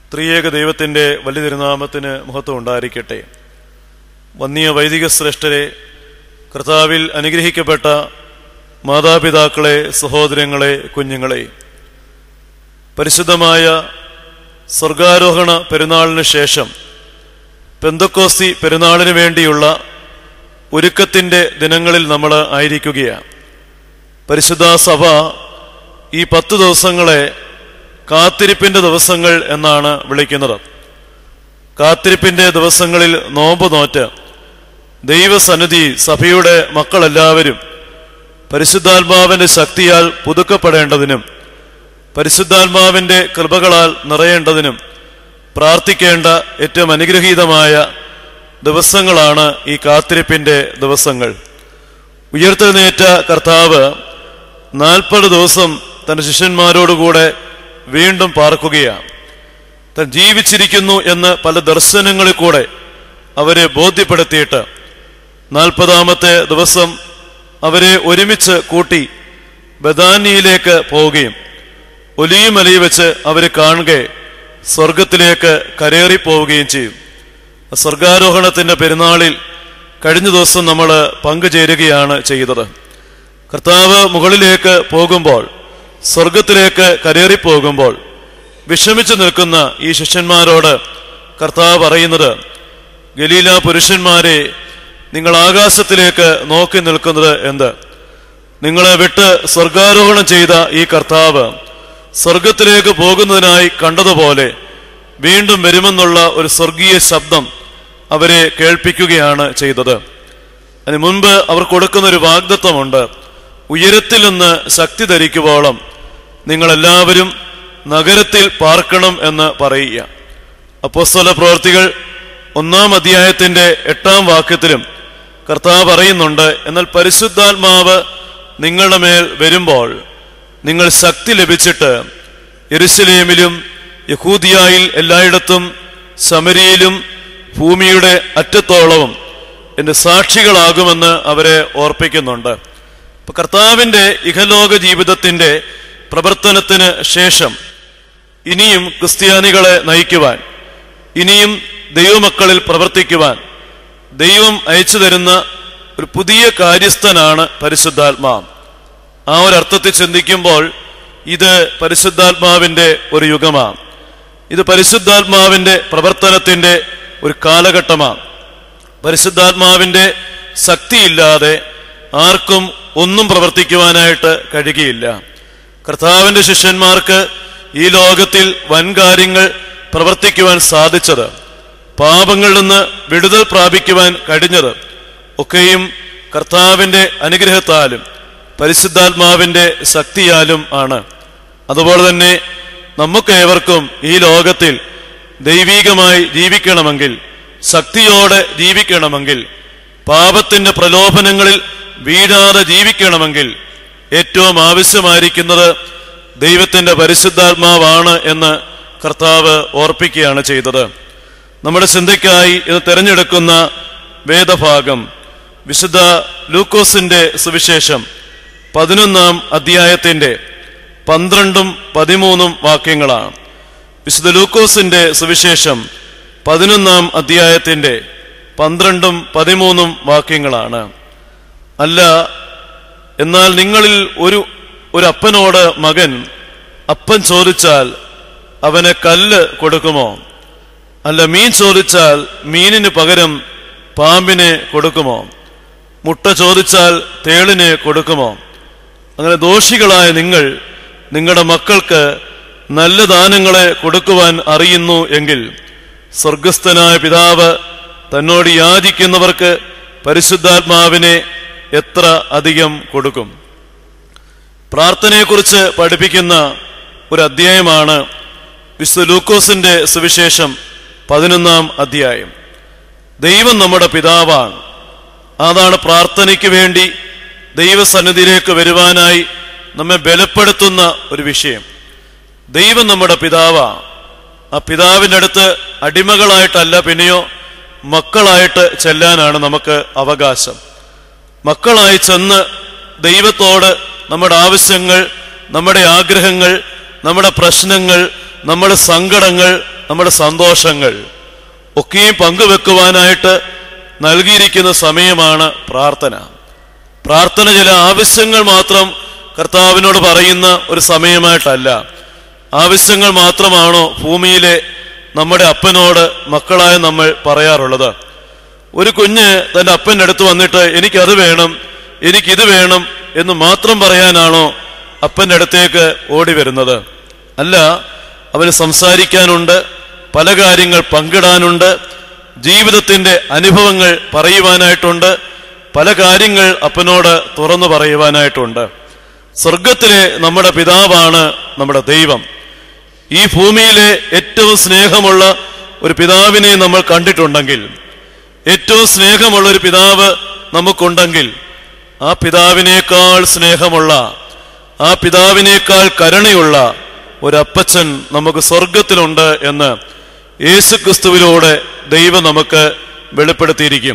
ത്രിയേക ദൈവത്തിൻ്റെ വലിയ തിരുനാമത്തിന് മഹത്വം ഉണ്ടായിരിക്കട്ടെ വന്യ വൈദിക ശ്രേഷ്ഠരെ കർത്താവിൽ അനുഗ്രഹിക്കപ്പെട്ട മാതാപിതാക്കളെ സഹോദരങ്ങളെ കുഞ്ഞുങ്ങളെ പരിശുദ്ധമായ സ്വർഗാരോഹണ പെരുന്നാളിന് ശേഷം പെന്തക്കോസ്തി പെരുന്നാളിന് വേണ്ടിയുള്ള ഒരുക്കത്തിൻ്റെ ദിനങ്ങളിൽ നമ്മൾ ആയിരിക്കുകയാണ് പരിശുദ്ധ സഭ ഈ പത്ത് ദിവസങ്ങളെ കാത്തിരിപ്പിന്റെ ദിവസങ്ങൾ എന്നാണ് വിളിക്കുന്നത് കാത്തിരിപ്പിന്റെ ദിവസങ്ങളിൽ നോമ്പ് നോറ്റ് ദൈവസന്നിധി സഭയുടെ മക്കളെല്ലാവരും പരിശുദ്ധാത്മാവിന്റെ ശക്തിയാൽ പുതുക്കപ്പെടേണ്ടതിനും പരിശുദ്ധാത്മാവിന്റെ കൃപകളാൽ നിറയേണ്ടതിനും പ്രാർത്ഥിക്കേണ്ട ഏറ്റവും അനുഗ്രഹീതമായ ദിവസങ്ങളാണ് ഈ കാത്തിരിപ്പിന്റെ ദിവസങ്ങൾ ഉയർത്തെഴുന്നേറ്റ കർത്താവ് നാൽപ്പത് ദിവസം തന്റെ ശിഷ്യന്മാരോടുകൂടെ വീണ്ടും പാർക്കുകയാണ് താൻ ജീവിച്ചിരിക്കുന്നു എന്ന് പല ദർശനങ്ങളിൽ കൂടെ അവരെ ബോധ്യപ്പെടുത്തിയിട്ട് നാൽപ്പതാമത്തെ ദിവസം അവരെ ഒരുമിച്ച് കൂട്ടി ബദാനിയിലേക്ക് പോവുകയും ഒലിയുമലയിൽ വെച്ച് അവർ കാണുക സ്വർഗത്തിലേക്ക് കരേറി പോവുകയും ചെയ്യും സ്വർഗാരോഹണത്തിന്റെ പെരുന്നാളിൽ കഴിഞ്ഞ ദിവസം നമ്മൾ പങ്കുചേരുകയാണ് ചെയ്തത് കർത്താവ് മുകളിലേക്ക് പോകുമ്പോൾ സ്വർഗത്തിലേക്ക് കരേറി പോകുമ്പോൾ വിഷമിച്ചു നിൽക്കുന്ന ഈ ശിഷ്യന്മാരോട് കർത്താവ് പറയുന്നത് ഗലീല പുരുഷന്മാരെ നിങ്ങൾ ആകാശത്തിലേക്ക് നോക്കി നിൽക്കുന്നത് എന്ത് നിങ്ങളെ വിട്ട് സ്വർഗാരോഹണം ചെയ്ത ഈ കർത്താവ് സ്വർഗത്തിലേക്ക് പോകുന്നതിനായി കണ്ടതുപോലെ വീണ്ടും വരുമെന്നുള്ള ഒരു സ്വർഗീയ ശബ്ദം അവരെ കേൾപ്പിക്കുകയാണ് ചെയ്തത് അതിന് മുൻപ് അവർ കൊടുക്കുന്ന ഒരു വാഗ്ദത്വമുണ്ട് ഉയരത്തിൽ നിന്ന് ശക്തി ധരിക്കുവോളം നിങ്ങളെല്ലാവരും നഗരത്തിൽ പാർക്കണം എന്ന് പറയുക അപ്പോസ്തല പ്രവർത്തികൾ ഒന്നാം അധ്യായത്തിന്റെ എട്ടാം വാക്യത്തിലും കർത്താവ് പറയുന്നുണ്ട് എന്നാൽ പരിശുദ്ധാത്മാവ് നിങ്ങളുടെ മേൽ വരുമ്പോൾ നിങ്ങൾ ശക്തി ലഭിച്ചിട്ട് യെരുസലേമിലും യഹൂദിയായിൽ എല്ലായിടത്തും സമരിയിലും ഭൂമിയുടെ അറ്റത്തോളവും എന്റെ സാക്ഷികളാകുമെന്ന് അവരെ ഓർപ്പിക്കുന്നുണ്ട് അപ്പൊ കർത്താവിന്റെ ഇഹലോക ജീവിതത്തിന്റെ പ്രവർത്തനത്തിന് ശേഷം ഇനിയും ക്രിസ്ത്യാനികളെ നയിക്കുവാൻ ഇനിയും ദൈവമക്കളിൽ പ്രവർത്തിക്കുവാൻ ദൈവം അയച്ചു തരുന്ന ഒരു പുതിയ കാര്യസ്ഥനാണ് പരിശുദ്ധാത്മാ ആ ഒരു അർത്ഥത്തിൽ ചിന്തിക്കുമ്പോൾ ഇത് പരിശുദ്ധാത്മാവിന്റെ ഒരു യുഗമാണ് ഇത് പരിശുദ്ധാത്മാവിന്റെ പ്രവർത്തനത്തിന്റെ ഒരു കാലഘട്ടമാണ് പരിശുദ്ധാത്മാവിന്റെ ശക്തിയില്ലാതെ ആർക്കും ഒന്നും പ്രവർത്തിക്കുവാനായിട്ട് കഴിയുകയില്ല കർത്താവിന്റെ ശിഷ്യന്മാർക്ക് ഈ ലോകത്തിൽ വൻകാര്യങ്ങൾ പ്രവർത്തിക്കുവാൻ സാധിച്ചത് പാപങ്ങളിൽ നിന്ന് വിടുതൽ പ്രാപിക്കുവാൻ കഴിഞ്ഞത് ഒക്കെയും കർത്താവിന്റെ അനുഗ്രഹത്താലും പരിശുദ്ധാത്മാവിന്റെ ശക്തിയാലും ആണ് അതുപോലെ തന്നെ നമുക്കേവർക്കും ഈ ലോകത്തിൽ ദൈവീകമായി ജീവിക്കണമെങ്കിൽ ശക്തിയോടെ ജീവിക്കണമെങ്കിൽ പാപത്തിന്റെ പ്രലോഭനങ്ങളിൽ വീഴാതെ ജീവിക്കണമെങ്കിൽ ഏറ്റവും ആവശ്യമായിരിക്കുന്നത് ദൈവത്തിന്റെ പരിശുദ്ധാത്മാവാണ് എന്ന് കർത്താവ് ഓർപ്പിക്കുകയാണ് ചെയ്തത് നമ്മുടെ ചിന്തയ്ക്കായി ഇത് തിരഞ്ഞെടുക്കുന്ന വേദഭാഗം വിശുദ്ധ ലൂക്കോസിന്റെ സുവിശേഷം പതിനൊന്നാം അധ്യായത്തിന്റെ പന്ത്രണ്ടും പതിമൂന്നും വാക്യങ്ങളാണ് വിശുദ്ധ ലൂക്കോസിന്റെ സുവിശേഷം പതിനൊന്നാം അധ്യായത്തിന്റെ പന്ത്രണ്ടും പതിമൂന്നും വാക്യങ്ങളാണ് അല്ല എന്നാൽ നിങ്ങളിൽ ഒരു ഒരു അപ്പനോട് മകൻ അപ്പൻ ചോദിച്ചാൽ അവന് കല്ല് കൊടുക്കുമോ അല്ല മീൻ ചോദിച്ചാൽ മീനിന് പകരം പാമ്പിനെ കൊടുക്കുമോ മുട്ട ചോദിച്ചാൽ തേളിന് കൊടുക്കുമോ അങ്ങനെ ദോഷികളായ നിങ്ങൾ നിങ്ങളുടെ മക്കൾക്ക് നല്ല ദാനങ്ങളെ കൊടുക്കുവാൻ അറിയുന്നു എങ്കിൽ സ്വർഗസ്ഥനായ പിതാവ് തന്നോട് യാചിക്കുന്നവർക്ക് പരിശുദ്ധാത്മാവിനെ എത്ര അധികം കൊടുക്കും പ്രാർത്ഥനയെക്കുറിച്ച് പഠിപ്പിക്കുന്ന ഒരു അധ്യായമാണ് വിശുദ്ധ ലൂക്കോസിന്റെ സുവിശേഷം പതിനൊന്നാം അധ്യായം ദൈവം നമ്മുടെ പിതാവാണ് അതാണ് പ്രാർത്ഥനയ്ക്ക് വേണ്ടി ദൈവസന്നിധിയിലേക്ക് വരുവാനായി നമ്മെ ബലപ്പെടുത്തുന്ന ഒരു വിഷയം ദൈവം നമ്മുടെ പിതാവാ ആ പിതാവിൻ്റെ അടുത്ത് അടിമകളായിട്ടല്ല പിന്നെയോ മക്കളായിട്ട് ചെല്ലാനാണ് നമുക്ക് അവകാശം മക്കളായി ചെന്ന് ദൈവത്തോട് നമ്മുടെ ആവശ്യങ്ങൾ നമ്മുടെ ആഗ്രഹങ്ങൾ നമ്മുടെ പ്രശ്നങ്ങൾ നമ്മുടെ സങ്കടങ്ങൾ നമ്മുടെ സന്തോഷങ്ങൾ ഒക്കെയും പങ്കുവെക്കുവാനായിട്ട് നൽകിയിരിക്കുന്ന സമയമാണ് പ്രാർത്ഥന പ്രാർത്ഥന ചില ആവശ്യങ്ങൾ മാത്രം കർത്താവിനോട് പറയുന്ന ഒരു സമയമായിട്ടല്ല ആവശ്യങ്ങൾ മാത്രമാണോ ഭൂമിയിലെ നമ്മുടെ അപ്പനോട് മക്കളായ നമ്മൾ പറയാറുള്ളത് ഒരു കുഞ്ഞ് തന്റെ അപ്പൻ്റെ അടുത്ത് വന്നിട്ട് എനിക്കത് വേണം എനിക്കിത് വേണം എന്ന് മാത്രം പറയാനാണോ അപ്പൻ്റെ അടുത്തേക്ക് ഓടി വരുന്നത് അല്ല അവന് സംസാരിക്കാനുണ്ട് പല കാര്യങ്ങൾ പങ്കിടാനുണ്ട് ജീവിതത്തിന്റെ അനുഭവങ്ങൾ പറയുവാനായിട്ടുണ്ട് പല കാര്യങ്ങൾ അപ്പനോട് തുറന്നു പറയുവാനായിട്ടുണ്ട് സ്വർഗത്തിലെ നമ്മുടെ പിതാവാണ് നമ്മുടെ ദൈവം ഈ ഭൂമിയിലെ ഏറ്റവും സ്നേഹമുള്ള ഒരു പിതാവിനെ നമ്മൾ കണ്ടിട്ടുണ്ടെങ്കിൽ ഏറ്റവും സ്നേഹമുള്ള ഒരു പിതാവ് നമുക്കുണ്ടെങ്കിൽ ആ പിതാവിനേക്കാൾ സ്നേഹമുള്ള ആ പിതാവിനേക്കാൾ കരുണയുള്ള ഒരപ്പച്ചൻ നമുക്ക് സ്വർഗത്തിലുണ്ട് എന്ന് യേശുക്രിസ്തുവിലൂടെ ദൈവം നമുക്ക് വെളിപ്പെടുത്തിയിരിക്കും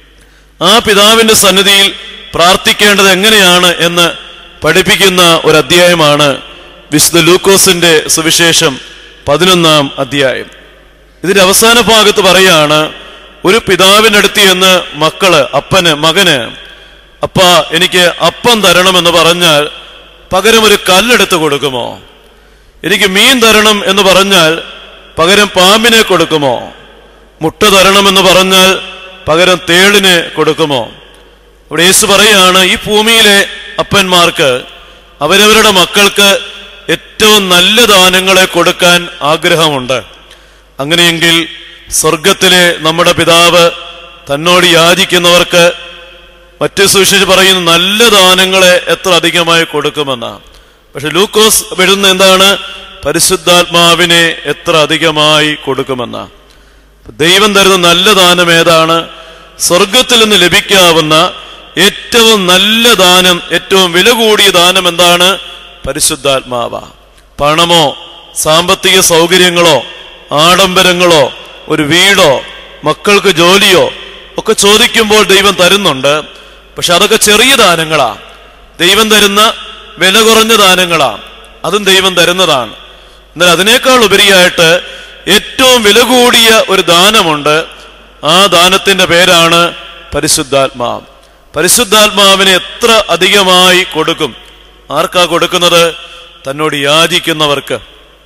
ആ പിതാവിന്റെ സന്നിധിയിൽ പ്രാർത്ഥിക്കേണ്ടത് എങ്ങനെയാണ് എന്ന് പഠിപ്പിക്കുന്ന ഒരു അധ്യായമാണ് വിശുദ്ധ ലൂക്കോസിന്റെ സുവിശേഷം പതിനൊന്നാം അധ്യായം ഇതിന്റെ അവസാന ഭാഗത്ത് പറയാണ് ഒരു പിതാവിനടുത്ത് എന്ന് മക്കള് അപ്പന് മകന് അപ്പ എനിക്ക് അപ്പം തരണമെന്ന് പറഞ്ഞാൽ പകരം ഒരു കല്ലെടുത്ത് കൊടുക്കുമോ എനിക്ക് മീൻ തരണം എന്ന് പറഞ്ഞാൽ പകരം പാമ്പിനെ കൊടുക്കുമോ മുട്ട തരണമെന്ന് പറഞ്ഞാൽ പകരം തേളിന് കൊടുക്കുമോ ഇവിടെ യേശു പറയാണ് ഈ ഭൂമിയിലെ അപ്പന്മാർക്ക് അവരവരുടെ മക്കൾക്ക് ഏറ്റവും നല്ല ദാനങ്ങളെ കൊടുക്കാൻ ആഗ്രഹമുണ്ട് അങ്ങനെയെങ്കിൽ സ്വർഗത്തിലെ നമ്മുടെ പിതാവ് തന്നോട് യാചിക്കുന്നവർക്ക് മറ്റു സുവിശേഷം പറയുന്ന നല്ല ദാനങ്ങളെ എത്ര അധികമായി കൊടുക്കുമെന്ന പക്ഷെ ലൂക്കോസ് വരുന്ന എന്താണ് പരിശുദ്ധാത്മാവിനെ എത്ര അധികമായി കൊടുക്കുമെന്ന ദൈവം തരുന്ന നല്ല ദാനം ഏതാണ് സ്വർഗത്തിൽ നിന്ന് ലഭിക്കാവുന്ന ഏറ്റവും നല്ല ദാനം ഏറ്റവും വില കൂടിയ ദാനം എന്താണ് പരിശുദ്ധാത്മാവ പണമോ സാമ്പത്തിക സൗകര്യങ്ങളോ ആഡംബരങ്ങളോ ഒരു വീടോ മക്കൾക്ക് ജോലിയോ ഒക്കെ ചോദിക്കുമ്പോൾ ദൈവം തരുന്നുണ്ട് പക്ഷെ അതൊക്കെ ചെറിയ ദാനങ്ങളാ ദൈവം തരുന്ന വില കുറഞ്ഞ ദാനങ്ങളാ അതും ദൈവം തരുന്നതാണ് എന്നാൽ അതിനേക്കാൾ ഉപരിയായിട്ട് ഏറ്റവും വില കൂടിയ ഒരു ദാനമുണ്ട് ആ ദാനത്തിന്റെ പേരാണ് പരിശുദ്ധാത്മാവ് പരിശുദ്ധാത്മാവിനെ എത്ര അധികമായി കൊടുക്കും ആർക്കാ കൊടുക്കുന്നത് തന്നോട് യാചിക്കുന്നവർക്ക്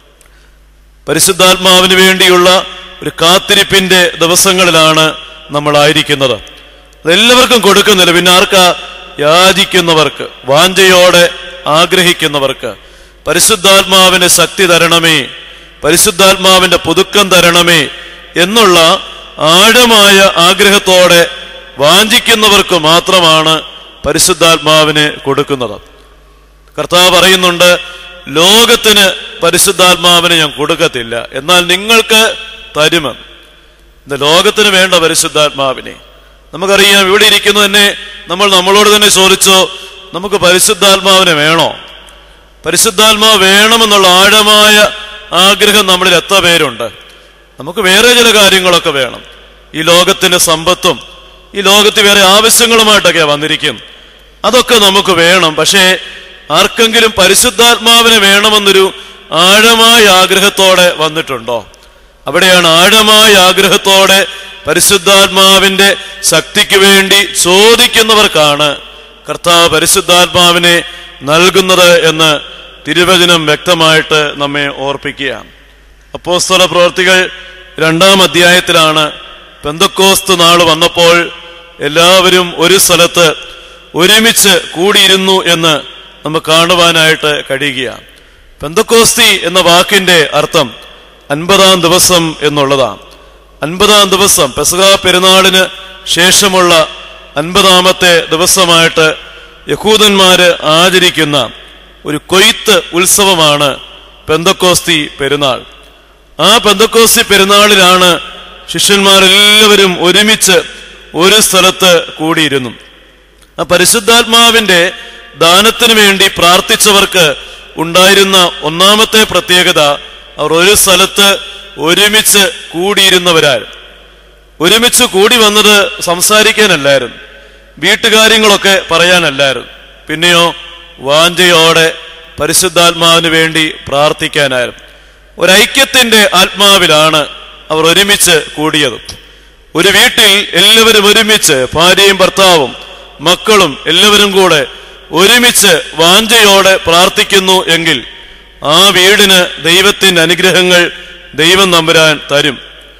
പരിശുദ്ധാത്മാവിന് വേണ്ടിയുള്ള ഒരു കാത്തിരിപ്പിന്റെ ദിവസങ്ങളിലാണ് നമ്മളായിരിക്കുന്നത് അതെല്ലാവർക്കും കൊടുക്കുന്നില്ല പിന്നെ ആർക്കാ യാചിക്കുന്നവർക്ക് വാഞ്ചയോടെ ആഗ്രഹിക്കുന്നവർക്ക് പരിശുദ്ധാത്മാവിന്റെ ശക്തി തരണമേ പരിശുദ്ധാത്മാവിന്റെ പുതുക്കം തരണമേ എന്നുള്ള ആഴമായ ആഗ്രഹത്തോടെ വാഞ്ചിക്കുന്നവർക്ക് മാത്രമാണ് പരിശുദ്ധാത്മാവിനെ കൊടുക്കുന്നത് കർത്താവ് പറയുന്നുണ്ട് ലോകത്തിന് പരിശുദ്ധാത്മാവിനെ ഞാൻ കൊടുക്കത്തില്ല എന്നാൽ നിങ്ങൾക്ക് തരുമെന്ന് ഇത് ലോകത്തിന് വേണ്ട പരിശുദ്ധാത്മാവിനെ നമുക്കറിയാം ഇവിടെ ഇരിക്കുന്നു തന്നെ നമ്മൾ നമ്മളോട് തന്നെ ചോദിച്ചോ നമുക്ക് പരിശുദ്ധാത്മാവിനെ വേണോ പരിശുദ്ധാത്മാവ് വേണമെന്നുള്ള ആഴമായ ആഗ്രഹം നമ്മളിൽ എത്ര പേരുണ്ട് നമുക്ക് വേറെ ചില കാര്യങ്ങളൊക്കെ വേണം ഈ ലോകത്തിന്റെ സമ്പത്തും ഈ ലോകത്ത് വേറെ ആവശ്യങ്ങളുമായിട്ടൊക്കെ വന്നിരിക്കും അതൊക്കെ നമുക്ക് വേണം പക്ഷേ ആർക്കെങ്കിലും പരിശുദ്ധാത്മാവിനെ വേണമെന്നൊരു ആഴമായ ആഗ്രഹത്തോടെ വന്നിട്ടുണ്ടോ അവിടെയാണ് ആഴമായ ആഗ്രഹത്തോടെ പരിശുദ്ധാത്മാവിന്റെ ശക്തിക്ക് വേണ്ടി ചോദിക്കുന്നവർക്കാണ് കർത്താവ് പരിശുദ്ധാത്മാവിനെ നൽകുന്നത് എന്ന് തിരുവചനം വ്യക്തമായിട്ട് നമ്മെ ഓർപ്പിക്കുക അപ്പോസ്തല പ്രവർത്തികൾ രണ്ടാം അധ്യായത്തിലാണ് പെന്തക്കോസ്ത് നാൾ വന്നപ്പോൾ എല്ലാവരും ഒരു സ്ഥലത്ത് ഒരുമിച്ച് കൂടിയിരുന്നു എന്ന് നമുക്ക് കാണുവാനായിട്ട് കഴിയുകയാണ് പെന്തക്കോസ്തി എന്ന വാക്കിന്റെ അർത്ഥം അൻപതാം ദിവസം എന്നുള്ളതാണ് അൻപതാം ദിവസം പെസക പെരുന്നാളിന് ശേഷമുള്ള അൻപതാമത്തെ ദിവസമായിട്ട് യഹൂദന്മാര് ആചരിക്കുന്ന ഒരു കൊയ്ത്ത് ഉത്സവമാണ് പെന്തക്കോസ്തി പെരുന്നാൾ ആ പെന്തക്കോസ്തി പെരുന്നാളിലാണ് ശിഷ്യന്മാരെല്ലാവരും ഒരുമിച്ച് ഒരു സ്ഥലത്ത് കൂടിയിരുന്നു ആ പരിശുദ്ധാത്മാവിന്റെ ദാനത്തിന് വേണ്ടി പ്രാർത്ഥിച്ചവർക്ക് ഉണ്ടായിരുന്ന ഒന്നാമത്തെ പ്രത്യേകത അവർ ഒരു സ്ഥലത്ത് ഒരുമിച്ച് കൂടിയിരുന്നവരായിരുന്നു ഒരുമിച്ച് കൂടി വന്നത് സംസാരിക്കാനല്ലായിരുന്നു വീട്ടുകാര്യങ്ങളൊക്കെ പറയാനല്ലായിരുന്നു പിന്നെയോ വാഞ്ചയോടെ പരിശുദ്ധാത്മാവിന് വേണ്ടി പ്രാർത്ഥിക്കാനായിരുന്നു ഒരൈക്യത്തിന്റെ ആത്മാവിലാണ് അവർ ഒരുമിച്ച് കൂടിയത് ഒരു വീട്ടിൽ എല്ലാവരും ഒരുമിച്ച് ഭാര്യയും ഭർത്താവും മക്കളും എല്ലാവരും കൂടെ ഒരുമിച്ച് വാഞ്ചയോടെ പ്രാർത്ഥിക്കുന്നു എങ്കിൽ ആ വീടിന് ദൈവത്തിന്റെ അനുഗ്രഹങ്ങൾ ദൈവം നമ്പുരാൻ തരും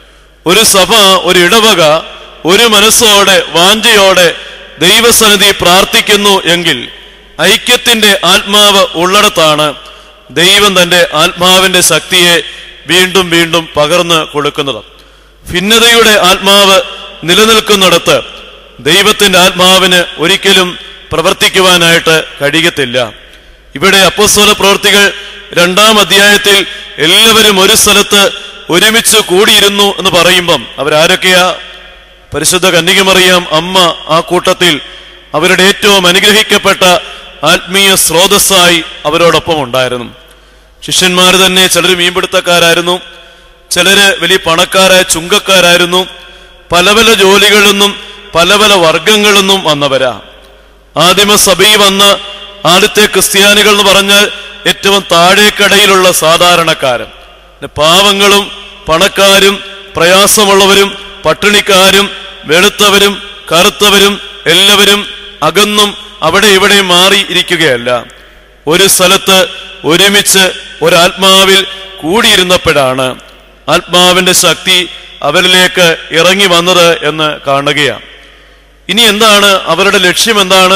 ഒരു സഭ ഒരു ഇടവക ഒരു മനസ്സോടെ വാഞ്ചയോടെ ദൈവസന്നിധി പ്രാർത്ഥിക്കുന്നു എങ്കിൽ ഐക്യത്തിന്റെ ആത്മാവ് ഉള്ളിടത്താണ് ദൈവം തന്റെ ആത്മാവിന്റെ ശക്തിയെ വീണ്ടും വീണ്ടും പകർന്നു കൊടുക്കുന്നത് ഭിന്നതയുടെ ആത്മാവ് നിലനിൽക്കുന്നിടത്ത് ദൈവത്തിന്റെ ആത്മാവിന് ഒരിക്കലും പ്രവർത്തിക്കുവാനായിട്ട് കഴിയത്തില്ല ഇവിടെ അപ്പോസ്തല പ്രവൃത്തികൾ രണ്ടാം അധ്യായത്തിൽ എല്ലാവരും ഒരു സ്ഥലത്ത് ഒരുമിച്ച് കൂടിയിരുന്നു എന്ന് പറയുമ്പം അവരാരൊക്കെയാ പരിശുദ്ധ കന്യകമറിയാം അമ്മ ആ കൂട്ടത്തിൽ അവരുടെ ഏറ്റവും അനുഗ്രഹിക്കപ്പെട്ട ആത്മീയ സ്രോതസ്സായി അവരോടൊപ്പം ഉണ്ടായിരുന്നു ശിഷ്യന്മാർ തന്നെ ചിലർ മീൻപിടുത്തക്കാരായിരുന്നു ചിലര് വലിയ പണക്കാരായ ചുങ്കക്കാരായിരുന്നു പല പല ജോലികളിൽ നിന്നും പല പല വർഗങ്ങളിൽ നിന്നും വന്നവരാ ആദിമ സഭയിൽ വന്ന ആദ്യത്തെ ക്രിസ്ത്യാനികൾ എന്ന് പറഞ്ഞാൽ ഏറ്റവും താഴേക്കടയിലുള്ള സാധാരണക്കാരൻ പിന്നെ പാവങ്ങളും പണക്കാരും പ്രയാസമുള്ളവരും പട്ടിണിക്കാരും വെളുത്തവരും കറുത്തവരും എല്ലാവരും അകന്നും അവിടെ ഇവിടെ മാറി ഇരിക്കുകയല്ല ഒരു സ്ഥലത്ത് ഒരുമിച്ച് ഒരാത്മാവിൽ കൂടിയിരുന്നപ്പോഴാണ് ആത്മാവിന്റെ ശക്തി അവരിലേക്ക് ഇറങ്ങി വന്നത് എന്ന് കാണുകയാണ് ഇനി എന്താണ് അവരുടെ ലക്ഷ്യം എന്താണ്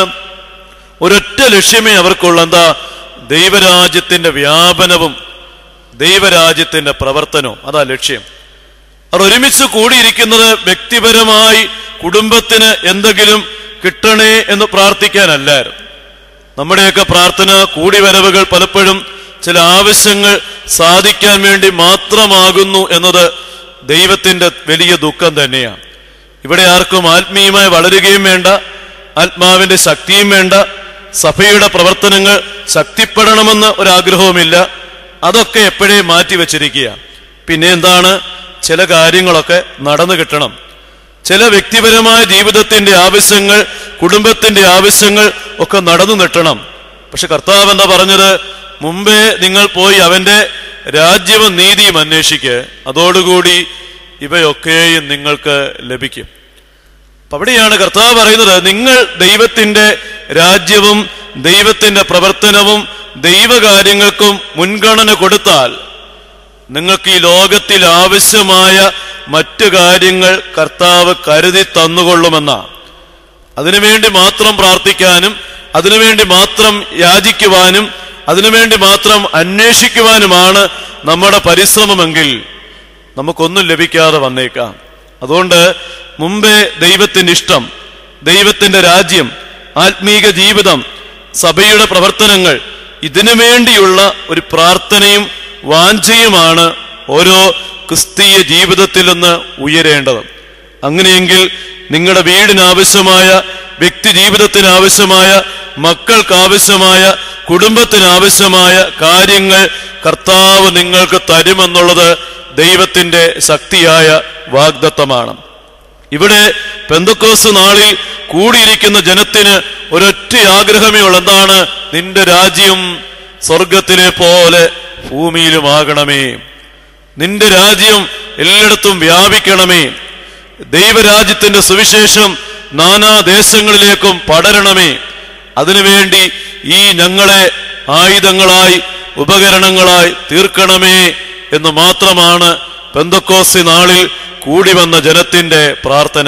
ഒരൊറ്റ ലക്ഷ്യമേ അവർക്കുള്ള എന്താ ദൈവരാജ്യത്തിന്റെ വ്യാപനവും ദൈവരാജ്യത്തിന്റെ പ്രവർത്തനവും അതാ ലക്ഷ്യം അവർ ഒരുമിച്ച് കൂടിയിരിക്കുന്നത് വ്യക്തിപരമായി കുടുംബത്തിന് എന്തെങ്കിലും കിട്ടണേ എന്ന് പ്രാർത്ഥിക്കാനല്ലായിരുന്നു നമ്മുടെയൊക്കെ പ്രാർത്ഥന കൂടിവരവുകൾ പലപ്പോഴും ചില ആവശ്യങ്ങൾ സാധിക്കാൻ വേണ്ടി മാത്രമാകുന്നു എന്നത് ദൈവത്തിന്റെ വലിയ ദുഃഖം തന്നെയാണ് ഇവിടെ ആർക്കും ആത്മീയമായി വളരുകയും വേണ്ട ആത്മാവിന്റെ ശക്തിയും വേണ്ട സഭയുടെ പ്രവർത്തനങ്ങൾ ശക്തിപ്പെടണമെന്ന് ഒരാഗ്രഹവുമില്ല അതൊക്കെ എപ്പോഴേ മാറ്റി വെച്ചിരിക്കുക പിന്നെ എന്താണ് ചില കാര്യങ്ങളൊക്കെ നടന്നു കിട്ടണം ചില വ്യക്തിപരമായ ജീവിതത്തിന്റെ ആവശ്യങ്ങൾ കുടുംബത്തിന്റെ ആവശ്യങ്ങൾ ഒക്കെ നടന്നു നിട്ടണം പക്ഷെ കർത്താവ് എന്താ പറഞ്ഞത് മുമ്പേ നിങ്ങൾ പോയി അവന്റെ രാജ്യവും നീതിയും അന്വേഷിക്ക് അതോടുകൂടി ഇവയൊക്കെയും നിങ്ങൾക്ക് ലഭിക്കും അപ്പൊ അവിടെയാണ് കർത്താവ് പറയുന്നത് നിങ്ങൾ ദൈവത്തിന്റെ രാജ്യവും ദൈവത്തിന്റെ പ്രവർത്തനവും ദൈവകാര്യങ്ങൾക്കും മുൻഗണന കൊടുത്താൽ നിങ്ങൾക്ക് ഈ ലോകത്തിൽ ആവശ്യമായ മറ്റു കാര്യങ്ങൾ കർത്താവ് കരുതി തന്നുകൊള്ളുമെന്ന അതിനുവേണ്ടി മാത്രം പ്രാർത്ഥിക്കാനും അതിനുവേണ്ടി മാത്രം യാചിക്കുവാനും അതിനുവേണ്ടി മാത്രം അന്വേഷിക്കുവാനുമാണ് നമ്മുടെ പരിശ്രമമെങ്കിൽ നമുക്കൊന്നും ലഭിക്കാതെ വന്നേക്കാം അതുകൊണ്ട് മുമ്പേ ദൈവത്തിന്റെ ഇഷ്ടം ദൈവത്തിന്റെ രാജ്യം ആത്മീക ജീവിതം സഭയുടെ പ്രവർത്തനങ്ങൾ ഇതിനു വേണ്ടിയുള്ള ഒരു പ്രാർത്ഥനയും വാഞ്ചയുമാണ് ഓരോ ക്രിസ്തീയ ജീവിതത്തിൽ നിന്ന് ഉയരേണ്ടത് അങ്ങനെയെങ്കിൽ നിങ്ങളുടെ വീടിന് ആവശ്യമായ വ്യക്തി ജീവിതത്തിന് ആവശ്യമായ മക്കൾക്ക് ആവശ്യമായ കുടുംബത്തിന് ആവശ്യമായ കാര്യങ്ങൾ കർത്താവ് നിങ്ങൾക്ക് തരുമെന്നുള്ളത് ദൈവത്തിന്റെ ശക്തിയായ വാഗ്ദത്തമാണ് ഇവിടെ പെന്തക്കോസ് നാളിൽ കൂടിയിരിക്കുന്ന ജനത്തിന് ഒരൊറ്റ ആഗ്രഹമേ ഉള്ളൂ എന്താണ് നിന്റെ രാജ്യം സ്വർഗത്തിലെ പോലെ ഭൂമിയിലുമാകണമേ നിന്റെ രാജ്യം എല്ലായിടത്തും വ്യാപിക്കണമേ ദൈവരാജ്യത്തിന്റെ സുവിശേഷം നാനാ ദേശങ്ങളിലേക്കും പടരണമേ അതിനുവേണ്ടി ഈ ഞങ്ങളെ ആയുധങ്ങളായി ഉപകരണങ്ങളായി തീർക്കണമേ എന്ന് മാത്രമാണ് പെന്തക്കോസി നാളിൽ കൂടി വന്ന ജനത്തിന്റെ പ്രാർത്ഥന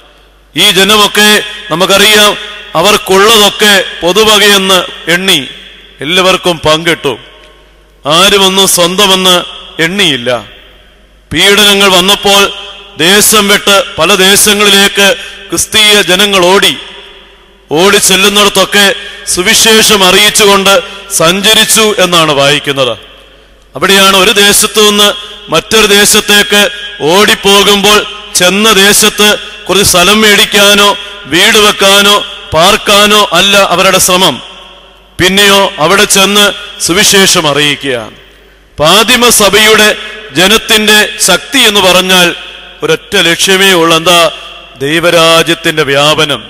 ഈ ജനമൊക്കെ നമുക്കറിയാം അവർക്കുള്ളതൊക്കെ പൊതുവകയെന്ന് എണ്ണി എല്ലാവർക്കും പങ്കിട്ടു ആരുമൊന്നും സ്വന്തമെന്ന് എണ്ണിയില്ല പീഡനങ്ങൾ വന്നപ്പോൾ ദേശം വിട്ട് പല ദേശങ്ങളിലേക്ക് ക്രിസ്തീയ ജനങ്ങൾ ഓടി ഓടി ചെല്ലുന്നിടത്തൊക്കെ സുവിശേഷം അറിയിച്ചുകൊണ്ട് സഞ്ചരിച്ചു എന്നാണ് വായിക്കുന്നത് അവിടെയാണ് ഒരു ദേശത്തു നിന്ന് മറ്റൊരു ദേശത്തേക്ക് ഓടിപ്പോകുമ്പോൾ ചെന്ന ദേശത്ത് കുറച്ച് സ്ഥലം മേടിക്കാനോ വീട് വെക്കാനോ പാർക്കാനോ അല്ല അവരുടെ ശ്രമം പിന്നെയോ അവിടെ ചെന്ന് സുവിശേഷം അറിയിക്കുകയാണ് പാതിമ സഭയുടെ ജനത്തിന്റെ ശക്തി എന്ന് പറഞ്ഞാൽ ഒരൊറ്റ ലക്ഷ്യമേ ഉള്ളൂ എന്താ ദൈവരാജ്യത്തിന്റെ വ്യാപനം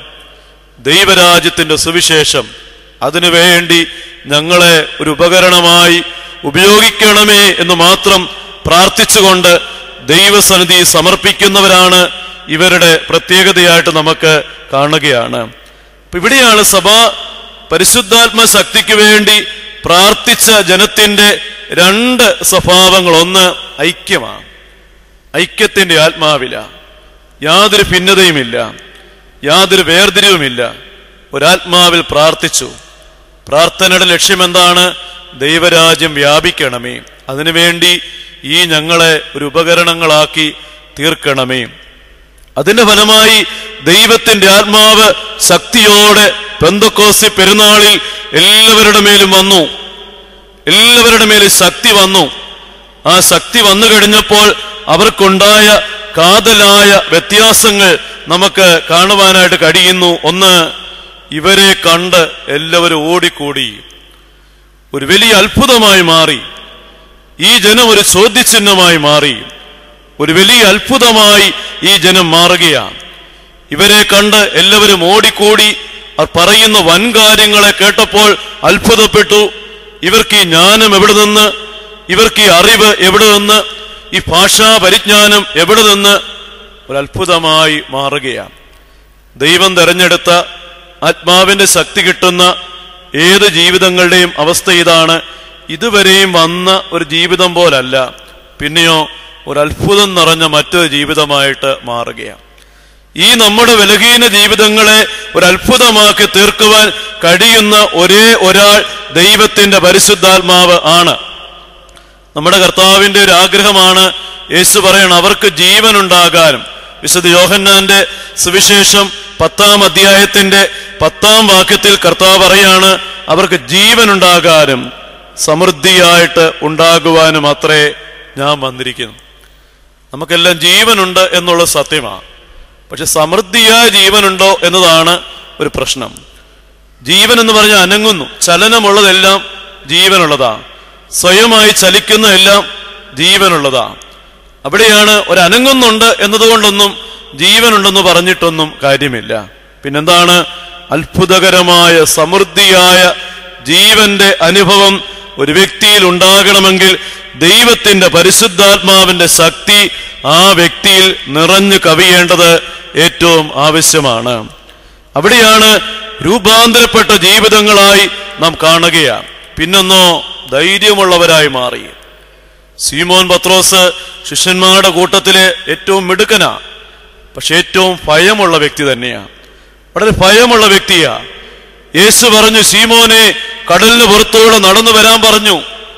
ദൈവരാജ്യത്തിന്റെ സുവിശേഷം അതിനുവേണ്ടി ഞങ്ങളെ ഒരു ഉപകരണമായി ഉപയോഗിക്കണമേ എന്ന് മാത്രം പ്രാർത്ഥിച്ചുകൊണ്ട് ദൈവസന്നിധി സമർപ്പിക്കുന്നവരാണ് ഇവരുടെ പ്രത്യേകതയായിട്ട് നമുക്ക് കാണുകയാണ് അപ്പൊ ഇവിടെയാണ് സഭ പരിശുദ്ധാത്മ ശക്തിക്ക് വേണ്ടി പ്രാർത്ഥിച്ച ജനത്തിന്റെ രണ്ട് സ്വഭാവങ്ങൾ ഒന്ന് ഐക്യമാണ് ഐക്യത്തിന്റെ ആത്മാവില യാതൊരു ഭിന്നതയുമില്ല യാതൊരു വേർതിരിവുമില്ല ഒരാത്മാവിൽ പ്രാർത്ഥിച്ചു പ്രാർത്ഥനയുടെ ലക്ഷ്യം എന്താണ് ദൈവരാജ്യം വ്യാപിക്കണമേ അതിനുവേണ്ടി ഈ ഞങ്ങളെ ഒരു ഉപകരണങ്ങളാക്കി തീർക്കണമേ അതിന്റെ ഫലമായി ദൈവത്തിന്റെ ആത്മാവ് ശക്തിയോടെ പെന്തക്കോസി പെരുന്നാളിൽ എല്ലാവരുടെ മേലും വന്നു എല്ലാവരുടെ മേലും ശക്തി വന്നു ആ ശക്തി വന്നു കഴിഞ്ഞപ്പോൾ അവർക്കുണ്ടായ കാതലായ വ്യത്യാസങ്ങൾ നമുക്ക് കാണുവാനായിട്ട് കഴിയുന്നു ഒന്ന് ഇവരെ കണ്ട് എല്ലാവരും ഓടിക്കൂടി ഒരു വലിയ അത്ഭുതമായി മാറി ഈ ജനം ഒരു ചോദ്യചിഹ്നമായി മാറി ഒരു വലിയ അത്ഭുതമായി ഈ ജനം മാറുകയാണ് ഇവരെ കണ്ട് എല്ലാവരും ഓടിക്കൂടി അവർ പറയുന്ന വൻകാര്യങ്ങളെ കേട്ടപ്പോൾ അത്ഭുതപ്പെട്ടു ഇവർക്ക് ഈ ജ്ഞാനം എവിടെ നിന്ന് ഇവർക്ക് ഈ അറിവ് എവിടെ നിന്ന് ഈ ഭാഷാ പരിജ്ഞാനം എവിടെ നിന്ന് ഒരു അത്ഭുതമായി മാറുകയാണ് ദൈവം തെരഞ്ഞെടുത്ത ആത്മാവിന്റെ ശക്തി കിട്ടുന്ന ഏത് ജീവിതങ്ങളുടെയും അവസ്ഥ ഇതാണ് ഇതുവരെയും വന്ന ഒരു ജീവിതം പോലല്ല പിന്നെയോ ഒരു അത്ഭുതം നിറഞ്ഞ മറ്റൊരു ജീവിതമായിട്ട് മാറുകയാണ് ഈ നമ്മുടെ ബലഹീന ജീവിതങ്ങളെ ഒരു അത്ഭുതമാക്കി തീർക്കുവാൻ കഴിയുന്ന ഒരേ ഒരാൾ ദൈവത്തിന്റെ പരിശുദ്ധാത്മാവ് ആണ് നമ്മുടെ കർത്താവിന്റെ ഒരു ആഗ്രഹമാണ് യേശു പറയണം അവർക്ക് ജീവൻ ഉണ്ടാകാനും വിശുദ്ധ യോഹന്നാന്റെ സുവിശേഷം പത്താം അധ്യായത്തിന്റെ പത്താം വാക്യത്തിൽ കർത്താവ് പറയാണ് അവർക്ക് ജീവൻ ഉണ്ടാകാനും സമൃദ്ധിയായിട്ട് ഉണ്ടാകുവാനും അത്രേ ഞാൻ വന്നിരിക്കുന്നു നമുക്കെല്ലാം ജീവനുണ്ട് എന്നുള്ള സത്യമാണ് പക്ഷെ സമൃദ്ധിയായ ജീവനുണ്ടോ എന്നതാണ് ഒരു പ്രശ്നം ജീവൻ എന്ന് പറഞ്ഞാൽ അനങ്ങുന്നു ചലനമുള്ളതെല്ലാം ജീവനുള്ളതാണ് സ്വയമായി ചലിക്കുന്ന എല്ലാം ജീവനുള്ളതാണ് അവിടെയാണ് ഒരു അനങ്ങുന്നുണ്ട് എന്നതുകൊണ്ടൊന്നും ജീവനുണ്ടെന്ന് പറഞ്ഞിട്ടൊന്നും കാര്യമില്ല പിന്നെന്താണ് അത്ഭുതകരമായ സമൃദ്ധിയായ ജീവന്റെ അനുഭവം ഒരു വ്യക്തിയിൽ ഉണ്ടാകണമെങ്കിൽ ദൈവത്തിന്റെ പരിശുദ്ധാത്മാവിന്റെ ശക്തി ആ വ്യക്തിയിൽ നിറഞ്ഞു കവിയേണ്ടത് ഏറ്റവും ആവശ്യമാണ് അവിടെയാണ് രൂപാന്തരപ്പെട്ട ജീവിതങ്ങളായി നാം കാണുകയാണ് പിന്നൊന്നോ ധൈര്യമുള്ളവരായി മാറി സീമോൻ പത്രോസ് ശിഷ്യന്മാരുടെ കൂട്ടത്തിലെ ഏറ്റവും മിടുക്കനാ പക്ഷെ ഏറ്റവും ഭയമുള്ള വ്യക്തി തന്നെയാ വളരെ ഭയമുള്ള വ്യക്തിയാ യേശു പറഞ്ഞു സീമോനെ കടലിന് പുറത്തൂടെ നടന്നു വരാൻ പറഞ്ഞു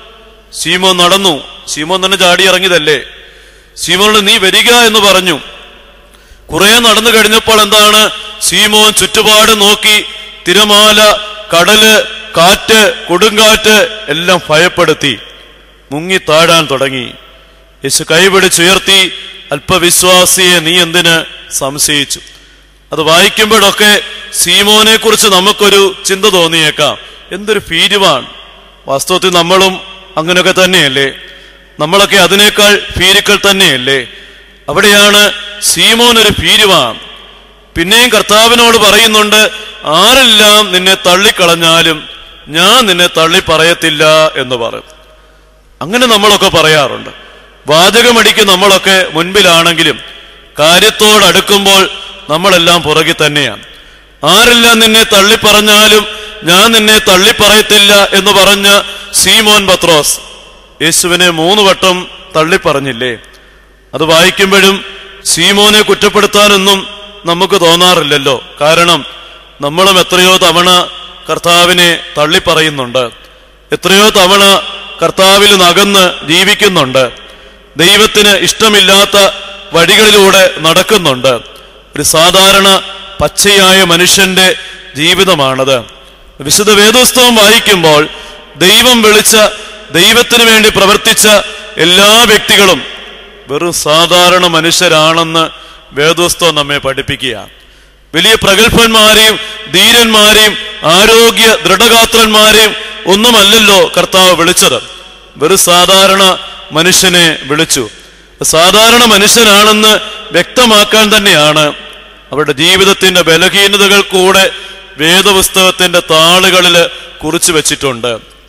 സീമോൻ നടന്നു സീമോൻ തന്നെ ചാടി ഇറങ്ങിയതല്ലേ സീമോനോട് നീ വരിക എന്ന് പറഞ്ഞു കുറെ നടന്നു കഴിഞ്ഞപ്പോൾ എന്താണ് സീമോൻ ചുറ്റുപാട് നോക്കി തിരമാല കടല് കാറ്റ് കൊടുങ്കാറ്റ് എല്ലാം ഭയപ്പെടുത്തി മുങ്ങി താഴാൻ തുടങ്ങി യേശു കൈപിടിച്ചുയർത്തി അല്പവിശ്വാസിയെ നീ എന്തിന് സംശയിച്ചു അത് വായിക്കുമ്പോഴൊക്കെ സീമോനെ കുറിച്ച് നമുക്കൊരു ചിന്ത തോന്നിയേക്കാം എന്തൊരു ഭീരുവാണ് വാസ്തവത്തിൽ നമ്മളും അങ്ങനെയൊക്കെ തന്നെയല്ലേ നമ്മളൊക്കെ അതിനേക്കാൾ ഭീരുക്കൾ തന്നെയല്ലേ അവിടെയാണ് സീമോൻ ഒരു ഭീരുവാൻ പിന്നെയും കർത്താവിനോട് പറയുന്നുണ്ട് ആരെല്ലാം നിന്നെ തള്ളിക്കളഞ്ഞാലും ഞാൻ നിന്നെ തള്ളി പറയത്തില്ല എന്ന് പറയും അങ്ങനെ നമ്മളൊക്കെ പറയാറുണ്ട് വാചകമടിക്ക് നമ്മളൊക്കെ മുൻപിലാണെങ്കിലും കാര്യത്തോടടുക്കുമ്പോൾ നമ്മളെല്ലാം പുറകിൽ തന്നെയാണ് ആരെല്ലാം നിന്നെ തള്ളിപ്പറഞ്ഞാലും ഞാൻ നിന്നെ തള്ളിപ്പറയത്തില്ല എന്ന് പറഞ്ഞ സീമോൻ പത്രോസ് യേശുവിനെ മൂന്ന് വട്ടം തള്ളിപ്പറഞ്ഞില്ലേ അത് വായിക്കുമ്പോഴും സീമോനെ കുറ്റപ്പെടുത്താനൊന്നും നമുക്ക് തോന്നാറില്ലല്ലോ കാരണം നമ്മളും എത്രയോ തവണ കർത്താവിനെ തള്ളിപ്പറയുന്നുണ്ട് എത്രയോ തവണ കർത്താവിൽ നകന്ന് ജീവിക്കുന്നുണ്ട് ദൈവത്തിന് ഇഷ്ടമില്ലാത്ത വഴികളിലൂടെ നടക്കുന്നുണ്ട് ഒരു സാധാരണ പച്ചയായ മനുഷ്യന്റെ ജീവിതമാണത് വിശുദ്ധ വേദോസ്തവം വായിക്കുമ്പോൾ ദൈവം വിളിച്ച ദൈവത്തിന് വേണ്ടി പ്രവർത്തിച്ച എല്ലാ വ്യക്തികളും വെറും സാധാരണ മനുഷ്യരാണെന്ന് വേദോസ്തവം നമ്മെ പഠിപ്പിക്കുക വലിയ പ്രഗത്ഭന്മാരെയും ധീരന്മാരെയും ആരോഗ്യ ദൃഢഗാത്രന്മാരെയും ഒന്നുമല്ലല്ലോ കർത്താവ് വിളിച്ചത് വെറും സാധാരണ മനുഷ്യനെ വിളിച്ചു സാധാരണ മനുഷ്യനാണെന്ന് വ്യക്തമാക്കാൻ തന്നെയാണ് അവരുടെ ജീവിതത്തിന്റെ ബലഹീനതകൾ കൂടെ വേദപുസ്തകത്തിന്റെ താളുകളിൽ കുറിച്ചു വെച്ചിട്ടുണ്ട്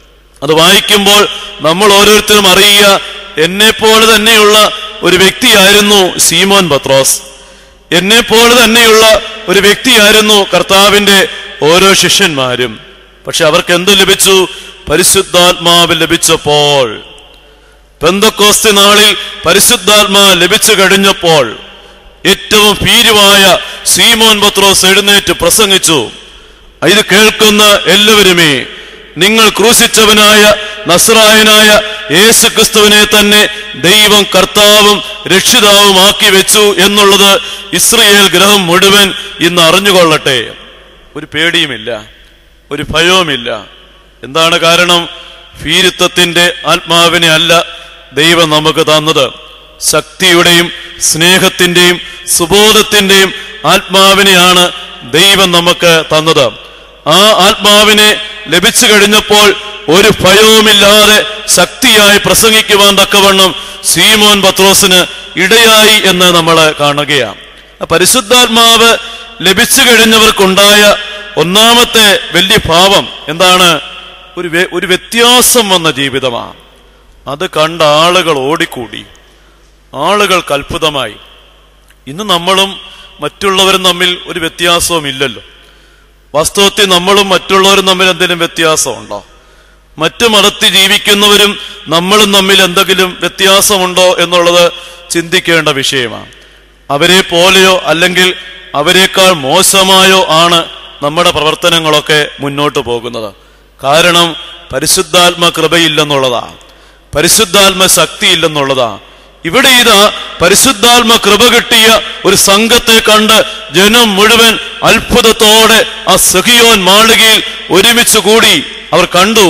അത് വായിക്കുമ്പോൾ നമ്മൾ ഓരോരുത്തരും അറിയുക എന്നെ പോലെ തന്നെയുള്ള ഒരു വ്യക്തിയായിരുന്നു സീമോൻ പത്രോസ് എന്നെ പോലെ തന്നെയുള്ള ഒരു വ്യക്തിയായിരുന്നു കർത്താവിന്റെ ഓരോ ശിഷ്യന്മാരും പക്ഷെ അവർക്ക് എന്ത് ലഭിച്ചു പരിശുദ്ധാത്മാവ് ലഭിച്ചപ്പോൾ പെന്തക്കോസ്തി നാളിൽ പരിശുദ്ധാത്മാ ലഭിച്ചു കഴിഞ്ഞപ്പോൾ ഏറ്റവും ഭീരുവായ സീമോൻ പത്രോസ് എഴുന്നേറ്റ് പ്രസംഗിച്ചു ഇത് കേൾക്കുന്ന എല്ലാവരുമേ നിങ്ങൾ ക്രൂശിച്ചവനായ നസ്രായനായ യേശു ക്രിസ്തുവിനെ തന്നെ ദൈവം കർത്താവും രക്ഷിതാവുമാക്കി വെച്ചു എന്നുള്ളത് ഇസ്രയേൽ ഗ്രഹം മുഴുവൻ ഇന്ന് അറിഞ്ഞുകൊള്ളട്ടെ ഒരു പേടിയുമില്ല ഒരു ഭയവുമില്ല എന്താണ് കാരണം ഭീരുത്വത്തിന്റെ ആത്മാവിനെ അല്ല ദൈവം നമുക്ക് തന്നത് ശക്തിയുടെയും സ്നേഹത്തിന്റെയും സുബോധത്തിന്റെയും ആത്മാവിനെയാണ് ദൈവം നമുക്ക് തന്നത് ആ ആത്മാവിനെ ലഭിച്ചു കഴിഞ്ഞപ്പോൾ ഒരു ഭയവുമില്ലാതെ ശക്തിയായി പ്രസംഗിക്കുവാൻ തക്കവണ്ണം സീമോൻ പത്രോസിന് ഇടയായി എന്ന് നമ്മൾ കാണുകയാണ് ആ പരിശുദ്ധാത്മാവ് ലഭിച്ചു കഴിഞ്ഞവർക്കുണ്ടായ ഒന്നാമത്തെ വലിയ ഭാവം എന്താണ് ഒരു വെ- ഒരു വ്യത്യാസം വന്ന ജീവിതമാണ് അത് കണ്ട ആളുകൾ ഓടിക്കൂടി ആളുകൾക്ക് അത്ഭുതമായി ഇന്ന് നമ്മളും മറ്റുള്ളവരും തമ്മിൽ ഒരു വ്യത്യാസവും ഇല്ലല്ലോ വാസ്തവത്തിൽ നമ്മളും മറ്റുള്ളവരും തമ്മിൽ എന്തെങ്കിലും വ്യത്യാസമുണ്ടോ മറ്റു മതത്തിൽ ജീവിക്കുന്നവരും നമ്മളും തമ്മിൽ എന്തെങ്കിലും വ്യത്യാസമുണ്ടോ എന്നുള്ളത് ചിന്തിക്കേണ്ട വിഷയമാണ് അവരെ പോലെയോ അല്ലെങ്കിൽ അവരെക്കാൾ മോശമായോ ആണ് നമ്മുടെ പ്രവർത്തനങ്ങളൊക്കെ മുന്നോട്ട് പോകുന്നത് കാരണം പരിശുദ്ധാത്മ കൃപയില്ലെന്നുള്ളതാണ് പരിശുദ്ധാത്മ ശക്തി ഇല്ലെന്നുള്ളതാണ് ഇവിടെ ഇതാ പരിശുദ്ധാത്മ കൃപ കിട്ടിയ ഒരു സംഘത്തെ കണ്ട് ജനം മുഴുവൻ അത്ഭുതത്തോടെ ആ സഹിയോൻ മാളികയിൽ ഒരുമിച്ച് കൂടി അവർ കണ്ടു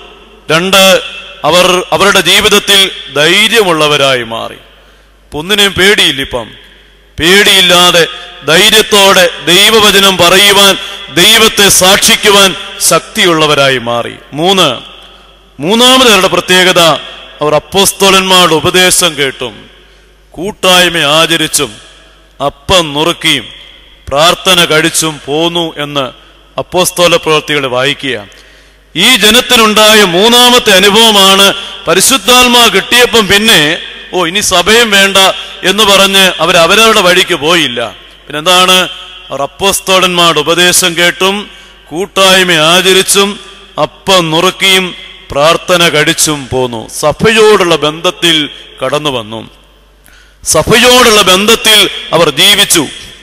രണ്ട് അവർ അവരുടെ ജീവിതത്തിൽ ധൈര്യമുള്ളവരായി മാറി ഇപ്പൊ ഒന്നിനെയും പേടിയില്ല ഇപ്പം പേടിയില്ലാതെ ധൈര്യത്തോടെ ദൈവവചനം പറയുവാൻ ദൈവത്തെ സാക്ഷിക്കുവാൻ ശക്തിയുള്ളവരായി മാറി മൂന്ന് മൂന്നാമത് അവരുടെ പ്രത്യേകത അവർ അപ്പോസ്തോലന്മാരുടെ ഉപദേശം കേട്ടും കൂട്ടായ്മ ആചരിച്ചും അപ്പം നുറുക്കിയും പ്രാർത്ഥന കഴിച്ചും പോന്നു എന്ന് അപ്പോസ്തോല പ്രവർത്തികൾ വായിക്കുക ഈ ജനത്തിനുണ്ടായ മൂന്നാമത്തെ അനുഭവമാണ് പരിശുദ്ധാത്മാ കിട്ടിയപ്പം പിന്നെ ഓ ഇനി സഭയും വേണ്ട എന്ന് പറഞ്ഞ് അവർ അവരവരുടെ വഴിക്ക് പോയില്ല പിന്നെന്താണ് അവർ അപ്പോസ്തോലന്മാരുടെ ഉപദേശം കേട്ടും കൂട്ടായ്മ ആചരിച്ചും അപ്പം നുറുക്കിയും പ്രാർത്ഥന കഴിച്ചും പോന്നു സഭയോടുള്ള ബന്ധത്തിൽ കടന്നു വന്നു സഭയോടുള്ള ബന്ധത്തിൽ അവർ ജീവിച്ചു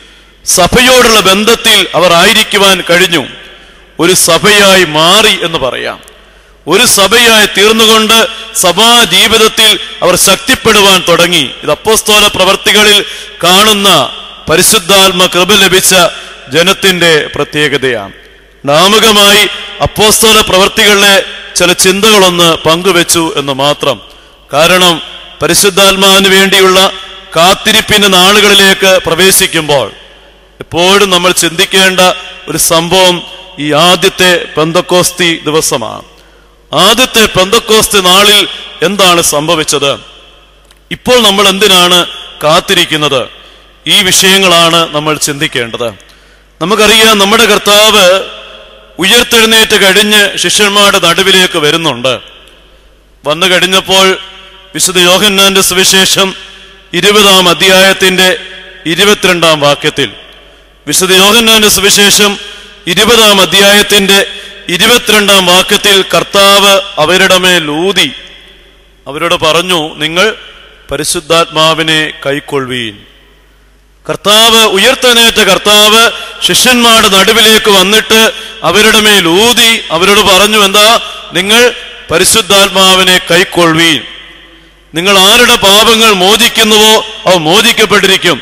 സഭയോടുള്ള ബന്ധത്തിൽ അവർ ആയിരിക്കുവാൻ കഴിഞ്ഞു ഒരു സഭയായി മാറി എന്ന് പറയാം ഒരു സഭയായി തീർന്നുകൊണ്ട് സഭാ ജീവിതത്തിൽ അവർ ശക്തിപ്പെടുവാൻ തുടങ്ങി ഇത് അപ്പോസ്തോല പ്രവർത്തികളിൽ കാണുന്ന പരിശുദ്ധാത്മ കൃപ ലഭിച്ച ജനത്തിന്റെ പ്രത്യേകതയാണ് നാമകമായി അപ്പോസ്തോല പ്രവർത്തികളിലെ ചില ചിന്തകളൊന്ന് പങ്കുവെച്ചു എന്ന് മാത്രം കാരണം പരിശുദ്ധാത്മാവിന് വേണ്ടിയുള്ള കാത്തിരിപ്പിന്റെ നാളുകളിലേക്ക് പ്രവേശിക്കുമ്പോൾ എപ്പോഴും നമ്മൾ ചിന്തിക്കേണ്ട ഒരു സംഭവം ഈ ആദ്യത്തെ പെന്തക്കോസ്തി ദിവസമാണ് ആദ്യത്തെ പെന്തക്കോസ്തി നാളിൽ എന്താണ് സംഭവിച്ചത് ഇപ്പോൾ നമ്മൾ എന്തിനാണ് കാത്തിരിക്കുന്നത് ഈ വിഷയങ്ങളാണ് നമ്മൾ ചിന്തിക്കേണ്ടത് നമുക്കറിയാം നമ്മുടെ കർത്താവ് ഉയർത്തെഴുന്നേറ്റ് കഴിഞ്ഞ് ശിഷ്യന്മാരുടെ നടുവിലേക്ക് വരുന്നുണ്ട് വന്നു കഴിഞ്ഞപ്പോൾ വിശുദ്ധ യോഹന്നാന്റെ സുവിശേഷം ഇരുപതാം അധ്യായത്തിന്റെ ഇരുപത്തിരണ്ടാം വാക്യത്തിൽ വിശുദ്ധ യോഹന്നാന്റെ സുവിശേഷം ഇരുപതാം അധ്യായത്തിന്റെ ഇരുപത്തിരണ്ടാം വാക്യത്തിൽ കർത്താവ് അവരുടെ മേൽ ഊതി അവരോട് പറഞ്ഞു നിങ്ങൾ പരിശുദ്ധാത്മാവിനെ കൈക്കൊള്ളുവീൻ കർത്താവ് ഉയർത്തെഴുന്നേറ്റ കർത്താവ് ശിഷ്യന്മാരുടെ നടുവിലേക്ക് വന്നിട്ട് അവരുടെ മേൽ ഊതി അവരോട് പറഞ്ഞു എന്താ നിങ്ങൾ പരിശുദ്ധാത്മാവിനെ കൈക്കൊള്ളുവീൻ നിങ്ങൾ ആരുടെ പാപങ്ങൾ മോചിക്കുന്നുവോ അവ മോചിക്കപ്പെട്ടിരിക്കും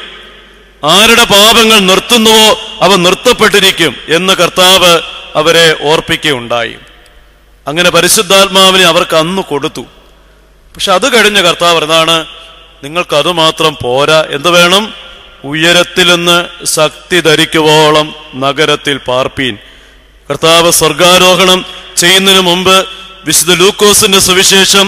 ആരുടെ പാപങ്ങൾ നിർത്തുന്നുവോ അവ നിർത്തപ്പെട്ടിരിക്കും എന്ന് കർത്താവ് അവരെ ഓർപ്പിക്കുകയുണ്ടായി അങ്ങനെ പരിശുദ്ധാത്മാവിനെ അവർക്ക് അന്ന് കൊടുത്തു പക്ഷെ അത് കഴിഞ്ഞ കർത്താവ് എന്താണ് നിങ്ങൾക്ക് അത് മാത്രം പോരാ എന്ത് വേണം ഉയരത്തിൽ നിന്ന് ശക്തി ധരിക്കുവോളം നഗരത്തിൽ പാർപ്പീൻ കർത്താവ് സ്വർഗാരോഹണം ചെയ്യുന്നതിന് മുമ്പ് വിശുദ്ധ ലൂക്കോസിന്റെ സുവിശേഷം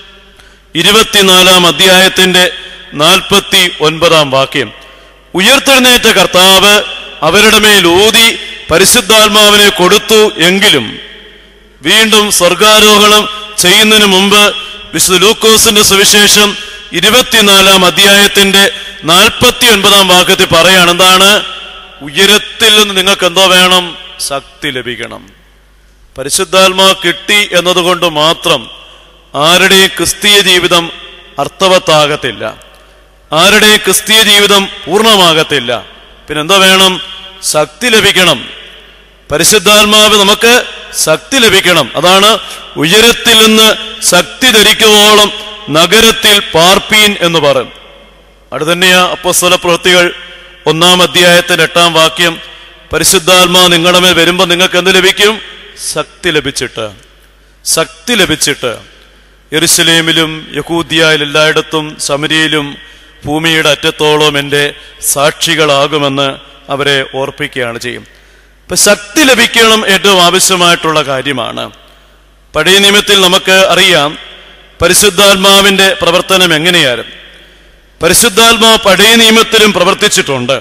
ഇരുപത്തിനാലാം അധ്യായത്തിന്റെ നാൽപ്പത്തി ഒൻപതാം വാക്യം ഉയർത്തെഴുന്നേറ്റ കർത്താവ് അവരുടെ മേൽ ഊതി പരിശുദ്ധാത്മാവിനെ കൊടുത്തു എങ്കിലും വീണ്ടും സ്വർഗാരോഹണം ചെയ്യുന്നതിന് മുമ്പ് വിശുദ്ധ ലൂക്കോസിന്റെ സുവിശേഷം ഇരുപത്തിനാലാം അധ്യായത്തിന്റെ നാൽപ്പത്തി ഒൻപതാം വാക്യത്തിൽ പറയാണ് എന്താണ് ഉയരത്തിൽ നിന്ന് നിങ്ങൾക്ക് എന്തോ വേണം ശക്തി ലഭിക്കണം പരിശുദ്ധാത്മാ കിട്ടി എന്നതുകൊണ്ട് മാത്രം ആരുടെയും ക്രിസ്തീയ ജീവിതം അർത്ഥവത്താകത്തില്ല ആരുടെയും ക്രിസ്തീയ ജീവിതം പൂർണ്ണമാകത്തില്ല പിന്നെന്തോ വേണം ശക്തി ലഭിക്കണം പരിശുദ്ധാത്മാവ് നമുക്ക് ശക്തി ലഭിക്കണം അതാണ് ഉയരത്തിൽ നിന്ന് ശക്തി ധരിക്കുവോളം നഗരത്തിൽ പാർപ്പീൻ എന്ന് പറയും അവിടെ തന്നെയാ അപ്പോസ്തല പ്രവൃത്തികൾ ഒന്നാം അധ്യായത്തിന്റെ എട്ടാം വാക്യം പരിശുദ്ധാത്മാ നിങ്ങളുടെ മേൽ വരുമ്പോൾ നിങ്ങൾക്ക് എന്ത് ലഭിക്കും ശക്തി ലഭിച്ചിട്ട് ശക്തി ലഭിച്ചിട്ട് യെരുശലേമിലും യഹൂദിയയിൽ എല്ലായിടത്തും സമരിയിലും ഭൂമിയുടെ അറ്റത്തോളം എൻ്റെ സാക്ഷികളാകുമെന്ന് അവരെ ഓർപ്പിക്കുകയാണ് ചെയ്യും ഇപ്പൊ ശക്തി ലഭിക്കണം ഏറ്റവും ആവശ്യമായിട്ടുള്ള കാര്യമാണ് പഴയ നിയമത്തിൽ നമുക്ക് അറിയാം പരിശുദ്ധാത്മാവിന്റെ പ്രവർത്തനം എങ്ങനെയായിരുന്നു പരിശുദ്ധാത്മാവ് പഴയ നിയമത്തിലും പ്രവർത്തിച്ചിട്ടുണ്ട്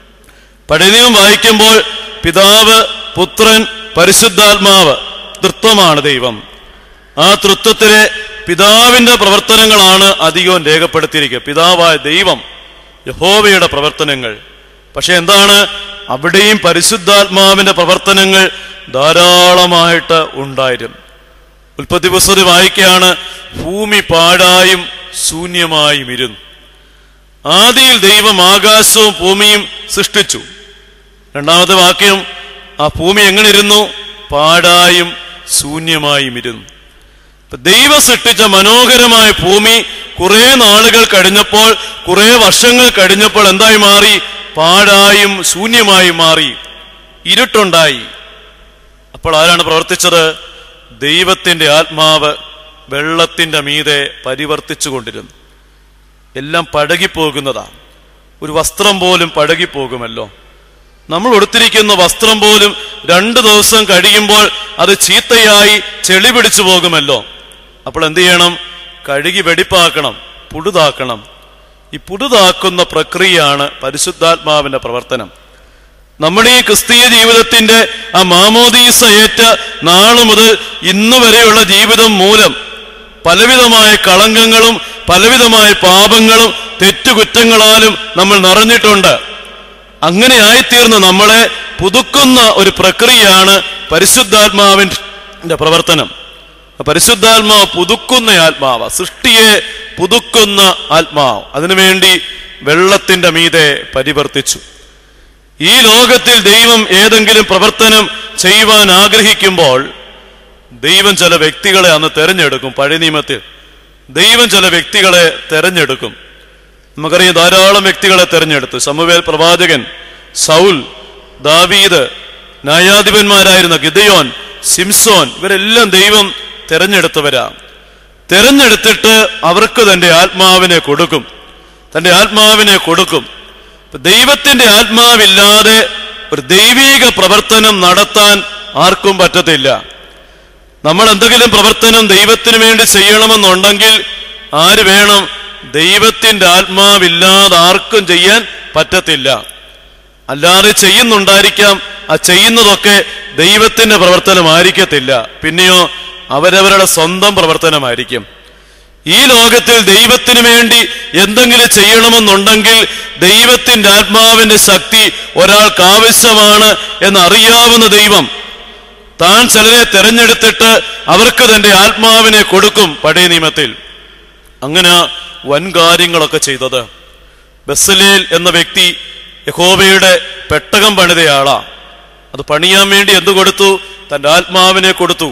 പഴയ നിയമം വായിക്കുമ്പോൾ പിതാവ് പുത്രൻ പരിശുദ്ധാത്മാവ് തൃത്വമാണ് ദൈവം ആ തൃത്വത്തിലെ പിതാവിന്റെ പ്രവർത്തനങ്ങളാണ് അധികവും രേഖപ്പെടുത്തിയിരിക്കുക പിതാവായ ദൈവം യഹോവയുടെ പ്രവർത്തനങ്ങൾ പക്ഷെ എന്താണ് അവിടെയും പരിശുദ്ധാത്മാവിന്റെ പ്രവർത്തനങ്ങൾ ധാരാളമായിട്ട് ഉണ്ടായിരുന്നു ഉൽപ്പത്തി പുസ്തകം വായിക്കുകയാണ് ഭൂമി പാഴായും ശൂന്യമായും ഇരുന്നു ആദിയിൽ ദൈവം ആകാശവും ഭൂമിയും സൃഷ്ടിച്ചു രണ്ടാമത്തെ വാക്യം ആ ഭൂമി എങ്ങനെ ഇരുന്നു പാഴായും ശൂന്യമായും ഇരുന്നു ഇപ്പൊ ദൈവം സൃഷ്ടിച്ച മനോഹരമായ ഭൂമി കുറെ നാളുകൾ കഴിഞ്ഞപ്പോൾ കുറെ വർഷങ്ങൾ കഴിഞ്ഞപ്പോൾ എന്തായി മാറി പാഴായും ശൂന്യമായും മാറി ഇരുട്ടുണ്ടായി അപ്പോൾ ആരാണ് പ്രവർത്തിച്ചത് ദൈവത്തിന്റെ ആത്മാവ് വെള്ളത്തിന്റെ മീതെ പരിവർത്തിച്ചുകൊണ്ടിരുന്നു എല്ലാം പഴകിപ്പോകുന്നതാണ് ഒരു വസ്ത്രം പോലും പഴകിപ്പോകുമല്ലോ നമ്മൾ ഉടുത്തിരിക്കുന്ന വസ്ത്രം പോലും രണ്ടു ദിവസം കഴിയുമ്പോൾ അത് ചീത്തയായി ചെളി പിടിച്ചു പോകുമല്ലോ അപ്പോൾ എന്ത് ചെയ്യണം കഴുകി വെടിപ്പാക്കണം പുടുതാക്കണം ഈ പുടുതാക്കുന്ന പ്രക്രിയയാണ് പരിശുദ്ധാത്മാവിന്റെ പ്രവർത്തനം നമ്മുടെ ഈ ക്രിസ്തീയ ജീവിതത്തിന്റെ ആ മാമോദീസ ഏറ്റ നാളു മുതൽ ഇന്നു വരെയുള്ള ജീവിതം മൂലം പലവിധമായ കളങ്കങ്ങളും പലവിധമായ പാപങ്ങളും തെറ്റുകുറ്റങ്ങളാലും നമ്മൾ നിറഞ്ഞിട്ടുണ്ട് അങ്ങനെ ആയിത്തീർന്ന നമ്മളെ പുതുക്കുന്ന ഒരു പ്രക്രിയയാണ് പരിശുദ്ധാത്മാവിന്റെ പ്രവർത്തനം പരിശുദ്ധാത്മാവ് പുതുക്കുന്ന ആത്മാവ് സൃഷ്ടിയെ പുതുക്കുന്ന ആത്മാവ് അതിനുവേണ്ടി വെള്ളത്തിന്റെ മീതെ പരിവർത്തിച്ചു ഈ ലോകത്തിൽ ദൈവം ഏതെങ്കിലും പ്രവർത്തനം ചെയ്യുവാൻ ആഗ്രഹിക്കുമ്പോൾ ദൈവം ചില വ്യക്തികളെ അന്ന് തെരഞ്ഞെടുക്കും പഴയ നിയമത്തിൽ ദൈവം ചില വ്യക്തികളെ തെരഞ്ഞെടുക്കും നമുക്കറിയാം ധാരാളം വ്യക്തികളെ തെരഞ്ഞെടുത്തു സമുവേൽ പ്രവാചകൻ സൗൽ ദാവീദ് ന്യായാധിപന്മാരായിരുന്ന ഗിദയോൻ സിംസോൻ ഇവരെല്ലാം ദൈവം തെരഞ്ഞെടുത്തവരാ തെരഞ്ഞെടുത്തിട്ട് അവർക്ക് തന്റെ ആത്മാവിനെ കൊടുക്കും തന്റെ ആത്മാവിനെ കൊടുക്കും ഇപ്പൊ ദൈവത്തിന്റെ ആത്മാവില്ലാതെ ഒരു ദൈവീക പ്രവർത്തനം നടത്താൻ ആർക്കും പറ്റത്തില്ല നമ്മൾ എന്തെങ്കിലും പ്രവർത്തനം ദൈവത്തിന് വേണ്ടി ചെയ്യണമെന്നുണ്ടെങ്കിൽ ആര് വേണം ദൈവത്തിന്റെ ആത്മാവില്ലാതെ ആർക്കും ചെയ്യാൻ പറ്റത്തില്ല അല്ലാതെ ചെയ്യുന്നുണ്ടായിരിക്കാം ആ ചെയ്യുന്നതൊക്കെ ദൈവത്തിന്റെ പ്രവർത്തനമായിരിക്കത്തില്ല പിന്നെയോ അവരവരുടെ സ്വന്തം പ്രവർത്തനമായിരിക്കും ഈ ലോകത്തിൽ ദൈവത്തിന് വേണ്ടി എന്തെങ്കിലും ചെയ്യണമെന്നുണ്ടെങ്കിൽ ദൈവത്തിന്റെ ആത്മാവിന്റെ ശക്തി ഒരാൾക്ക് ആവശ്യമാണ് എന്നറിയാവുന്ന ദൈവം താൻ ചിലരെ തെരഞ്ഞെടുത്തിട്ട് അവർക്ക് തന്റെ ആത്മാവിനെ കൊടുക്കും പഴയ നിയമത്തിൽ അങ്ങനെ വൻ കാര്യങ്ങളൊക്കെ ചെയ്തത് ബസലേൽ എന്ന വ്യക്തി യഹോവയുടെ പെട്ടകം പണിതയാളാ അത് പണിയാൻ വേണ്ടി എന്തു കൊടുത്തു തന്റെ ആത്മാവിനെ കൊടുത്തു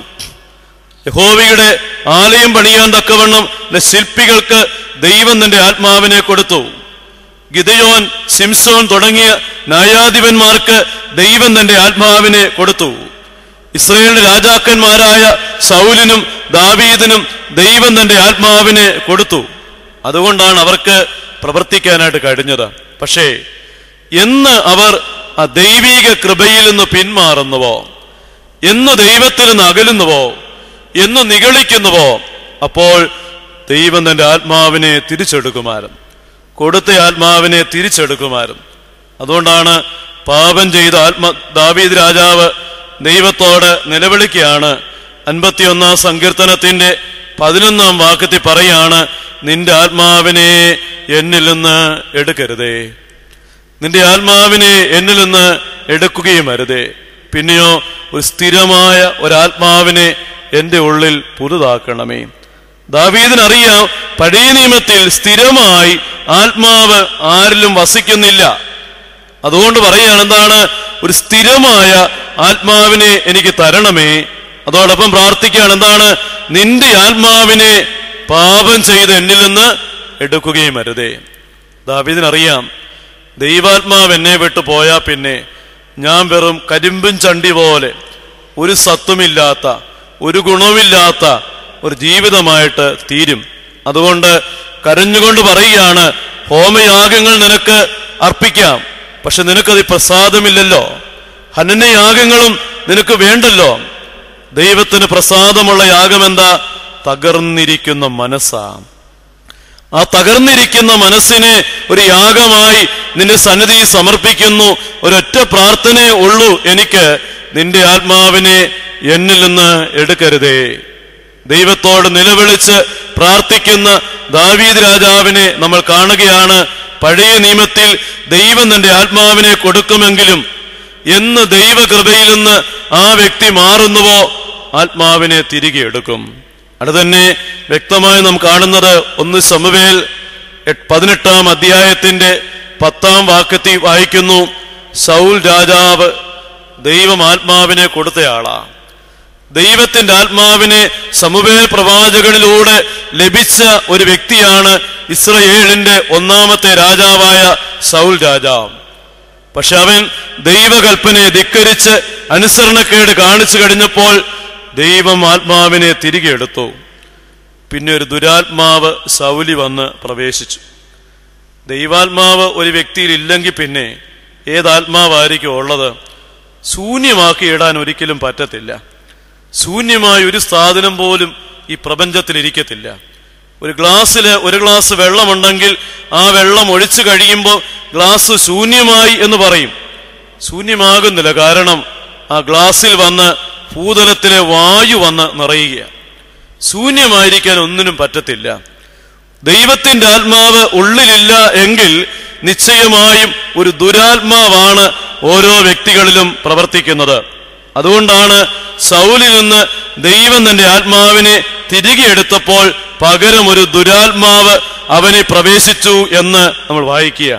യഹോവയുടെ ആലയം പണിയാൻ തക്കവണ്ണം തന്റെ ശില്പികൾക്ക് ദൈവം തന്റെ ആത്മാവിനെ കൊടുത്തു ഗിതയോൻ സിംസോൻ തുടങ്ങിയ ന്യായാധിപന്മാർക്ക് ദൈവം തന്റെ ആത്മാവിനെ കൊടുത്തു ഇസ്രയേലിന്റെ രാജാക്കന്മാരായ സൗലിനും ദാവീദിനും ദൈവം തന്റെ ആത്മാവിനെ കൊടുത്തു അതുകൊണ്ടാണ് അവർക്ക് പ്രവർത്തിക്കാനായിട്ട് കഴിഞ്ഞത് പക്ഷേ എന്ന് അവർ ആ ദൈവീക കൃപയിൽ നിന്ന് പിന്മാറുന്നുവോ എന്ന് ദൈവത്തിൽ നിന്ന് അകലുന്നുവോ എന്ന് നിഗളിക്കുന്നുവോ അപ്പോൾ ദൈവം തന്റെ ആത്മാവിനെ തിരിച്ചെടുക്കുമായിരുന്നു കൊടുത്ത ആത്മാവിനെ തിരിച്ചെടുക്കുമായിരുന്നു അതുകൊണ്ടാണ് പാപം ചെയ്ത ആത്മ ദാവീദ് രാജാവ് ദൈവത്തോട് നിലവിളിക്കുകയാണ് അൻപത്തിയൊന്നാം സങ്കീർത്തനത്തിന്റെ പതിനൊന്നാം വാക്യത്തിൽ പറയാണ് നിന്റെ ആത്മാവിനെ എന്നിൽ നിന്ന് എടുക്കരുതേ നിന്റെ ആത്മാവിനെ എന്നിൽ നിന്ന് എടുക്കുകയും അരുതേ പിന്നെയോ ഒരു സ്ഥിരമായ ഒരാത്മാവിനെ എന്റെ ഉള്ളിൽ പുതുതാക്കണമേ ദാവീദിനറിയാം പഴയ നിയമത്തിൽ സ്ഥിരമായി ആത്മാവ് ആരിലും വസിക്കുന്നില്ല അതുകൊണ്ട് പറയുകയാണ് എന്താണ് ഒരു സ്ഥിരമായ ആത്മാവിനെ എനിക്ക് തരണമേ അതോടൊപ്പം പ്രാർത്ഥിക്കുകയാണ് എന്താണ് നിന്റെ ആത്മാവിനെ പാപം ചെയ്ത് എന്നിൽ നിന്ന് എടുക്കുകയും അരുതേ ദാവീദിനറിയാം ദൈവാത്മാവ് എന്നെ വിട്ടു പോയാ പിന്നെ ഞാൻ വെറും കരിമ്പും ചണ്ടി പോലെ ഒരു സത്വമില്ലാത്ത ഒരു ഗുണമില്ലാത്ത ഒരു ജീവിതമായിട്ട് തീരും അതുകൊണ്ട് കരഞ്ഞുകൊണ്ട് പറയുകയാണ് ഹോമയാഗങ്ങൾ നിനക്ക് അർപ്പിക്കാം പക്ഷെ നിനക്കത് പ്രസാദമില്ലല്ലോ ഹനനയാഗങ്ങളും നിനക്ക് വേണ്ടല്ലോ ദൈവത്തിന് പ്രസാദമുള്ള യാഗം എന്താ തകർന്നിരിക്കുന്ന മനസ്സാ ആ തകർന്നിരിക്കുന്ന മനസ്സിനെ ഒരു യാഗമായി നിന്റെ സന്നിധി സമർപ്പിക്കുന്നു ഒരൊറ്റ പ്രാർത്ഥനയേ ഉള്ളൂ എനിക്ക് നിന്റെ ആത്മാവിനെ എന്നിൽ നിന്ന് എടുക്കരുതേ ദൈവത്തോട് നിലവിളിച്ച് പ്രാർത്ഥിക്കുന്ന ദാവീദ് രാജാവിനെ നമ്മൾ കാണുകയാണ് പഴയ നിയമത്തിൽ ദൈവം തന്റെ ആത്മാവിനെ കൊടുക്കുമെങ്കിലും എന്ന് ദൈവകൃപയിൽ നിന്ന് ആ വ്യക്തി മാറുന്നുവോ ആത്മാവിനെ തിരികെ എടുക്കും അത് തന്നെ വ്യക്തമായി നാം കാണുന്നത് ഒന്ന് സമവേൽ എട്ട് പതിനെട്ടാം അധ്യായത്തിന്റെ പത്താം വാക്യത്തിൽ വായിക്കുന്നു സൗൽ രാജാവ് ദൈവം ആത്മാവിനെ കൊടുത്തയാളാ ദൈവത്തിന്റെ ആത്മാവിനെ സമുവേൽ പ്രവാചകനിലൂടെ ലഭിച്ച ഒരു വ്യക്തിയാണ് ഇസ്രയേലിന്റെ ഒന്നാമത്തെ രാജാവായ സൗൽ രാജാവ് പക്ഷെ അവൻ ദൈവകൽപ്പനയെ ധിക്കരിച്ച് അനുസരണക്കേട് കാണിച്ചു കഴിഞ്ഞപ്പോൾ ദൈവം ആത്മാവിനെ തിരികെ എടുത്തു പിന്നെ ഒരു ദുരാത്മാവ് സൗലി വന്ന് പ്രവേശിച്ചു ദൈവാത്മാവ് ഒരു വ്യക്തിയിൽ ഇല്ലെങ്കിൽ പിന്നെ ഏതാത്മാവായിരിക്കും ഉള്ളത് ശൂന്യമാക്കി ഇടാൻ ഒരിക്കലും പറ്റത്തില്ല ശൂന്യമായ ഒരു സാധനം പോലും ഈ പ്രപഞ്ചത്തിൽ ഇരിക്കത്തില്ല ഒരു ഗ്ലാസ്സിൽ ഒരു ഗ്ലാസ് വെള്ളമുണ്ടെങ്കിൽ ആ വെള്ളം ഒഴിച്ചു കഴിയുമ്പോൾ ഗ്ലാസ് ശൂന്യമായി എന്ന് പറയും ശൂന്യമാകുന്നില്ല കാരണം ആ ഗ്ലാസ്സിൽ വന്ന് ഭൂതലത്തിലെ വായു വന്ന് നിറയുകയാണ് ശൂന്യമായിരിക്കാൻ ഒന്നിനും പറ്റത്തില്ല ദൈവത്തിന്റെ ആത്മാവ് ഉള്ളിലില്ല എങ്കിൽ നിശ്ചയമായും ഒരു ദുരാത്മാവാണ് ഓരോ വ്യക്തികളിലും പ്രവർത്തിക്കുന്നത് അതുകൊണ്ടാണ് സൗലിൽ നിന്ന് ദൈവം തന്റെ ആത്മാവിനെ തിരികെ എടുത്തപ്പോൾ പകരം ഒരു ദുരാത്മാവ് അവനെ പ്രവേശിച്ചു എന്ന് നമ്മൾ വായിക്കുക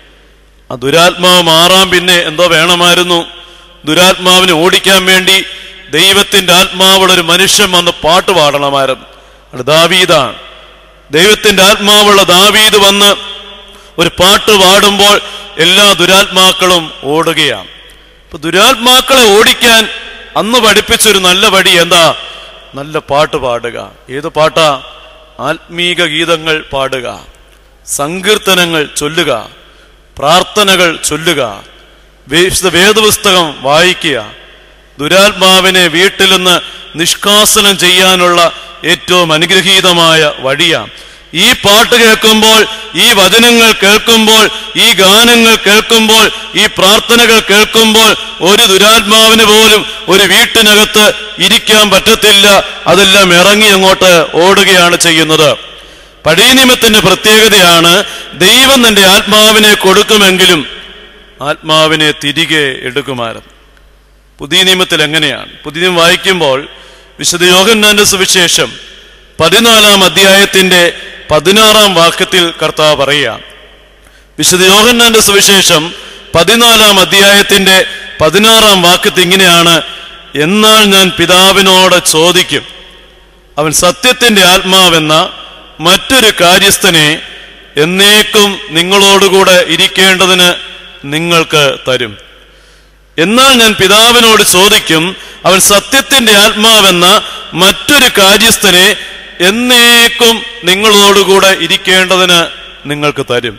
ആ ദുരാത്മാവ് മാറാൻ പിന്നെ എന്തോ വേണമായിരുന്നു ദുരാത്മാവിനെ ഓടിക്കാൻ വേണ്ടി ദൈവത്തിന്റെ ആത്മാവുള്ള ഒരു മനുഷ്യൻ വന്ന് പാട്ട് പാടണമായിരുന്നു അത് ദാവീദാണ് ദൈവത്തിന്റെ ആത്മാവുള്ള ദാവീദ് വന്ന് ഒരു പാട്ട് പാടുമ്പോൾ എല്ലാ ദുരാത്മാക്കളും ഓടുകയാണ് അപ്പൊ ദുരാത്മാക്കളെ ഓടിക്കാൻ അന്ന് പഠിപ്പിച്ചൊരു നല്ല വഴി എന്താ നല്ല പാട്ട് പാടുക ഏത് പാട്ടാ ആത്മീക ഗീതങ്ങൾ പാടുക സങ്കീർത്തനങ്ങൾ ചൊല്ലുക പ്രാർത്ഥനകൾ ചൊല്ലുക വിശുദ്ധ വേദപുസ്തകം വായിക്കുക ദുരാത്മാവിനെ വീട്ടിൽ നിന്ന് നിഷ്കാസനം ചെയ്യാനുള്ള ഏറ്റവും അനുഗ്രഹീതമായ വഴിയാണ് ഈ പാട്ട് കേൾക്കുമ്പോൾ ഈ വചനങ്ങൾ കേൾക്കുമ്പോൾ ഈ ഗാനങ്ങൾ കേൾക്കുമ്പോൾ ഈ പ്രാർത്ഥനകൾ കേൾക്കുമ്പോൾ ഒരു ദുരാത്മാവിന് പോലും ഒരു വീട്ടിനകത്ത് ഇരിക്കാൻ പറ്റത്തില്ല അതെല്ലാം ഇറങ്ങി അങ്ങോട്ട് ഓടുകയാണ് ചെയ്യുന്നത് പഴയ നിയമത്തിന്റെ പ്രത്യേകതയാണ് ദൈവം തന്റെ ആത്മാവിനെ കൊടുക്കുമെങ്കിലും ആത്മാവിനെ തിരികെ എടുക്കുമായിരുന്നു പുതിയ നിയമത്തിൽ എങ്ങനെയാണ് പുതിയ നിയമം വായിക്കുമ്പോൾ വിശുദ്ധ യോഹന്നാന്റെ സുവിശേഷം പതിനാലാം അധ്യായത്തിന്റെ പതിനാറാം വാക്യത്തിൽ കർത്താവ് പറയുക വിശുദ്ധ യോഹന്നാന്റെ സുവിശേഷം പതിനാലാം അധ്യായത്തിന്റെ പതിനാറാം വാക്യത്തിൽ ഇങ്ങനെയാണ് എന്നാൽ ഞാൻ പിതാവിനോട് ചോദിക്കും അവൻ സത്യത്തിന്റെ ആത്മാവെന്ന മറ്റൊരു കാര്യസ്ഥനെ എന്നേക്കും നിങ്ങളോടുകൂടെ ഇരിക്കേണ്ടതിന് നിങ്ങൾക്ക് തരും എന്നാൽ ഞാൻ പിതാവിനോട് ചോദിക്കും അവൻ സത്യത്തിന്റെ ആത്മാവെന്ന മറ്റൊരു കാര്യസ്ഥനെ എന്നേക്കും നിങ്ങളോടുകൂടെ ഇരിക്കേണ്ടതിന് നിങ്ങൾക്ക് തരും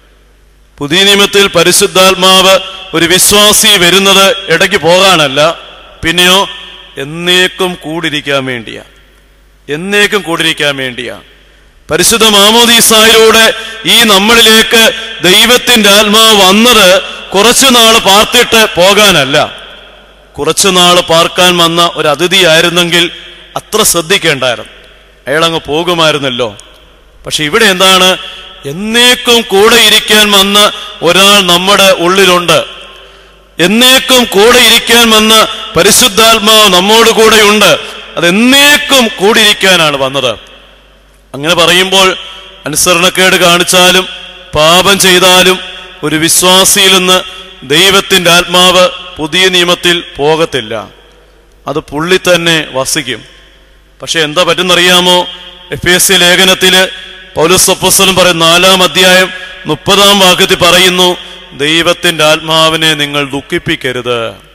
പുതിയ നിയമത്തിൽ പരിശുദ്ധാത്മാവ് ഒരു വിശ്വാസി വരുന്നത് ഇടയ്ക്ക് പോകാനല്ല പിന്നെയോ എന്നേക്കും കൂടിരിക്കാൻ വേണ്ടിയാ എന്നേക്കും കൂടിരിക്കാൻ വേണ്ടിയാ പരിശുദ്ധ മാമോദീസായിലൂടെ ഈ നമ്മളിലേക്ക് ദൈവത്തിന്റെ ആത്മാവ് വന്നത് കുറച്ചു നാൾ പാർത്തിട്ട് പോകാനല്ല കുറച്ചു നാൾ പാർക്കാൻ വന്ന ഒരു അതിഥിയായിരുന്നെങ്കിൽ അത്ര ശ്രദ്ധിക്കേണ്ടായിരുന്നു അയാളങ്ങ് പോകുമായിരുന്നല്ലോ പക്ഷെ ഇവിടെ എന്താണ് എന്നേക്കും കൂടെ ഇരിക്കാൻ വന്ന ഒരാൾ നമ്മുടെ ഉള്ളിലുണ്ട് എന്നേക്കും കൂടെ ഇരിക്കാൻ വന്ന പരിശുദ്ധാത്മാവ് നമ്മോട് കൂടെയുണ്ട് അത് എന്നേക്കും കൂടിയിരിക്കാനാണ് വന്നത് അങ്ങനെ പറയുമ്പോൾ അനുസരണക്കേട് കാണിച്ചാലും പാപം ചെയ്താലും ഒരു വിശ്വാസിയിൽ നിന്ന് ദൈവത്തിന്റെ ആത്മാവ് പുതിയ നിയമത്തിൽ പോകത്തില്ല അത് പുള്ളി തന്നെ വസിക്കും പക്ഷെ എന്താ പറ്റുന്നറിയാമോ എഫ് എസ് സി ലേഖനത്തില് പൗലുസപ്പസ്വലം പറയുന്ന നാലാം അധ്യായം മുപ്പതാം വാക്യത്തിൽ പറയുന്നു ദൈവത്തിന്റെ ആത്മാവിനെ നിങ്ങൾ ദുഃഖിപ്പിക്കരുത്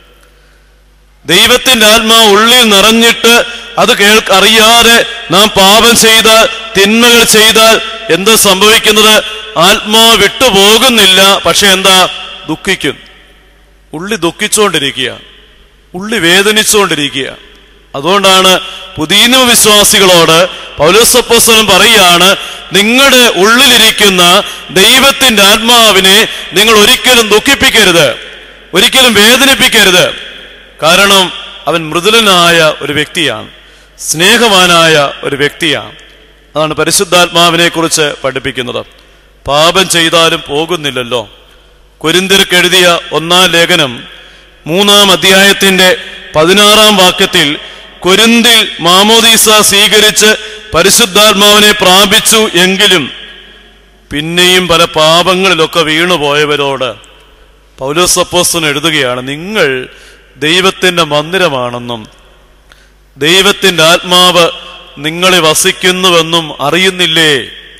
ദൈവത്തിന്റെ ആത്മാവ് ഉള്ളിൽ നിറഞ്ഞിട്ട് അത് കേൾക്ക് അറിയാതെ നാം പാപം ചെയ്താൽ തിന്മകൾ ചെയ്താൽ എന്താ സംഭവിക്കുന്നത് ആത്മാവ് വിട്ടുപോകുന്നില്ല പക്ഷെ എന്താ ദുഃഖിക്കും ഉള്ളി ദുഃഖിച്ചുകൊണ്ടിരിക്കുക ഉള്ളി വേദനിച്ചുകൊണ്ടിരിക്കുക അതുകൊണ്ടാണ് പുതിയ വിശ്വാസികളോട് പൗലോസപ്പോസ്തലൻ പറയുകയാണ് നിങ്ങളുടെ ഉള്ളിലിരിക്കുന്ന ദൈവത്തിന്റെ ആത്മാവിനെ നിങ്ങൾ ഒരിക്കലും ദുഃഖിപ്പിക്കരുത് ഒരിക്കലും വേദനിപ്പിക്കരുത് കാരണം അവൻ മൃദുലനായ ഒരു വ്യക്തിയാണ് സ്നേഹവാനായ ഒരു വ്യക്തിയാണ് അതാണ് പരിശുദ്ധാത്മാവിനെ കുറിച്ച് പഠിപ്പിക്കുന്നത് പാപം ചെയ്താലും പോകുന്നില്ലല്ലോ കൊരിന്തിർക്ക് എഴുതിയ ഒന്നാം ലേഖനം മൂന്നാം അധ്യായത്തിന്റെ പതിനാറാം വാക്യത്തിൽ കൊരിന്തിൽ മാമോദീസ സ്വീകരിച്ച് പരിശുദ്ധാത്മാവിനെ പ്രാപിച്ചു എങ്കിലും പിന്നെയും പല പാപങ്ങളിലൊക്കെ വീണുപോയവരോട് പൗലോസപ്പോസ്തൻ എഴുതുകയാണ് നിങ്ങൾ ദൈവത്തിന്റെ മന്ദിരമാണെന്നും ദൈവത്തിന്റെ ആത്മാവ് നിങ്ങളെ വസിക്കുന്നുവെന്നും അറിയുന്നില്ലേ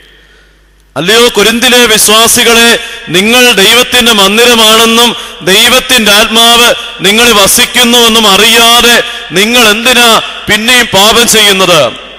അല്ലയോ കൊരിന്തിലെ വിശ്വാസികളെ നിങ്ങൾ ദൈവത്തിന്റെ മന്ദിരമാണെന്നും ദൈവത്തിന്റെ ആത്മാവ് നിങ്ങളെ വസിക്കുന്നുവെന്നും അറിയാതെ നിങ്ങൾ എന്തിനാ പിന്നെയും പാപം ചെയ്യുന്നത്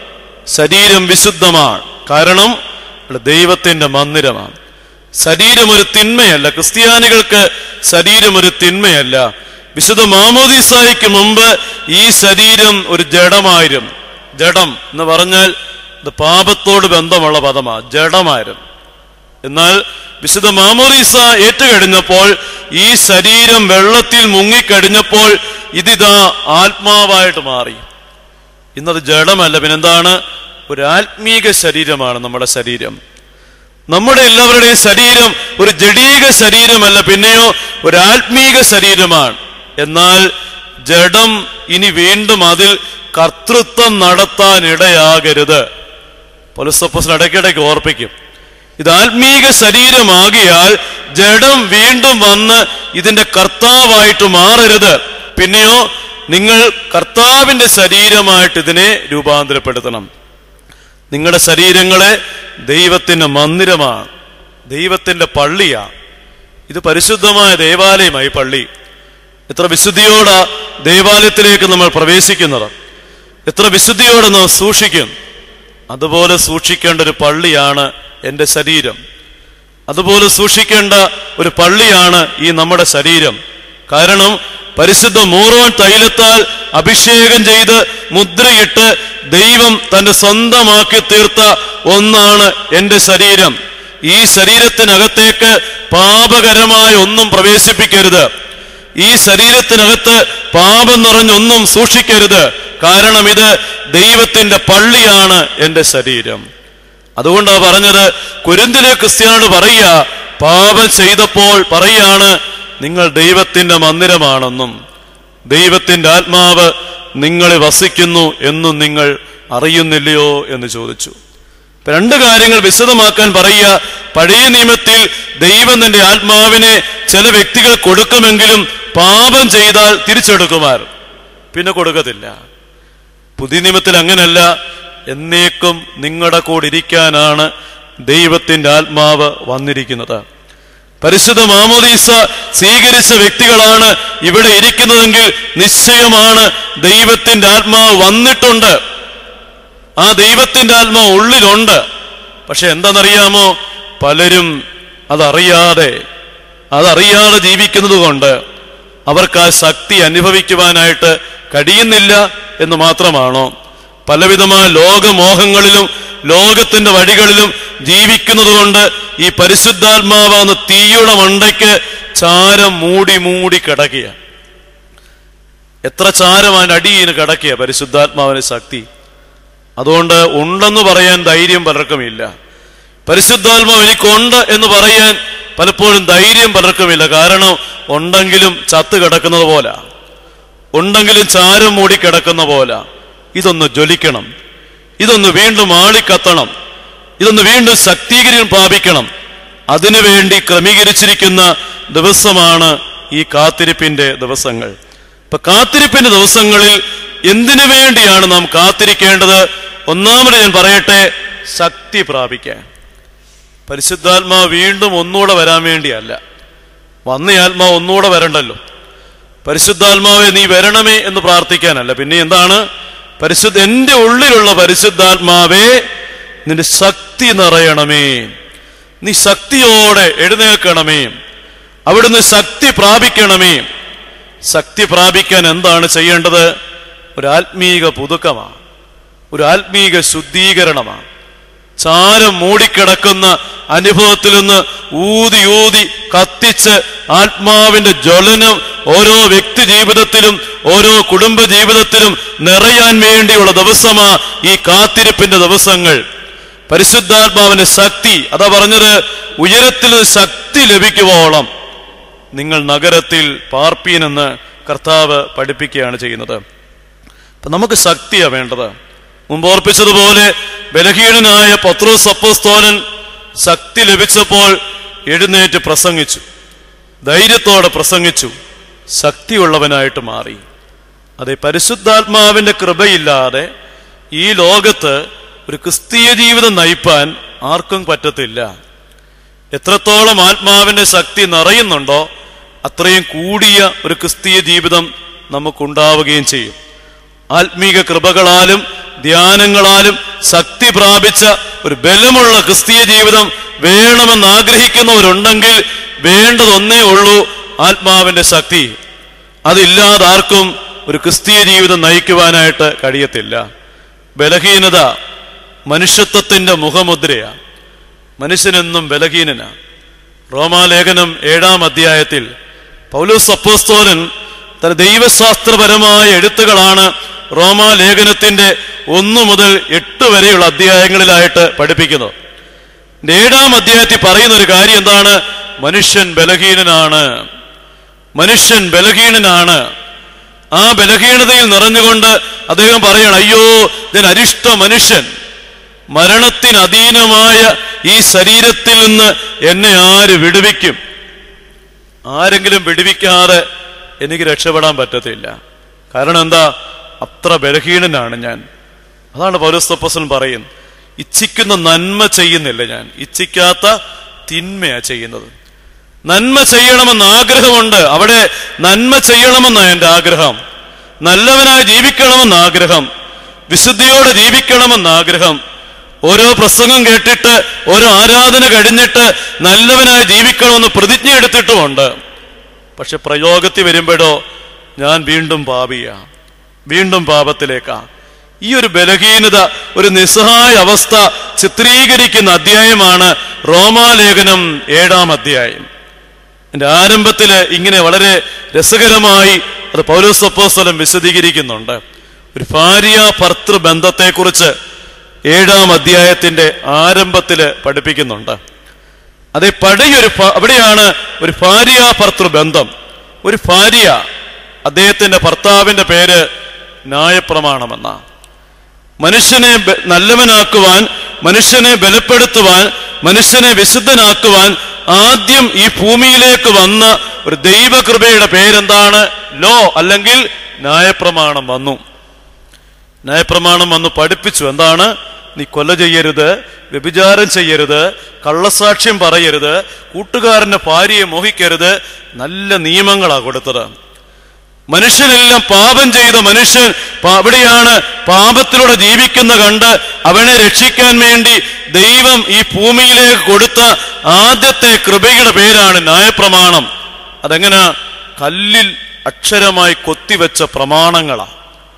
ശരീരം വിശുദ്ധമാണ് കാരണം ഇവിടെ ദൈവത്തിന്റെ മന്ദിരമാണ് ശരീരം ഒരു തിന്മയല്ല ക്രിസ്ത്യാനികൾക്ക് ശരീരം ഒരു തിന്മയല്ല വിശുദ്ധ മാമോദീസായിക്ക് മുമ്പ് ഈ ശരീരം ഒരു ജഡമായിരുന്നു ജഡം എന്ന് പറഞ്ഞാൽ ഇത് പാപത്തോട് ബന്ധമുള്ള പദമാണ് ജഡമായിരുന്നു എന്നാൽ വിശുദ്ധ മാമോറീസ ഏറ്റുകഴിഞ്ഞപ്പോൾ ഈ ശരീരം വെള്ളത്തിൽ മുങ്ങിക്കഴിഞ്ഞപ്പോൾ ഇതിതാ ആത്മാവായിട്ട് മാറി ഇന്നത് ജഡമല്ല പിന്നെന്താണ് ഒരു ആത്മീക ശരീരമാണ് നമ്മുടെ ശരീരം നമ്മുടെ എല്ലാവരുടെയും ശരീരം ഒരു ജഡീക ശരീരമല്ല പിന്നെയോ ഒരു ആത്മീക ശരീരമാണ് എന്നാൽ ജഡം ഇനി വീണ്ടും അതിൽ കർത്തൃത്വം നടത്താൻ ഇടയാകരുത് പൊലസപ്പസിന് ഇടയ്ക്കിടയ്ക്ക് ഓർപ്പിക്കും ഇത് ആത്മീക ശരീരമാകിയാൽ ജഡം വീണ്ടും വന്ന് ഇതിന്റെ കർത്താവായിട്ട് മാറരുത് പിന്നെയോ നിങ്ങൾ കർത്താവിന്റെ ശരീരമായിട്ട് ഇതിനെ രൂപാന്തരപ്പെടുത്തണം നിങ്ങളുടെ ശരീരങ്ങളെ ദൈവത്തിന്റെ മന്ദിരമാണ് ദൈവത്തിന്റെ പള്ളിയാണ് ഇത് പരിശുദ്ധമായ ദേവാലയമായി പള്ളി എത്ര വിശുദ്ധിയോടാ ദേവാലയത്തിലേക്ക് നമ്മൾ പ്രവേശിക്കുന്നത് എത്ര വിശുദ്ധിയോടെ നാം സൂക്ഷിക്കും അതുപോലെ സൂക്ഷിക്കേണ്ട ഒരു പള്ളിയാണ് എൻ്റെ ശരീരം അതുപോലെ സൂക്ഷിക്കേണ്ട ഒരു പള്ളിയാണ് ഈ നമ്മുടെ ശരീരം കാരണം പരിശുദ്ധ മൂറോൻ തൈലത്താൽ അഭിഷേകം ചെയ്ത് മുദ്രയിട്ട് ദൈവം തന്റെ സ്വന്തമാക്കി തീർത്ത ഒന്നാണ് എൻ്റെ ശരീരം ഈ ശരീരത്തിനകത്തേക്ക് പാപകരമായ ഒന്നും പ്രവേശിപ്പിക്കരുത് ഈ ശരീരത്തിനകത്ത് പാപം നിറഞ്ഞൊന്നും സൂക്ഷിക്കരുത് കാരണം ഇത് ദൈവത്തിന്റെ പള്ളിയാണ് എൻ്റെ ശരീരം അതുകൊണ്ടാ പറഞ്ഞത് കുരുന്തിലെ ക്രിസ്ത്യാനോട് പറയുക പാപം ചെയ്തപ്പോൾ പറയാണ് നിങ്ങൾ ദൈവത്തിന്റെ മന്ദിരമാണെന്നും ദൈവത്തിന്റെ ആത്മാവ് നിങ്ങളെ വസിക്കുന്നു എന്നും നിങ്ങൾ അറിയുന്നില്ലയോ എന്ന് ചോദിച്ചു ഇപ്പൊ രണ്ട് കാര്യങ്ങൾ വിശദമാക്കാൻ പറയുക പഴയ നിയമത്തിൽ ദൈവം തന്റെ ആത്മാവിനെ ചില വ്യക്തികൾ കൊടുക്കുമെങ്കിലും പാപം ചെയ്താൽ തിരിച്ചെടുക്കുമാർ പിന്നെ കൊടുക്കത്തില്ല പുതിയ നിയമത്തിൽ അങ്ങനല്ല എന്നേക്കും നിങ്ങളുടെ കൂടെ ഇരിക്കാനാണ് ദൈവത്തിന്റെ ആത്മാവ് വന്നിരിക്കുന്നത് പരിശുദ്ധ മാമോദീസ സ്വീകരിച്ച വ്യക്തികളാണ് ഇവിടെ ഇരിക്കുന്നതെങ്കിൽ നിശ്ചയമാണ് ദൈവത്തിന്റെ ആത്മാവ് വന്നിട്ടുണ്ട് ആ ദൈവത്തിന്റെ ആത്മാവ് ഉള്ളിലുണ്ട് പക്ഷെ എന്താണെന്നറിയാമോ പലരും അതറിയാതെ അതറിയാതെ ജീവിക്കുന്നത് കൊണ്ട് അവർക്ക് ആ ശക്തി അനുഭവിക്കുവാനായിട്ട് കഴിയുന്നില്ല എന്ന് മാത്രമാണോ പലവിധമായ ലോകമോഹങ്ങളിലും ലോകത്തിന്റെ വഴികളിലും ജീവിക്കുന്നത് കൊണ്ട് ഈ പരിശുദ്ധാത്മാവാന്ന് തീയുടെ മണ്ടയ്ക്ക് ചാരം മൂടി മൂടി കിടക്കുക എത്ര ചാരമാണ് അടിയിന് കിടക്കിയ പരിശുദ്ധാത്മാവിന് ശക്തി അതുകൊണ്ട് ഉണ്ടെന്ന് പറയാൻ ധൈര്യം പലർക്കുമില്ല പരിശുദ്ധാത്മാവ് എനിക്കുണ്ട് എന്ന് പറയാൻ പലപ്പോഴും ധൈര്യം പലർക്കുമില്ല കാരണം ഉണ്ടെങ്കിലും ചത്ത് കിടക്കുന്നത് പോലെ ഉണ്ടെങ്കിലും ചാരം മൂടി കിടക്കുന്ന പോലെ ഇതൊന്ന് ജ്വലിക്കണം ഇതൊന്ന് വീണ്ടും ആളിക്കത്തണം ഇതൊന്ന് വീണ്ടും ശക്തീകരണം പ്രാപിക്കണം അതിനുവേണ്ടി ക്രമീകരിച്ചിരിക്കുന്ന ദിവസമാണ് ഈ കാത്തിരിപ്പിന്റെ ദിവസങ്ങൾ ഇപ്പൊ കാത്തിരിപ്പിന്റെ ദിവസങ്ങളിൽ എന്തിനു വേണ്ടിയാണ് നാം കാത്തിരിക്കേണ്ടത് ഒന്നാമത് ഞാൻ പറയട്ടെ ശക്തി പ്രാപിക്കാൻ പരിശുദ്ധാത്മാവ് വീണ്ടും ഒന്നുകൂടെ വരാൻ വേണ്ടിയല്ല വന്ന ആത്മാവ് ഒന്നുകൂടെ വരണ്ടല്ലോ പരിശുദ്ധാത്മാവെ നീ വരണമേ എന്ന് പ്രാർത്ഥിക്കാനല്ല പിന്നെ എന്താണ് പരിശുദ്ധ എന്റെ ഉള്ളിലുള്ള പരിശുദ്ധാത്മാവേ നിന്റെ ശക്തി നിറയണമേ നീ ശക്തിയോടെ എഴുന്നേൽക്കണമേ അവിടുന്ന് ശക്തി പ്രാപിക്കണമേ ശക്തി പ്രാപിക്കാൻ എന്താണ് ചെയ്യേണ്ടത് ഒരു ആത്മീക പുതുക്കമാണ് ഒരു ആത്മീക ശുദ്ധീകരണമാണ് ചാരം മൂടിക്കിടക്കുന്ന അനുഭവത്തിൽ നിന്ന് ഊതി ഊതി കത്തിച്ച് ആത്മാവിന്റെ ജ്വലനം ഓരോ വ്യക്തി ജീവിതത്തിലും ഓരോ കുടുംബ ജീവിതത്തിലും നിറയാൻ വേണ്ടിയുള്ള ദിവസമാ ഈ കാത്തിരിപ്പിന്റെ ദിവസങ്ങൾ പരിശുദ്ധാത്മാവിന്റെ ശക്തി അതാ പറഞ്ഞത് ഉയരത്തിൽ നിന്ന് ശക്തി ലഭിക്കുവോളം നിങ്ങൾ നഗരത്തിൽ പാർപ്പീനെന്ന് കർത്താവ് പഠിപ്പിക്കുകയാണ് ചെയ്യുന്നത് അപ്പൊ നമുക്ക് ശക്തിയാ വേണ്ടത് മുമ്പ് ഓർപ്പിച്ചതുപോലെ ബലഹീനനായ പത്രോസ് അപ്പോസ്തോലൻ ശക്തി ലഭിച്ചപ്പോൾ എഴുന്നേറ്റ് പ്രസംഗിച്ചു ധൈര്യത്തോടെ പ്രസംഗിച്ചു ശക്തിയുള്ളവനായിട്ട് മാറി അതെ പരിശുദ്ധാത്മാവിന്റെ കൃപയില്ലാതെ ഈ ലോകത്ത് ഒരു ക്രിസ്തീയ ജീവിതം നയിപ്പാൻ ആർക്കും പറ്റത്തില്ല എത്രത്തോളം ആത്മാവിന്റെ ശക്തി നിറയുന്നുണ്ടോ അത്രയും കൂടിയ ഒരു ക്രിസ്തീയ ജീവിതം നമുക്കുണ്ടാവുകയും ചെയ്യും ആത്മീക കൃപകളാലും ധ്യാനങ്ങളാലും ശക്തി പ്രാപിച്ച ഒരു ബലമുള്ള ക്രിസ്തീയ ജീവിതം വേണമെന്ന് ആഗ്രഹിക്കുന്നവരുണ്ടെങ്കിൽ വേണ്ടതൊന്നേ ഉള്ളൂ ആത്മാവിന്റെ ശക്തി അതില്ലാതെ ആർക്കും ഒരു ക്രിസ്തീയ ജീവിതം നയിക്കുവാനായിട്ട് കഴിയത്തില്ല ബലഹീനത മനുഷ്യത്വത്തിന്റെ മുഖമുദ്രയാണ് മനുഷ്യനെന്നും ബലഹീനനാ റോമാലേഖനം ഏഴാം അധ്യായത്തിൽ പൗലോസ് അപ്പോസ്തോലൻ തന്റെ ദൈവശാസ്ത്രപരമായ എഴുത്തുകളാണ് റോമാലേഖനത്തിന്റെ ഒന്നു മുതൽ എട്ട് വരെയുള്ള അധ്യായങ്ങളിലായിട്ട് പഠിപ്പിക്കുന്നത് ഇതിന്റെ ഏഴാം അധ്യായത്തിൽ പറയുന്ന ഒരു കാര്യം എന്താണ് മനുഷ്യൻ ബലഹീനനാണ് മനുഷ്യൻ ബലഹീനനാണ് ആ ബലഹീനതയിൽ നിറഞ്ഞുകൊണ്ട് അദ്ദേഹം പറയണം അയ്യോ ഇതിന് അരിഷ്ട മനുഷ്യൻ മരണത്തിന് അധീനമായ ഈ ശരീരത്തിൽ നിന്ന് എന്നെ ആര് വിടുവിക്കും ആരെങ്കിലും വിടുവിക്കാതെ എനിക്ക് രക്ഷപ്പെടാൻ പറ്റത്തില്ല കാരണം എന്താ അത്ര ബലഹീനനാണ് ഞാൻ അതാണ് പൗരസ്തപ്പസൻ പറയുന്നത് ഇച്ഛിക്കുന്ന നന്മ ചെയ്യുന്നില്ല ഞാൻ ഇച്ഛിക്കാത്ത തിന്മയാ ചെയ്യുന്നത് നന്മ ചെയ്യണമെന്ന് ആഗ്രഹമുണ്ട് അവിടെ നന്മ ചെയ്യണമെന്ന എന്റെ ആഗ്രഹം നല്ലവനായി ജീവിക്കണമെന്ന് ആഗ്രഹം വിശുദ്ധിയോടെ ജീവിക്കണമെന്ന് ആഗ്രഹം ഓരോ പ്രസംഗം കേട്ടിട്ട് ഓരോ ആരാധന കഴിഞ്ഞിട്ട് നല്ലവനായി ജീവിക്കണമെന്ന് പ്രതിജ്ഞ എടുത്തിട്ടുമുണ്ട് പക്ഷെ പ്രയോഗത്തിൽ വരുമ്പോഴോ ഞാൻ വീണ്ടും പാപിയാ വീണ്ടും പാപത്തിലേക്കാ ഈ ഒരു ബലഹീനത ഒരു നിസ്സഹായ അവസ്ഥ ചിത്രീകരിക്കുന്ന അധ്യായമാണ് റോമാലേഖനം ഏഴാം അധ്യായം എന്റെ ആരംഭത്തില് ഇങ്ങനെ വളരെ രസകരമായി അത് പൗലോസ് അപ്പോസ്തലൻ വിശദീകരിക്കുന്നുണ്ട് ഒരു ഭാര്യ ഭർത്തൃ ബന്ധത്തെക്കുറിച്ച് ഏഴാം അധ്യായത്തിന്റെ ആരംഭത്തില് പഠിപ്പിക്കുന്നുണ്ട് അതെ പഴയൊരു ഭ- അവിടെയാണ് ഒരു ഭാര്യ ഭർത്തൃ ബന്ധം ഒരു ഭാര്യ അദ്ദേഹത്തിന്റെ ഭർത്താവിന്റെ പേര് ന്യായപ്രമാണമെന്ന മനുഷ്യനെ ബ- നല്ലവനാക്കുവാൻ മനുഷ്യനെ ബലപ്പെടുത്തുവാൻ മനുഷ്യനെ വിശുദ്ധനാക്കുവാൻ ആദ്യം ഈ ഭൂമിയിലേക്ക് വന്ന ഒരു ദൈവകൃപയുടെ പേരെന്താണ് ലോ അല്ലെങ്കിൽ ന്യായപ്രമാണം വന്നു ന്യായപ്രമാണം വന്ന് പഠിപ്പിച്ചു എന്താണ് നീ കൊല ചെയ്യരുത് വ്യഭിചാരം ചെയ്യരുത് കള്ളസാക്ഷ്യം പറയരുത് കൂട്ടുകാരന്റെ ഭാര്യയെ മോഹിക്കരുത് നല്ല നിയമങ്ങളാ കൊടുത്തത് മനുഷ്യനെല്ലാം പാപം ചെയ്ത മനുഷ്യൻ പ- അവിടെയാണ് പാപത്തിലൂടെ ജീവിക്കുന്ന കണ്ട് അവനെ രക്ഷിക്കാൻ വേണ്ടി ദൈവം ഈ ഭൂമിയിലേക്ക് കൊടുത്ത ആദ്യത്തെ കൃപയുടെ പേരാണ് ന്യായപ്രമാണം അതെങ്ങനെ കല്ലിൽ അക്ഷരമായി കൊത്തിവെച്ച പ്രമാണങ്ങളാ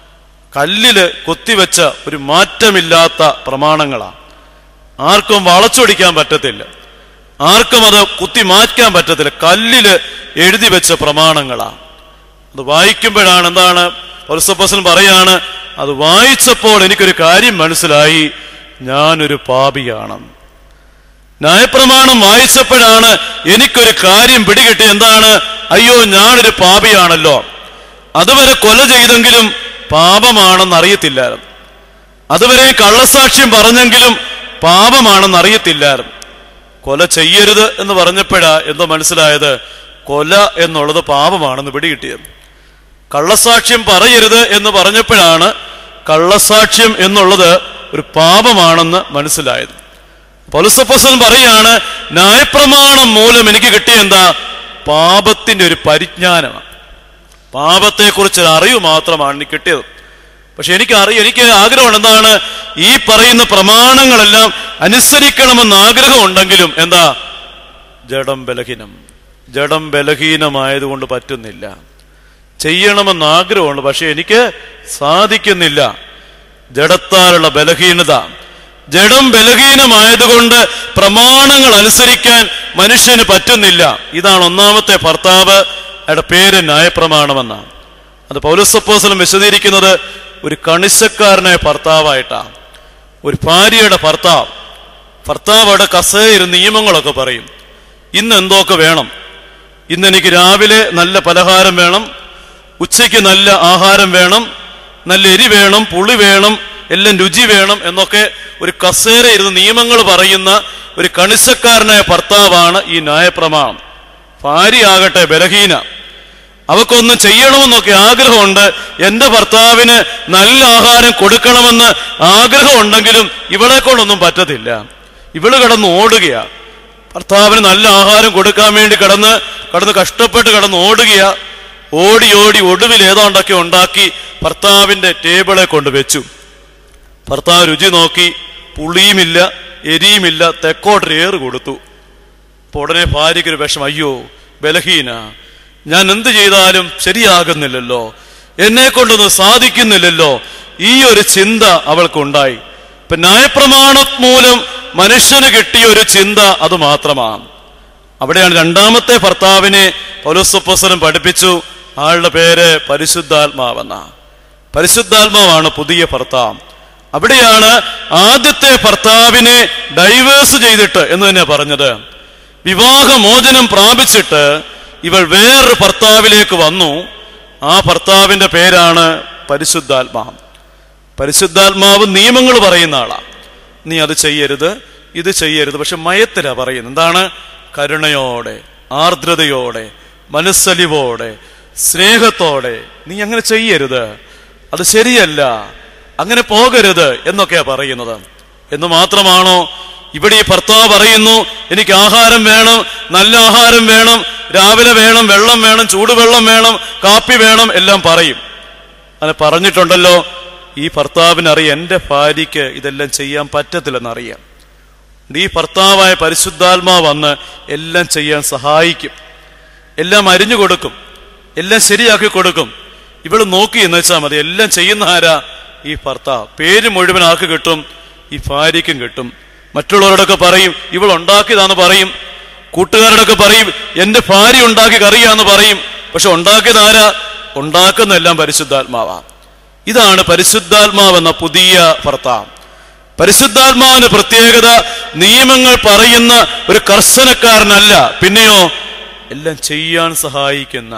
കല്ലില് കൊത്തിവെച്ച ഒരു മാറ്റമില്ലാത്ത പ്രമാണങ്ങളാ ആർക്കും വളച്ചൊടിക്കാൻ പറ്റത്തില്ല ആർക്കും അത് കുത്തി മാറ്റാൻ പറ്റത്തില്ല കല്ലില് എഴുതി വെച്ച പ്രമാണങ്ങളാ അത് വായിക്കുമ്പോഴാണ് എന്താണ് പൗരസപ്പസൻ പറയാണ് അത് വായിച്ചപ്പോൾ എനിക്കൊരു കാര്യം മനസ്സിലായി ഞാനൊരു പാപിയാണ് ന്യായപ്രമാണം വായിച്ചപ്പോഴാണ് എനിക്കൊരു കാര്യം പിടികിട്ടി എന്താണ് അയ്യോ ഞാനൊരു പാപിയാണല്ലോ അതുവരെ കൊല ചെയ്തെങ്കിലും പാപമാണെന്ന് അറിയത്തില്ലായിരുന്നു അതുവരെ കള്ളസാക്ഷ്യം പറഞ്ഞെങ്കിലും പാപമാണെന്ന് അറിയത്തില്ലായിരുന്നു കൊല ചെയ്യരുത് എന്ന് പറഞ്ഞപ്പോഴാ എന്തോ മനസ്സിലായത് കൊല എന്നുള്ളത് പാപമാണെന്ന് പിടികിട്ടിയത് കള്ളസാക്ഷ്യം പറയരുത് എന്ന് പറഞ്ഞപ്പോഴാണ് കള്ളസാക്ഷ്യം എന്നുള്ളത് ഒരു പാപമാണെന്ന് മനസ്സിലായത് പൗലസപ്പസൻ പറയാണ് ന്യായപ്രമാണം മൂലം എനിക്ക് കിട്ടിയ എന്താ പാപത്തിന്റെ ഒരു പരിജ്ഞാനമാണ് പാപത്തെക്കുറിച്ച് ഒരു അറിവ് മാത്രമാണ് എനിക്ക് കിട്ടിയത് പക്ഷെ എനിക്ക് അറിയാം എനിക്ക് ആഗ്രഹമുണ്ട് എന്താണ് ഈ പറയുന്ന പ്രമാണങ്ങളെല്ലാം അനുസരിക്കണമെന്ന് ആഗ്രഹം ഉണ്ടെങ്കിലും എന്താ ജഡം ബലഹീനം ജഡം ബലഹീനമായതുകൊണ്ട് പറ്റുന്നില്ല ചെയ്യണമെന്ന് ആഗ്രഹമുണ്ട് പക്ഷെ എനിക്ക് സാധിക്കുന്നില്ല ജഡത്താലുള്ള ബലഹീനത ജഡം ബലഹീനമായതുകൊണ്ട് പ്രമാണങ്ങൾ അനുസരിക്കാൻ മനുഷ്യന് പറ്റുന്നില്ല ഇതാണ് ഒന്നാമത്തെ ഭർത്താവ് അയാളുടെ പേര് ന്യായപ്രമാണമെന്നാണ് അത് പൗരസപ്പോസലം വിശദീകരിക്കുന്നത് ഒരു കണിശക്കാരനായ ഭർത്താവായിട്ടാണ് ഒരു ഭാര്യയുടെ ഭർത്താവ് ഭർത്താവ് അവിടെ കസേര നിയമങ്ങളൊക്കെ പറയും ഇന്ന് എന്തൊക്കെ വേണം ഇന്ന് എനിക്ക് രാവിലെ നല്ല പലഹാരം വേണം ഉച്ചയ്ക്ക് നല്ല ആഹാരം വേണം നല്ല എരി വേണം പുളി വേണം എല്ലാം രുചി വേണം എന്നൊക്കെ ഒരു കസേര ഇരുന്ന് നിയമങ്ങൾ പറയുന്ന ഒരു കണിശക്കാരനായ ഭർത്താവാണ് ഈ ന്യായപ്രമാണം ഭാര്യയാകട്ടെ ബലഹീന അവക്കൊന്ന് ചെയ്യണമെന്നൊക്കെ ആഗ്രഹമുണ്ട് എന്റെ ഭർത്താവിന് നല്ല ആഹാരം കൊടുക്കണമെന്ന് ആഗ്രഹമുണ്ടെങ്കിലും ഇവളെ കൊണ്ടൊന്നും പറ്റത്തില്ല ഇവള് കിടന്ന് ഓടുകയാ ഭർത്താവിന് നല്ല ആഹാരം കൊടുക്കാൻ വേണ്ടി കിടന്ന് കിടന്ന് കഷ്ടപ്പെട്ട് കിടന്ന് ഓടുകയാ ഓടി ഓടി ഒടുവിൽ ഏതാണ്ടൊക്കെ ഉണ്ടാക്കി ഭർത്താവിന്റെ ടേബിളെ കൊണ്ട് വെച്ചു ഭർത്താവ് രുചി നോക്കി പുളിയുമില്ല എരിയുമില്ല തെക്കോട്ട് ഏറ് കൊടുത്തു അപ്പൊ ഉടനെ ഭാര്യയ്ക്കൊരു വിഷം അയ്യോ ബലഹീന ഞാൻ എന്ത് ചെയ്താലും ശരിയാകുന്നില്ലല്ലോ എന്നെ കൊണ്ടൊന്നും സാധിക്കുന്നില്ലല്ലോ ഈ ഒരു ചിന്ത അവൾക്കുണ്ടായി ഇപ്പൊ ന്യായപ്രമാണം മൂലം മനുഷ്യന് കിട്ടിയ ഒരു ചിന്ത അത് മാത്രമാണ് അവിടെയാണ് രണ്ടാമത്തെ ഭർത്താവിനെ പൗലോസപ്പോസനം പഠിപ്പിച്ചു ആളുടെ പേര് പരിശുദ്ധാത്മാവെന്ന പരിശുദ്ധാത്മാവാണ് പുതിയ ഭർത്താവ് അവിടെയാണ് ആദ്യത്തെ ഭർത്താവിനെ ഡൈവേഴ്സ് ചെയ്തിട്ട് എന്ന് തന്നെ പറഞ്ഞത് വിവാഹമോചനം പ്രാപിച്ചിട്ട് ഇവൾ വേറൊരു ഭർത്താവിലേക്ക് വന്നു ആ ഭർത്താവിന്റെ പേരാണ് പരിശുദ്ധാത്മാവ് പരിശുദ്ധാത്മാവ് നിയമങ്ങൾ പറയുന്ന ആളാ നീ അത് ചെയ്യരുത് ഇത് ചെയ്യരുത് പക്ഷെ മയത്തിലാ പറയുന്നത് എന്താണ് കരുണയോടെ ആർദ്രതയോടെ മനസ്സലിവോടെ സ്നേഹത്തോടെ നീ അങ്ങനെ ചെയ്യരുത് അത് ശരിയല്ല അങ്ങനെ പോകരുത് എന്നൊക്കെയാ പറയുന്നത് എന്ന് മാത്രമാണോ ഇവിടെ ഈ ഭർത്താവ് പറയുന്നു എനിക്ക് ആഹാരം വേണം നല്ല ആഹാരം വേണം രാവിലെ വേണം വെള്ളം വേണം ചൂടുവെള്ളം വേണം കാപ്പി വേണം എല്ലാം പറയും അങ്ങനെ പറഞ്ഞിട്ടുണ്ടല്ലോ ഈ ഭർത്താവിനറിയാം എൻ്റെ ഭാര്യയ്ക്ക് ഇതെല്ലാം ചെയ്യാൻ പറ്റത്തില്ലെന്നറിയാം ഈ ഭർത്താവായ പരിശുദ്ധാത്മാ വന്ന് എല്ലാം ചെയ്യാൻ സഹായിക്കും എല്ലാം അരിഞ്ഞു കൊടുക്കും എല്ലാം ശരിയാക്കി കൊടുക്കും ഇവള് നോക്കി എന്ന് വെച്ചാൽ മതി എല്ലാം ചെയ്യുന്ന ആരാ ഈ ഭർത്താവ് പേര് മുഴുവൻ ആർക്ക് കിട്ടും ഈ ഭാര്യയ്ക്കും കിട്ടും മറ്റുള്ളവരോടൊക്കെ പറയും ഇവൾ ഉണ്ടാക്കിയതാന്ന് പറയും കൂട്ടുകാരോടൊക്കെ പറയും എന്റെ ഭാര്യ ഉണ്ടാക്കി കറിയാന്ന് പറയും പക്ഷെ ഉണ്ടാക്കിയത് ആരാ ഉണ്ടാക്കുന്നതെല്ലാം പരിശുദ്ധാത്മാവാ ഇതാണ് പരിശുദ്ധാത്മാവെന്ന പുതിയ ഭർത്താവ് പരിശുദ്ധാത്മാവിന്റെ പ്രത്യേകത നിയമങ്ങൾ പറയുന്ന ഒരു കർശനക്കാരനല്ല പിന്നെയോ എല്ലാം ചെയ്യാൻ സഹായിക്കുന്ന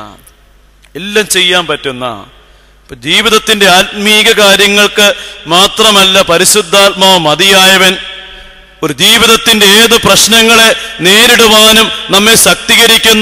എല്ലാം ചെയ്യാൻ പറ്റുന്ന ഇപ്പൊ ജീവിതത്തിന്റെ ആത്മീക കാര്യങ്ങൾക്ക് മാത്രമല്ല പരിശുദ്ധാത്മാവ് മതിയായവൻ ഒരു ജീവിതത്തിന്റെ ഏത് പ്രശ്നങ്ങളെ നേരിടുവാനും നമ്മെ ശക്തീകരിക്കുന്ന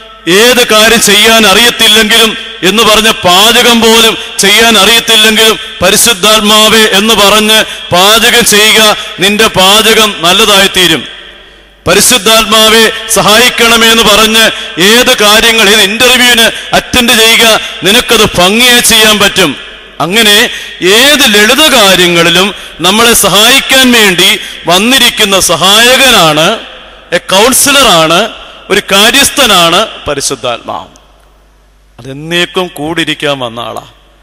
ഏത് കാര്യം ചെയ്യാൻ അറിയത്തില്ലെങ്കിലും എന്ന് പറഞ്ഞ പാചകം പോലും ചെയ്യാൻ അറിയത്തില്ലെങ്കിലും പരിശുദ്ധാത്മാവേ എന്ന് പറഞ്ഞ് പാചകം ചെയ്യുക നിന്റെ പാചകം നല്ലതായിത്തീരും പരിശുദ്ധാത്മാവെ സഹായിക്കണമേ എന്ന് പറഞ്ഞ് ഏത് കാര്യങ്ങൾ ഏത് ഇന്റർവ്യൂവിന് അറ്റൻഡ് ചെയ്യുക നിനക്കത് ഭംഗിയായി ചെയ്യാൻ പറ്റും അങ്ങനെ ഏത് ലളിത കാര്യങ്ങളിലും നമ്മളെ സഹായിക്കാൻ വേണ്ടി വന്നിരിക്കുന്ന സഹായകനാണ് എ കൗൺസിലറാണ് ഒരു കാര്യസ്ഥനാണ് പരിശുദ്ധാത്മാവ് അതെന്നേക്കും കൂടിരിക്കാൻ വന്ന ആളാ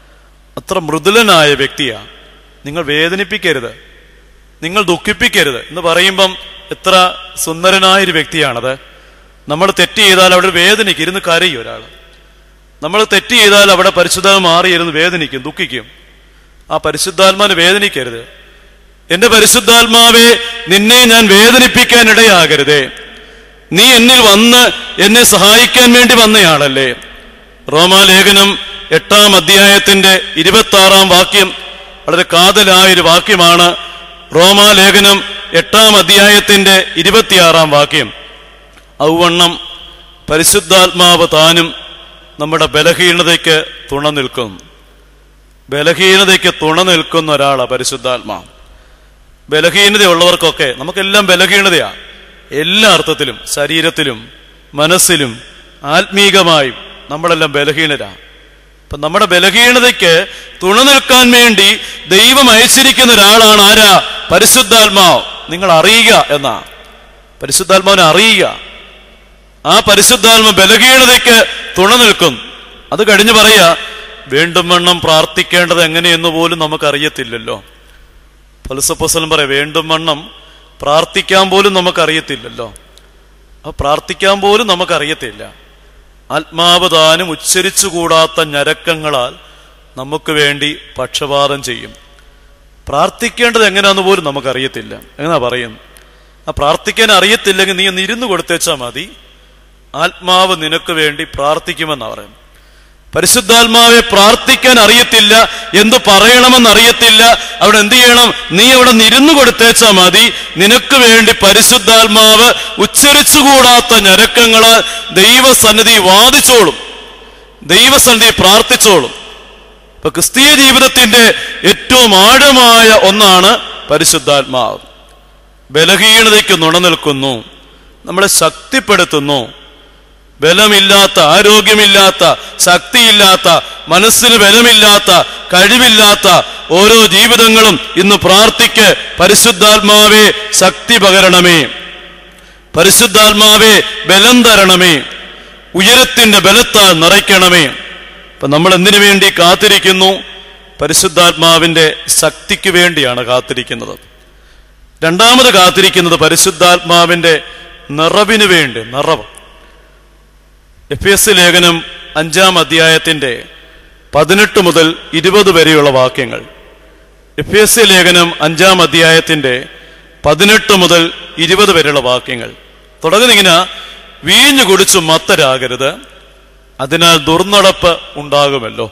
അത്ര മൃദുലനായ വ്യക്തിയാ നിങ്ങൾ വേദനിപ്പിക്കരുത് നിങ്ങൾ ദുഃഖിപ്പിക്കരുത് എന്ന് പറയുമ്പം എത്ര സുന്ദരനായൊരു വ്യക്തിയാണത് നമ്മൾ തെറ്റ് ചെയ്താൽ അവിടെ വേദനിക്കും ഇരുന്ന് കരയും ഒരാൾ നമ്മൾ തെറ്റ് ചെയ്താൽ അവിടെ പരിശുദ്ധാത്മ മാറിയിരുന്ന് വേദനിക്കും ദുഃഖിക്കും ആ പരിശുദ്ധാത്മാവിനെ വേദനിക്കരുത് എന്റെ പരിശുദ്ധാത്മാവെ നിന്നെ ഞാൻ വേദനിപ്പിക്കാൻ ഇടയാകരുതേ നീ എന്നിൽ വന്ന് എന്നെ സഹായിക്കാൻ വേണ്ടി വന്നയാളല്ലേ റോമാലേഖനം എട്ടാം അധ്യായത്തിന്റെ ഇരുപത്തി ആറാം വാക്യം വളരെ കാതലായൊരു വാക്യമാണ് റോമാലേഖനം എട്ടാം അധ്യായത്തിന്റെ ഇരുപത്തിയാറാം വാക്യം ഔവണ്ണം പരിശുദ്ധാത്മാവ് താനും നമ്മുടെ ബലഹീനതയ്ക്ക് തുണ നിൽക്കും ബലഹീനതയ്ക്ക് തുണ നിൽക്കുന്ന ഒരാളാണ് പരിശുദ്ധാത്മാവ് ബലഹീനതയുള്ളവർക്കൊക്കെ നമുക്കെല്ലാം ബലഹീനതയാ എല്ലാ അർത്ഥത്തിലും ശരീരത്തിലും മനസ്സിലും ആത്മീകമായും നമ്മളെല്ലാം ബലഹീനരാ അപ്പൊ നമ്മുടെ ബലഹീനതയ്ക്ക് തുണ നിൽക്കാൻ വേണ്ടി ദൈവം അയച്ചിരിക്കുന്ന ഒരാളാണ് ആരാ പരിശുദ്ധാത്മാവ് നിങ്ങൾ അറിയുക എന്നാ പരിശുദ്ധാത്മാവിനെ അറിയുക ആ പരിശുദ്ധാത്മ ബലഹീനതയ്ക്ക് തുണ നിൽക്കും അത് കഴിഞ്ഞ് പറയാ വീണ്ടും വണ്ണം പ്രാർത്ഥിക്കേണ്ടത് എങ്ങനെയെന്ന് പോലും നമുക്കറിയത്തില്ലല്ലോ ഫലസപ്പസലം പറയാം വീണ്ടും വണ്ണം പ്രാർത്ഥിക്കാൻ പോലും നമുക്കറിയത്തില്ലല്ലോ ആ പ്രാർത്ഥിക്കാൻ പോലും നമുക്കറിയത്തില്ല ആത്മാവ് താനും ഉച്ചരിച്ചുകൂടാത്ത ഞരക്കങ്ങളാൽ നമുക്ക് വേണ്ടി പക്ഷപാതം ചെയ്യും പ്രാർത്ഥിക്കേണ്ടത് എങ്ങനെയാന്ന് പോലും നമുക്കറിയത്തില്ല എങ്ങനെയാ പറയുന്നു ആ പ്രാർത്ഥിക്കാൻ അറിയത്തില്ലെങ്കിൽ നീ ഒന്ന് ഇരുന്ന് കൊടുത്തേച്ചാ മതി ആത്മാവ് നിനക്ക് വേണ്ടി പ്രാർത്ഥിക്കുമെന്നാ പറയുന്നത് പരിശുദ്ധാത്മാവെ പ്രാർത്ഥിക്കാൻ അറിയത്തില്ല എന്ത് പറയണമെന്ന് അറിയത്തില്ല അവിടെ എന്ത് ചെയ്യണം നീ അവിടെ നിരുന്നു കൊടുത്തേച്ചാ മതി നിനക്ക് വേണ്ടി പരിശുദ്ധാത്മാവ് ഉച്ചരിച്ചുകൂടാത്ത ഞരക്കങ്ങള് ദൈവസന്നിധി വാദിച്ചോളും ദൈവസന്നിധി പ്രാർത്ഥിച്ചോളും ഇപ്പൊ ക്രിസ്തീയ ജീവിതത്തിന്റെ ഏറ്റവും ആഴമായ ഒന്നാണ് പരിശുദ്ധാത്മാവ് ബലഹീനതയ്ക്ക് നുണ നിൽക്കുന്നു നമ്മളെ ശക്തിപ്പെടുത്തുന്നു ബലമില്ലാത്ത ആരോഗ്യമില്ലാത്ത ശക്തിയില്ലാത്ത മനസ്സിന് ബലമില്ലാത്ത കഴിവില്ലാത്ത ഓരോ ജീവിതങ്ങളും ഇന്ന് പ്രാർത്ഥിക്ക് പരിശുദ്ധാത്മാവെ ശക്തി പകരണമേ പരിശുദ്ധാത്മാവെ ബലം തരണമേ ഉയരത്തിന്റെ ബലത്താൽ നിറയ്ക്കണമേ അപ്പൊ നമ്മൾ എന്തിനു വേണ്ടി കാത്തിരിക്കുന്നു പരിശുദ്ധാത്മാവിന്റെ ശക്തിക്ക് വേണ്ടിയാണ് കാത്തിരിക്കുന്നത് രണ്ടാമത് കാത്തിരിക്കുന്നത് പരിശുദ്ധാത്മാവിന്റെ നിറവിന് വേണ്ടി നിറവ് എഫ് എസ് ലേഖനം അഞ്ചാം അധ്യായത്തിന്റെ പതിനെട്ട് മുതൽ ഇരുപത് വരെയുള്ള വാക്യങ്ങൾ എഫ് എസ് ലേഖനം അഞ്ചാം അധ്യായത്തിന്റെ പതിനെട്ട് മുതൽ ഇരുപത് വരെയുള്ള വാക്യങ്ങൾ തുടങ്ങുന്നിങ്ങനെ വീഞ്ഞു കുടിച്ചു മത്തരാകരുത് അതിനാൽ ദുർനടപ്പ് ഉണ്ടാകുമല്ലോ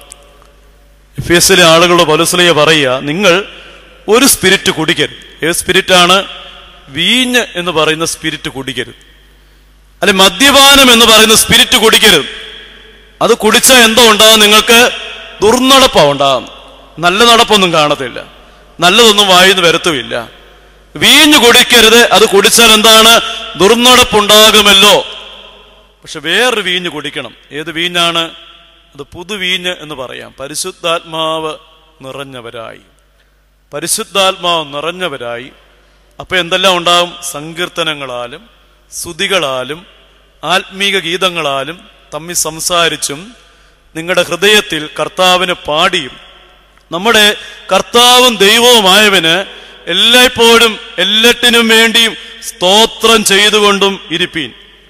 എഫ് എസിലെ ആളുകളുടെ പലുസ്ലിയ പറയുക നിങ്ങൾ ഒരു സ്പിരിറ്റ് കുടിക്കരുത് ഏത് സ്പിരിറ്റാണ് വീഞ്ഞ് എന്ന് പറയുന്ന സ്പിരിറ്റ് കുടിക്കരുത് അല്ലെ മദ്യപാനം എന്ന് പറയുന്ന സ്പിരിറ്റ് കുടിക്കരുത് അത് കുടിച്ചാൽ എന്തോ ഉണ്ടാകും നിങ്ങൾക്ക് ദുർനടപ്പാ ഉണ്ടാകും നല്ല നടപ്പൊന്നും കാണത്തില്ല നല്ലതൊന്നും വായിന്ന് വരത്തുമില്ല വീഞ്ഞ് കുടിക്കരുത് അത് കുടിച്ചാൽ എന്താണ് ദുർനടപ്പുണ്ടാകുമല്ലോ പക്ഷെ വേറൊരു വീഞ്ഞ് കുടിക്കണം ഏത് വീഞ്ഞാണ് അത് പുതുവീഞ്ഞ് എന്ന് പറയാം പരിശുദ്ധാത്മാവ് നിറഞ്ഞവരായി പരിശുദ്ധാത്മാവ് നിറഞ്ഞവരായി അപ്പൊ എന്തെല്ലാം ഉണ്ടാകും സങ്കീർത്തനങ്ങളാലും സ്തുതികളാലും ആത്മീക ഗീതങ്ങളാലും തമ്മിൽ സംസാരിച്ചും നിങ്ങളുടെ ഹൃദയത്തിൽ കർത്താവിന് പാടിയും നമ്മുടെ കർത്താവും ദൈവവുമായവന് എല്ലായ്പ്പോഴും എല്ലാറ്റിനും വേണ്ടിയും സ്തോത്രം ചെയ്തുകൊണ്ടും ഇരിപ്പീൻ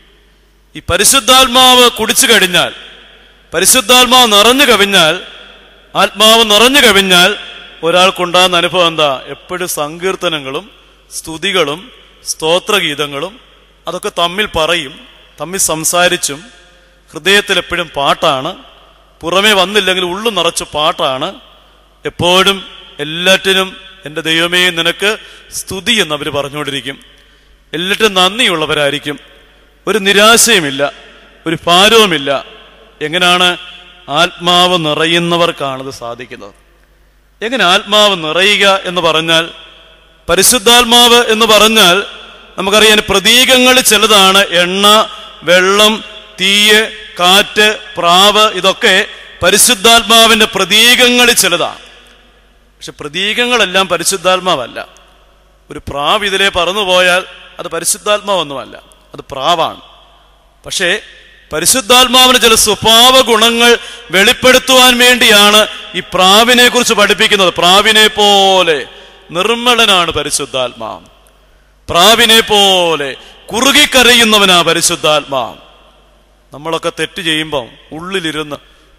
ഈ പരിശുദ്ധാത്മാവ് കുടിച്ചു കഴിഞ്ഞാൽ പരിശുദ്ധാത്മാവ് നിറഞ്ഞു കവിഞ്ഞാൽ ആത്മാവ് നിറഞ്ഞു കവിഞ്ഞാൽ ഒരാൾക്കുണ്ടാകുന്ന അനുഭവം എന്താ എപ്പോഴും സങ്കീർത്തനങ്ങളും സ്തുതികളും സ്തോത്രഗീതങ്ങളും അതൊക്കെ തമ്മിൽ പറയും തമ്മിൽ സംസാരിച്ചും ഹൃദയത്തിൽ എപ്പോഴും പാട്ടാണ് പുറമേ വന്നില്ലെങ്കിൽ ഉള്ളു നിറച്ച് പാട്ടാണ് എപ്പോഴും എല്ലാറ്റിനും എൻ്റെ ദൈവമേ നിനക്ക് സ്തുതി എന്ന് അവർ പറഞ്ഞുകൊണ്ടിരിക്കും എല്ലാറ്റിനും നന്ദിയുള്ളവരായിരിക്കും ഒരു നിരാശയുമില്ല ഒരു ഭാരവുമില്ല എങ്ങനെയാണ് ആത്മാവ് നിറയുന്നവർക്കാണത് സാധിക്കുന്നത് എങ്ങനെ ആത്മാവ് നിറയുക എന്ന് പറഞ്ഞാൽ പരിശുദ്ധാത്മാവ് എന്ന് പറഞ്ഞാൽ നമുക്കറിയാൻ പ്രതീകങ്ങൾ ചിലതാണ് എണ്ണ വെള്ളം തീയ് കാറ്റ് പ്രാവ് ഇതൊക്കെ പരിശുദ്ധാത്മാവിന്റെ പ്രതീകങ്ങളിൽ ചിലതാണ് പക്ഷെ പ്രതീകങ്ങളെല്ലാം പരിശുദ്ധാത്മാവല്ല ഒരു പ്രാവ് ഇതിലെ പറന്നുപോയാൽ അത് പരിശുദ്ധാത്മാവൊന്നുമല്ല അത് പ്രാവാണ് പക്ഷേ പരിശുദ്ധാത്മാവിന് ചില സ്വഭാവ ഗുണങ്ങൾ വെളിപ്പെടുത്തുവാൻ വേണ്ടിയാണ് ഈ പ്രാവിനെ കുറിച്ച് പഠിപ്പിക്കുന്നത് പ്രാവിനെ പോലെ നിർമ്മലനാണ് പരിശുദ്ധാത്മാവ് പ്രാവിനെ പോലെ കുറുകിക്കരയുന്നവനാ പരിശുദ്ധാത്മാവ് നമ്മളൊക്കെ തെറ്റ് ചെയ്യുമ്പം ഉള്ളിലിരുന്ന്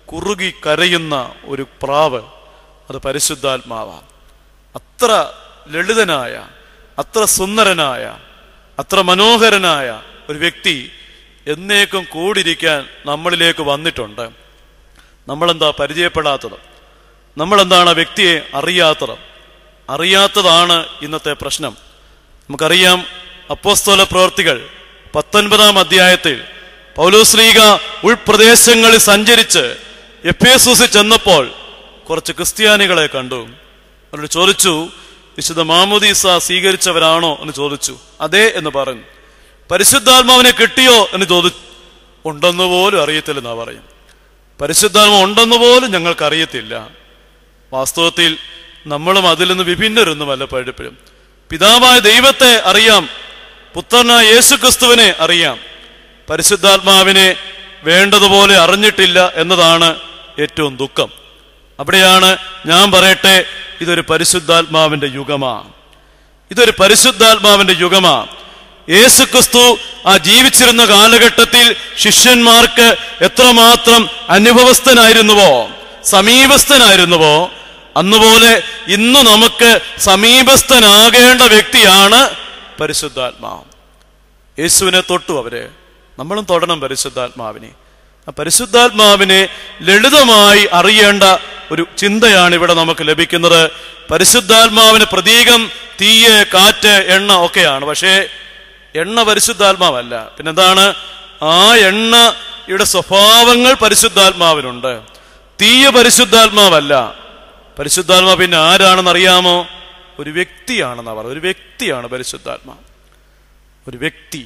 കുറുകി കരയുന്ന ഒരു പ്രാവ് അത് പരിശുദ്ധാത്മാവാണ് അത്ര ലളിതനായ അത്ര സുന്ദരനായ അത്ര മനോഹരനായ ഒരു വ്യക്തി എന്നേക്കും കൂടിരിക്കാൻ നമ്മളിലേക്ക് വന്നിട്ടുണ്ട് നമ്മളെന്താ പരിചയപ്പെടാത്തത് നമ്മളെന്താണ് ആ വ്യക്തിയെ അറിയാത്തത് അറിയാത്തതാണ് ഇന്നത്തെ പ്രശ്നം നമുക്കറിയാം അപ്പോസ്തോല പ്രവർത്തികൾ പത്തൊൻപതാം അധ്യായത്തിൽ പൗലോസ്ലീഗ ഉൾപ്രദേശങ്ങളിൽ സഞ്ചരിച്ച് എഫേസൂസിൽ ചെന്നപ്പോൾ കുറച്ച് ക്രിസ്ത്യാനികളെ കണ്ടു അവരോട് ചോദിച്ചു വിശുദ്ധ മാമുദീസ സ്വീകരിച്ചവരാണോ എന്ന് ചോദിച്ചു അതെ എന്ന് പറഞ്ഞു പരിശുദ്ധാത്മാവിനെ കിട്ടിയോ എന്ന് ചോദിച്ചു ഉണ്ടെന്ന് പോലും അറിയത്തില്ലെന്നാ പറയും പരിശുദ്ധാത്മ ഉണ്ടെന്ന് പോലും ഞങ്ങൾക്ക് അറിയത്തില്ല വാസ്തവത്തിൽ നമ്മളും അതിൽ നിന്ന് വിഭിന്നരൊന്നുമല്ല പഴുപ്പഴും പിതാവായ ദൈവത്തെ അറിയാം പുത്രനായ യേശുക്രിസ്തുവിനെ അറിയാം പരിശുദ്ധാത്മാവിനെ വേണ്ടതുപോലെ അറിഞ്ഞിട്ടില്ല എന്നതാണ് ഏറ്റവും ദുഃഖം അവിടെയാണ് ഞാൻ പറയട്ടെ ഇതൊരു പരിശുദ്ധാത്മാവിന്റെ യുഗമാ ഇതൊരു പരിശുദ്ധാത്മാവിന്റെ യുഗമാ യേസുക്രിസ്തു ആ ജീവിച്ചിരുന്ന കാലഘട്ടത്തിൽ ശിഷ്യന്മാർക്ക് എത്രമാത്രം അനുഭവസ്ഥനായിരുന്നുവോ സമീപസ്ഥനായിരുന്നുവോ അന്നുപോലെ ഇന്ന് നമുക്ക് സമീപസ്ഥനാകേണ്ട വ്യക്തിയാണ് പരിശുദ്ധാത്മാവ് യേശുവിനെ തൊട്ടു അവര് നമ്മളും തൊടണം പരിശുദ്ധാത്മാവിനെ ആ പരിശുദ്ധാത്മാവിനെ ലളിതമായി അറിയേണ്ട ഒരു ചിന്തയാണ് ഇവിടെ നമുക്ക് ലഭിക്കുന്നത് പരിശുദ്ധാത്മാവിന് പ്രതീകം തീയ് കാറ്റ് എണ്ണ ഒക്കെയാണ് പക്ഷേ എണ്ണ പരിശുദ്ധാത്മാവല്ല പിന്നെന്താണ് ആ എണ്ണയുടെ സ്വഭാവങ്ങൾ പരിശുദ്ധാത്മാവിനുണ്ട് തീയ പരിശുദ്ധാത്മാവല്ല പരിശുദ്ധാത്മാവ് പിന്നെ ആരാണെന്ന് അറിയാമോ ഒരു വ്യക്തിയാണെന്നാ പറയുന്നത് ഒരു വ്യക്തിയാണ് പരിശുദ്ധാത്മാവ് ഒരു വ്യക്തി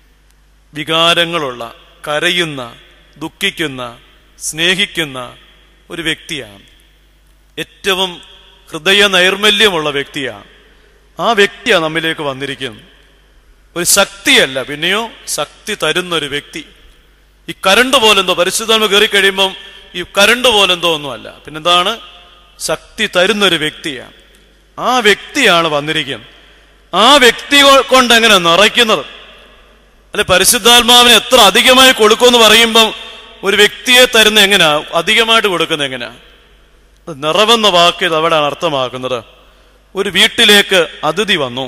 വികാരങ്ങളുള്ള കരയുന്ന ദുഃഖിക്കുന്ന സ്നേഹിക്കുന്ന ഒരു വ്യക്തിയാണ് ഏറ്റവും ഹൃദയ നൈർമല്യമുള്ള വ്യക്തിയാണ് ആ വ്യക്തിയാണ് നമ്മിലേക്ക് വന്നിരിക്കുന്നത് ഒരു ശക്തിയല്ല പിന്നെയോ ശക്തി തരുന്ന ഒരു വ്യക്തി ഈ കരണ്ട് പോലെന്തോ പരിശുദ്ധാത്മ കയറി കഴിയുമ്പം ഈ കരണ്ട് പോലെന്തോ ഒന്നുമല്ല പിന്നെന്താണ് ശക്തി തരുന്ന ഒരു വ്യക്തിയാണ് ആ വ്യക്തിയാണ് വന്നിരിക്കുന്നത് ആ വ്യക്തി കൊ- കൊണ്ട് എങ്ങനെ നിറയ്ക്കുന്നത് അല്ലെ പരിശുദ്ധാത്മാവിനെ എത്ര അധികമായി കൊടുക്കുമെന്ന് പറയുമ്പം ഒരു വ്യക്തിയെ തരുന്ന എങ്ങനെയാ അധികമായിട്ട് കൊടുക്കുന്നത് എങ്ങനെയാ അത് നിറവെന്ന വാക്ക് ഇത് അവിടെയാണ് അർത്ഥമാക്കുന്നത് ഒരു വീട്ടിലേക്ക് അതിഥി വന്നു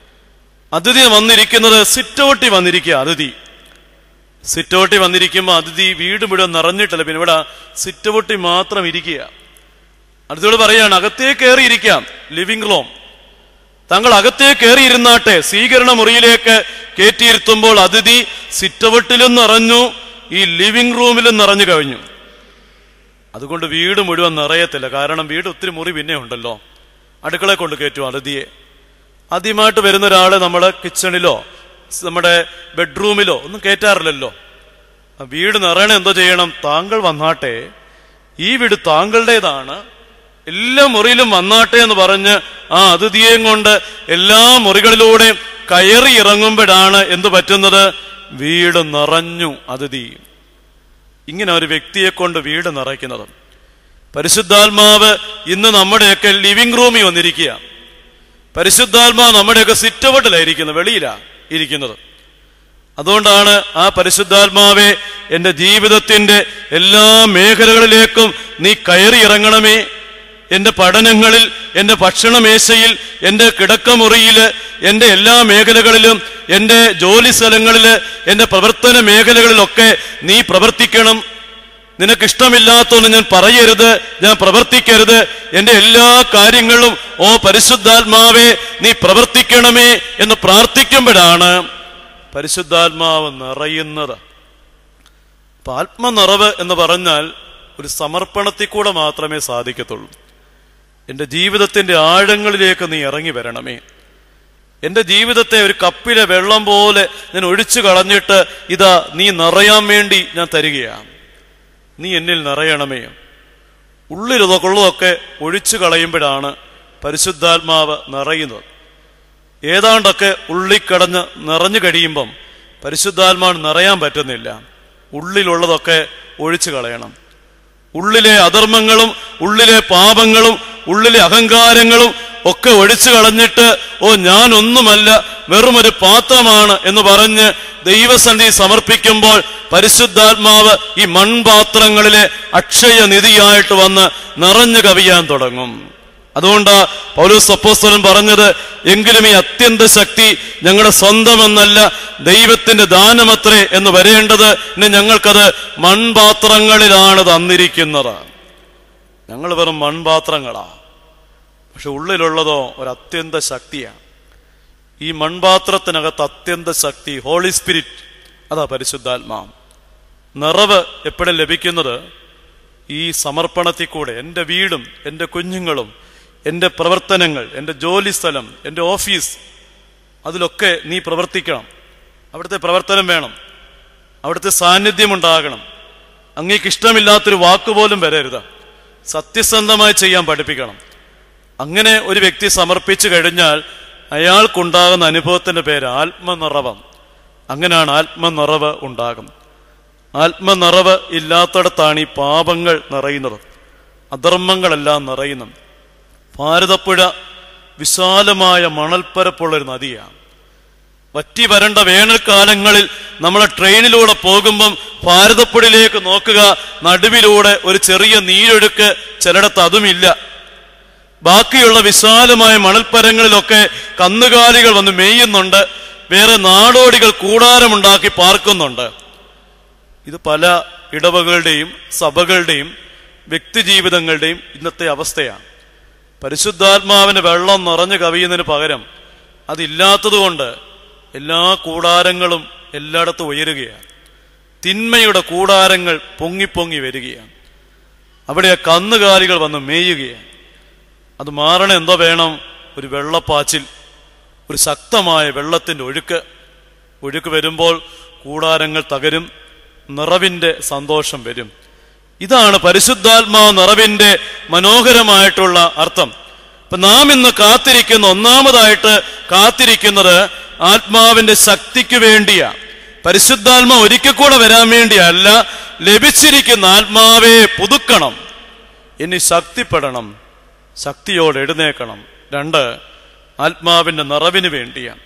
അതിഥി വന്നിരിക്കുന്നത് സിറ്റൗട്ടി വന്നിരിക്കുക അതിഥി സിറ്റൗട്ടി വന്നിരിക്കുമ്പോൾ അതിഥി വീട് മുഴുവൻ നിറഞ്ഞിട്ടല്ല പിന്നെ ഇവിടെ സിറ്റൗട്ടി മാത്രം ഇരിക്കുക അടുത്തോട് പറയാണ് അകത്തേ കയറി ഇരിക്കാം ലിവിംഗ് റൂം താങ്കൾ അകത്തേ കയറിയിരുന്നാട്ടെ സ്വീകരണ മുറിയിലേക്ക് കയറ്റിയിരുത്തുമ്പോൾ അതിഥി സിറ്റൗട്ടിലും നിറഞ്ഞു ഈ ലിവിംഗ് റൂമിലും നിറഞ്ഞു കഴിഞ്ഞു അതുകൊണ്ട് വീട് മുഴുവൻ നിറയത്തില്ല കാരണം വീട് ഒത്തിരി മുറി പിന്നെ ഉണ്ടല്ലോ അടുക്കളയെ കൊണ്ട് കയറ്റും അതിഥിയെ ആദ്യമായിട്ട് വരുന്ന ഒരാളെ നമ്മൾ കിച്ചണിലോ നമ്മുടെ ബെഡ്റൂമിലോ ഒന്നും കയറ്റാറില്ലല്ലോ ആ വീട് നിറയണ എന്തോ ചെയ്യണം താങ്കൾ വന്നാട്ടെ ഈ വീട് താങ്കളുടേതാണ് എല്ലാ മുറിയിലും വന്നാട്ടെ എന്ന് പറഞ്ഞ് ആ അതിഥിയെയും കൊണ്ട് എല്ലാ മുറികളിലൂടെയും കയറി ഇറങ്ങുമ്പോഴാണ് എന്തു പറ്റുന്നത് വീട് നിറഞ്ഞു അതിഥി ഇങ്ങനെ ഒരു വ്യക്തിയെ കൊണ്ട് വീട് നിറയ്ക്കുന്നത് പരിശുദ്ധാത്മാവ് ഇന്ന് നമ്മുടെയൊക്കെ ലിവിംഗ് റൂമിൽ വന്നിരിക്കുക പരിശുദ്ധാത്മാവ് നമ്മുടെയൊക്കെ സിറ്റൗട്ടിലായിരിക്കുന്നത് വെളിയിലാ ഇരിക്കുന്നത് അതുകൊണ്ടാണ് ആ പരിശുദ്ധാത്മാവെ എന്റെ ജീവിതത്തിന്റെ എല്ലാ മേഖലകളിലേക്കും നീ കയറി ഇറങ്ങണമേ എന്റെ പഠനങ്ങളിൽ എന്റെ ഭക്ഷണമേശയിൽ എന്റെ കിടക്കമുറിയിൽ എന്റെ എല്ലാ മേഖലകളിലും എന്റെ ജോലി സ്ഥലങ്ങളിൽ എന്റെ പ്രവർത്തന മേഖലകളിലൊക്കെ നീ പ്രവർത്തിക്കണം നിനക്കിഷ്ടമില്ലാത്തൊന്നും ഞാൻ പറയരുത് ഞാൻ പ്രവർത്തിക്കരുത് എന്റെ എല്ലാ കാര്യങ്ങളും ഓ പരിശുദ്ധാത്മാവെ നീ പ്രവർത്തിക്കണമേ എന്ന് പ്രാർത്ഥിക്കുമ്പോഴാണ് പരിശുദ്ധാത്മാവ് നിറയുന്നത് അപ്പൊ ആത്മനിറവ് എന്ന് പറഞ്ഞാൽ ഒരു സമർപ്പണത്തിൽ കൂടെ മാത്രമേ സാധിക്കത്തുള്ളൂ എന്റെ ജീവിതത്തിന്റെ ആഴങ്ങളിലേക്ക് നീ ഇറങ്ങി വരണമേ എന്റെ ജീവിതത്തെ ഒരു കപ്പിലെ വെള്ളം പോലെ ഞാൻ ഒഴിച്ചു കളഞ്ഞിട്ട് ഇതാ നീ നിറയാൻ വേണ്ടി ഞാൻ തരികയാണ് നീ എന്നിൽ നിറയണമേ ഉള്ളിലതൊക്കെ ഉള്ളതൊക്കെ ഒഴിച്ചു കളയുമ്പോഴാണ് പരിശുദ്ധാത്മാവ് നിറയുന്നത് ഏതാണ്ടൊക്കെ ഉള്ളിക്കടഞ്ഞ് നിറഞ്ഞു കഴിയുമ്പം പരിശുദ്ധാത്മാവ് നിറയാൻ പറ്റുന്നില്ല ഉള്ളിലുള്ളതൊക്കെ ഒഴിച്ചു കളയണം ഉള്ളിലെ അധർമ്മങ്ങളും ഉള്ളിലെ പാപങ്ങളും ഉള്ളിലെ അഹങ്കാരങ്ങളും ഒക്കെ ഒഴിച്ചു കളഞ്ഞിട്ട് ഓ ഞാനൊന്നുമല്ല വെറും ഒരു പാത്രമാണ് എന്ന് പറഞ്ഞ് ദൈവസന്ധി സമർപ്പിക്കുമ്പോൾ പരിശുദ്ധാത്മാവ് ഈ മൺപാത്രങ്ങളിലെ അക്ഷയ നിധിയായിട്ട് വന്ന് നിറഞ്ഞു കവിയാൻ തുടങ്ങും അതുകൊണ്ട് പൗലോസ് അപ്പോസ്തലൻ പറഞ്ഞത് എങ്കിലും ഈ അത്യന്ത ശക്തി ഞങ്ങളുടെ സ്വന്തമെന്നല്ല ദൈവത്തിന്റെ ദാനമത്രേ എന്ന് വരേണ്ടത് ഇനി ഞങ്ങൾക്കത് മൺപാത്രങ്ങളിലാണ് തന്നിരിക്കുന്നത് ഞങ്ങൾ വെറും മൺപാത്രങ്ങളാ പക്ഷെ ഉള്ളിലുള്ളതോ ഒരു അത്യന്ത ശക്തിയാണ് ഈ മൺപാത്രത്തിനകത്ത് അത്യന്ത ശക്തി ഹോളി സ്പിരിറ്റ് അതാ പരിശുദ്ധാത്മാവ് നിറവ് എപ്പോഴും ലഭിക്കുന്നത് ഈ സമർപ്പണത്തിൽ കൂടെ എൻ്റെ വീടും എൻ്റെ കുഞ്ഞുങ്ങളും എൻ്റെ പ്രവർത്തനങ്ങൾ എൻ്റെ ജോലി സ്ഥലം എൻ്റെ ഓഫീസ് അതിലൊക്കെ നീ പ്രവർത്തിക്കണം അവിടുത്തെ പ്രവർത്തനം വേണം അവിടുത്തെ സാന്നിധ്യം ഉണ്ടാകണം അങ്ങേക്ക് ഇഷ്ടമില്ലാത്തൊരു വാക്കുപോലും വരരുത് സത്യസന്ധമായി ചെയ്യാൻ പഠിപ്പിക്കണം അങ്ങനെ ഒരു വ്യക്തി സമർപ്പിച്ചു കഴിഞ്ഞാൽ അയാൾക്കുണ്ടാകുന്ന അനുഭവത്തിന്റെ പേര് ആത്മനിറവം അങ്ങനെയാണ് ആത്മനിറവ് ഉണ്ടാകും ആത്മനിറവ് ഇല്ലാത്തടത്താണ് ഈ പാപങ്ങൾ നിറയുന്നത് അധർമ്മങ്ങളെല്ലാം നിറയുന്നത് ഭാരതപ്പുഴ വിശാലമായ മണൽപ്പരപ്പുള്ള ഒരു നദിയാണ് വറ്റി വരണ്ട വേനൽക്കാലങ്ങളിൽ നമ്മൾ ട്രെയിനിലൂടെ പോകുമ്പം ഭാരതപ്പുഴയിലേക്ക് നോക്കുക നടുവിലൂടെ ഒരു ചെറിയ നീരൊഴുക്ക് ചിലയിടത്ത് അതുമില്ല ബാക്കിയുള്ള വിശാലമായ മണൽപ്പരങ്ങളിലൊക്കെ കന്നുകാലികൾ വന്ന് മേയുന്നുണ്ട് വേറെ നാടോടികൾ കൂടാരമുണ്ടാക്കി പാർക്കുന്നുണ്ട് ഇത് പല ഇടവകളുടെയും സഭകളുടെയും വ്യക്തിജീവിതങ്ങളുടെയും ഇന്നത്തെ അവസ്ഥയാണ് പരിശുദ്ധാത്മാവിന് വെള്ളം നിറഞ്ഞു കവിയുന്നതിന് പകരം അതില്ലാത്തതുകൊണ്ട് എല്ലാ കൂടാരങ്ങളും എല്ലായിടത്തും ഉയരുകയാണ് തിന്മയുടെ കൂടാരങ്ങൾ പൊങ്ങിപ്പൊങ്ങി വരികയാണ് അവിടെ ആ കന്നുകാലികൾ വന്ന് മേയുകയാണ് അത് മാറണ എന്തോ വേണം ഒരു വെള്ളപ്പാച്ചിൽ ഒരു ശക്തമായ വെള്ളത്തിന്റെ ഒഴുക്ക് ഒഴുക്ക് വരുമ്പോൾ കൂടാരങ്ങൾ തകരും നിറവിന്റെ സന്തോഷം വരും ഇതാണ് പരിശുദ്ധാത്മാവ് നിറവിന്റെ മനോഹരമായിട്ടുള്ള അർത്ഥം ഇപ്പൊ നാം ഇന്ന് കാത്തിരിക്കുന്ന ഒന്നാമതായിട്ട് കാത്തിരിക്കുന്നത് ആത്മാവിന്റെ ശക്തിക്ക് വേണ്ടിയാ പരിശുദ്ധാത്മ ഒരിക്കൽ കൂടെ വരാൻ വേണ്ടിയല്ല ലഭിച്ചിരിക്കുന്ന ആത്മാവെ പുതുക്കണം ഇനി ശക്തിപ്പെടണം ശക്തിയോടെ എഴുന്നേക്കണം രണ്ട് ആത്മാവിന്റെ നിറവിന് വേണ്ടിയാണ്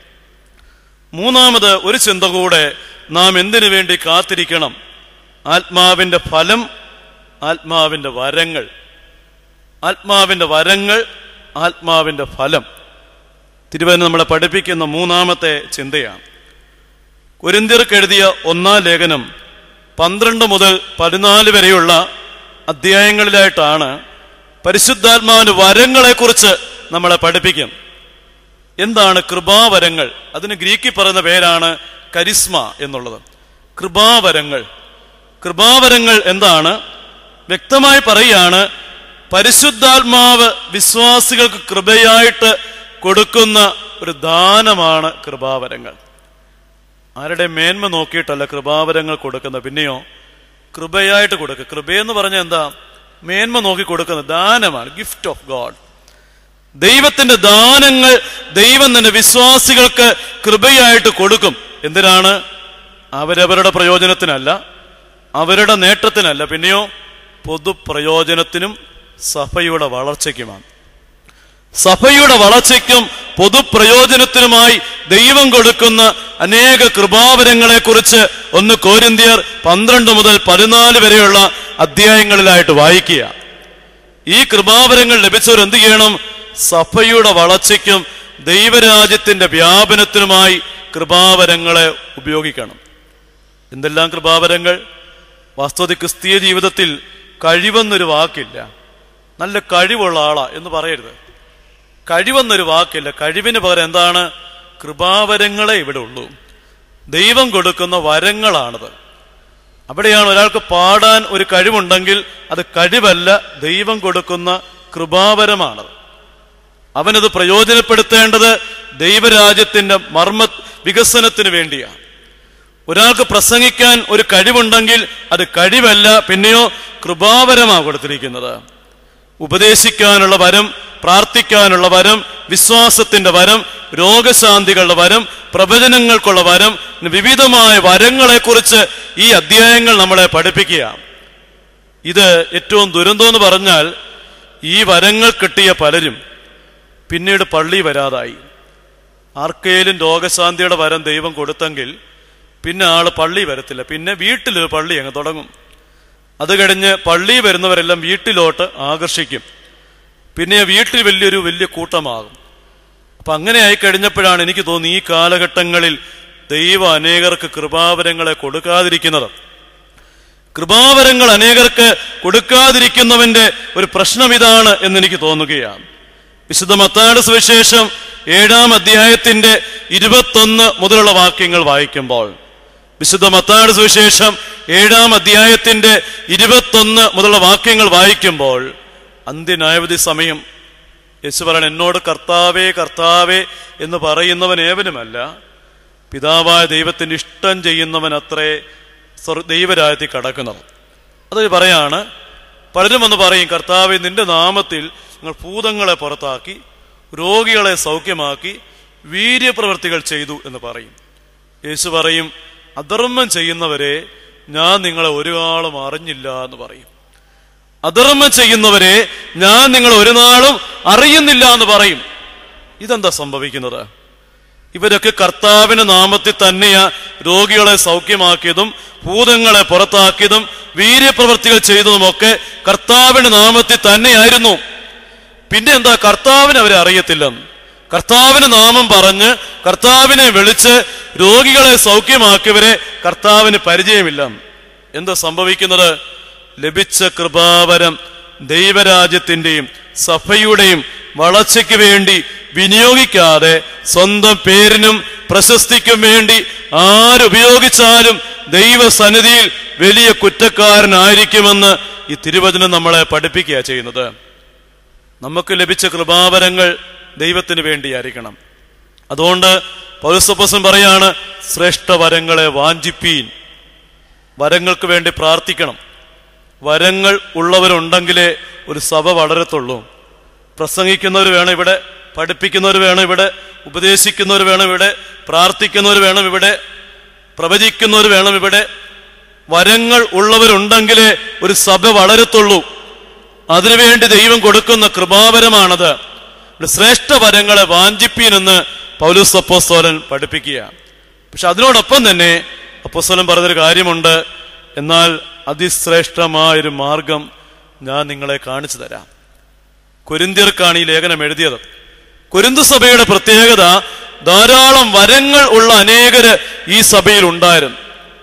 മൂന്നാമത് ഒരു ചിന്ത കൂടെ നാം എന്തിനു വേണ്ടി കാത്തിരിക്കണം ആത്മാവിന്റെ ഫലം ആത്മാവിന്റെ വരങ്ങൾ ആത്മാവിന്റെ വരങ്ങൾ ആത്മാവിന്റെ ഫലം തിരുവനന്തപുരം നമ്മളെ പഠിപ്പിക്കുന്ന മൂന്നാമത്തെ ചിന്തയാണ് കുരിന്തിർക്ക് എഴുതിയ ഒന്നാം ലേഖനം പന്ത്രണ്ട് മുതൽ പതിനാല് വരെയുള്ള അധ്യായങ്ങളിലായിട്ടാണ് പരിശുദ്ധാത്മാവിന്റെ വരങ്ങളെക്കുറിച്ച് നമ്മളെ പഠിപ്പിക്കും എന്താണ് കൃപാവരങ്ങൾ അതിന് ഗ്രീക്കിൽ പറയുന്ന പേരാണ് കരിസ്മ എന്നുള്ളത് കൃപാവരങ്ങൾ കൃപാവരങ്ങൾ എന്താണ് വ്യക്തമായി പറയുകയാണ് പരിശുദ്ധാത്മാവ് വിശ്വാസികൾക്ക് കൃപയായിട്ട് കൊടുക്കുന്ന ഒരു ദാനമാണ് കൃപാവരങ്ങൾ ആരുടെ മേന്മ നോക്കിയിട്ടല്ല കൃപാവരങ്ങൾ കൊടുക്കുന്നത് പിന്നെയോ കൃപയായിട്ട് കൊടുക്കുക കൃപയെന്ന് പറഞ്ഞാൽ എന്താ മേന്മ നോക്കി കൊടുക്കുന്ന ദാനമാണ് ഗിഫ്റ്റ് ഓഫ് ഗോഡ് ദൈവത്തിന്റെ ദാനങ്ങൾ ദൈവം തന്നെ വിശ്വാസികൾക്ക് കൃപയായിട്ട് കൊടുക്കും എന്തിനാണ് അവരവരുടെ പ്രയോജനത്തിനല്ല അവരുടെ നേട്ടത്തിനല്ല പിന്നെയോ പൊതുപ്രയോജനത്തിനും സഭയുടെ വളർച്ചയ്ക്കുമാണ് സഭയുടെ വളർച്ചയ്ക്കും പൊതുപ്രയോജനത്തിനുമായി ദൈവം കൊടുക്കുന്ന അനേക കൃപാവരങ്ങളെ കുറിച്ച് ഒന്ന് കോരിന്തിയർ പന്ത്രണ്ട് മുതൽ പതിനാല് വരെയുള്ള അധ്യായങ്ങളിലായിട്ട് വായിക്കുക ഈ കൃപാവരങ്ങൾ ലഭിച്ചവർ എന്ത് ചെയ്യണം സഭയുടെ വളർച്ചയ്ക്കും ദൈവരാജ്യത്തിന്റെ വ്യാപനത്തിനുമായി കൃപാവരങ്ങളെ ഉപയോഗിക്കണം എന്തെല്ലാം കൃപാവരങ്ങൾ വാസ്തവത്തിൽ ക്രിസ്തീയ ജീവിതത്തിൽ കഴിവെന്നൊരു വാക്കില്ല നല്ല കഴിവുള്ള ആളാ എന്ന് പറയരുത് കഴിവെന്നൊരു വാക്കില്ല കഴിവിന് പകരം എന്താണ് കൃപാവരങ്ങളെ ഇവിടെ ഉള്ളൂ ദൈവം കൊടുക്കുന്ന വരങ്ങളാണത് അവിടെയാണ് ഒരാൾക്ക് പാടാൻ ഒരു കഴിവുണ്ടെങ്കിൽ അത് കഴിവല്ല ദൈവം കൊടുക്കുന്ന കൃപാവരമാണത് അവനത് പ്രയോജനപ്പെടുത്തേണ്ടത് ദൈവരാജ്യത്തിന്റെ മർമ്മ വികസനത്തിന് വേണ്ടിയാണ് ഒരാൾക്ക് പ്രസംഗിക്കാൻ ഒരു കഴിവുണ്ടെങ്കിൽ അത് കഴിവല്ല പിന്നെയോ കൃപാവരമാണ് കൊടുത്തിരിക്കുന്നത് ഉപദേശിക്കാനുള്ള വരം പ്രാർത്ഥിക്കാനുള്ള വരം വിശ്വാസത്തിന്റെ വരം രോഗശാന്തികളുടെ വരം പ്രവചനങ്ങൾക്കുള്ള വരം വിവിധമായ വരങ്ങളെക്കുറിച്ച് ഈ അധ്യായങ്ങൾ നമ്മളെ പഠിപ്പിക്കുക ഇത് ഏറ്റവും ദുരന്തം എന്ന് പറഞ്ഞാൽ ഈ വരങ്ങൾ കിട്ടിയ പലരും പിന്നീട് പള്ളി വരാതായി ആർക്കേലും രോഗശാന്തിയുടെ വരം ദൈവം കൊടുത്തെങ്കിൽ പിന്നെ ആള് പള്ളി വരത്തില്ല പിന്നെ വീട്ടിലൊരു പള്ളി അങ്ങ് തുടങ്ങും അത് കഴിഞ്ഞ് പള്ളി വരുന്നവരെല്ലാം വീട്ടിലോട്ട് ആകർഷിക്കും പിന്നെ വീട്ടിൽ വലിയൊരു വലിയ കൂട്ടമാകും അപ്പൊ അങ്ങനെ ആയി കഴിഞ്ഞപ്പോഴാണ് എനിക്ക് തോന്നി ഈ കാലഘട്ടങ്ങളിൽ ദൈവം അനേകർക്ക് കൃപാവരങ്ങളെ കൊടുക്കാതിരിക്കുന്നത് കൃപാവരങ്ങൾ അനേകർക്ക് കൊടുക്കാതിരിക്കുന്നവന്റെ ഒരു പ്രശ്നം ഇതാണ് എന്നെനിക്ക് തോന്നുകയാണ് വിശുദ്ധ മത്താട് സുവിശേഷം ഏഴാം അധ്യായത്തിന്റെ ഇരുപത്തൊന്ന് മുതലുള്ള വാക്യങ്ങൾ വായിക്കുമ്പോൾ വിശുദ്ധ മത്താട് സുവിശേഷം ഏഴാം അധ്യായത്തിന്റെ ഇരുപത്തൊന്ന് മുതലുള്ള വാക്യങ്ങൾ വായിക്കുമ്പോൾ അന്ത്യന്യായവധി സമയം യേശു പറയണം എന്നോട് കർത്താവേ കർത്താവേ എന്ന് പറയുന്നവൻ ഏവനുമല്ല പിതാവായ ദൈവത്തിന്റെ ഇഷ്ടം ചെയ്യുന്നവൻ അത്രേ സ്വർ- ദൈവരാജ്യത്തിൽ കടക്കുന്നത് അത് പറയാണ് പലരും വന്ന് പറയും കർത്താവെ നിന്റെ നാമത്തിൽ നിങ്ങൾ ഭൂതങ്ങളെ പുറത്താക്കി രോഗികളെ സൗഖ്യമാക്കി വീര്യപ്രവൃത്തികൾ ചെയ്തു എന്ന് പറയും യേശു പറയും അധർമ്മം ചെയ്യുന്നവരെ ഞാൻ നിങ്ങളെ ഒരു കാലം അറിഞ്ഞില്ല എന്ന് പറയും അധർമ്മം ചെയ്യുന്നവരെ ഞാൻ നിങ്ങൾ ഒരു നാളും അറിയുന്നില്ല എന്ന് പറയും ഇതെന്താ സംഭവിക്കുന്നത് ഇവരൊക്കെ കർത്താവിന്റെ നാമത്തിൽ തന്നെയാ രോഗികളെ സൗഖ്യമാക്കിയതും ഭൂതങ്ങളെ പുറത്താക്കിയതും വീര്യപ്രവൃത്തികൾ ചെയ്തതുമൊക്കെ കർത്താവിന്റെ നാമത്തിൽ തന്നെയായിരുന്നു പിന്നെ എന്താ കർത്താവിനെ അവരെ അറിയത്തില്ല കർത്താവിന് നാമം പറഞ്ഞ് കർത്താവിനെ വിളിച്ച് രോഗികളെ സൗഖ്യമാക്കിയവരെ കർത്താവിന് പരിചയമില്ല എന്താ സംഭവിക്കുന്നത് ലഭിച്ച കൃപാവരം ദൈവരാജ്യത്തിന്റെയും സഭയുടെയും വളർച്ചയ്ക്ക് വേണ്ടി വിനിയോഗിക്കാതെ സ്വന്തം പേരിനും പ്രശസ്തിക്കും വേണ്ടി ആരുപയോഗിച്ചാലും ദൈവസന്നിധിയിൽ വലിയ കുറ്റക്കാരനായിരിക്കുമെന്ന് ഈ തിരുവചനം നമ്മളെ പഠിപ്പിക്കുക ചെയ്യുന്നത് നമുക്ക് ലഭിച്ച കൃപാവരങ്ങൾ ദൈവത്തിന് വേണ്ടിയായിരിക്കണം അതുകൊണ്ട് പൗരസപ്പസം പറയാണ് ശ്രേഷ്ഠ വരങ്ങളെ വാഞ്ചിപ്പീൻ വരങ്ങൾക്ക് വേണ്ടി പ്രാർത്ഥിക്കണം വരങ്ങൾ ഉള്ളവരുണ്ടെങ്കിലേ ഒരു സഭ വളരത്തുള്ളൂ പ്രസംഗിക്കുന്നവർ വേണം ഇവിടെ പഠിപ്പിക്കുന്നവർ വേണം ഇവിടെ ഉപദേശിക്കുന്നവർ വേണം ഇവിടെ പ്രാർത്ഥിക്കുന്നവർ വേണം ഇവിടെ പ്രവചിക്കുന്നവർ വേണം ഇവിടെ വരങ്ങൾ ഉള്ളവരുണ്ടെങ്കിലേ ഒരു സഭ വളരത്തുള്ളൂ അതിനുവേണ്ടി ദൈവം കൊടുക്കുന്ന കൃപാവരമാണത് ഇവിടെ ശ്രേഷ്ഠ വരങ്ങളെ വാഞ്ചിപ്പീനെന്ന് പൗലൂസ് അപ്പോസ്തോലൻ പഠിപ്പിക്കുക പക്ഷെ അതിനോടൊപ്പം തന്നെ അപ്പോസ്തോലൻ പറഞ്ഞൊരു കാര്യമുണ്ട് എന്നാൽ അതിശ്രേഷ്ഠമായൊരു മാർഗം ഞാൻ നിങ്ങളെ കാണിച്ചു തരാം കൊരിന്തിയർക്കാണ് ഈ ലേഖനം എഴുതിയത് കൊരിന്തു സഭയുടെ പ്രത്യേകത ധാരാളം വരങ്ങൾ ഉള്ള അനേകര് ഈ സഭയിൽ ഉണ്ടായിരുന്നു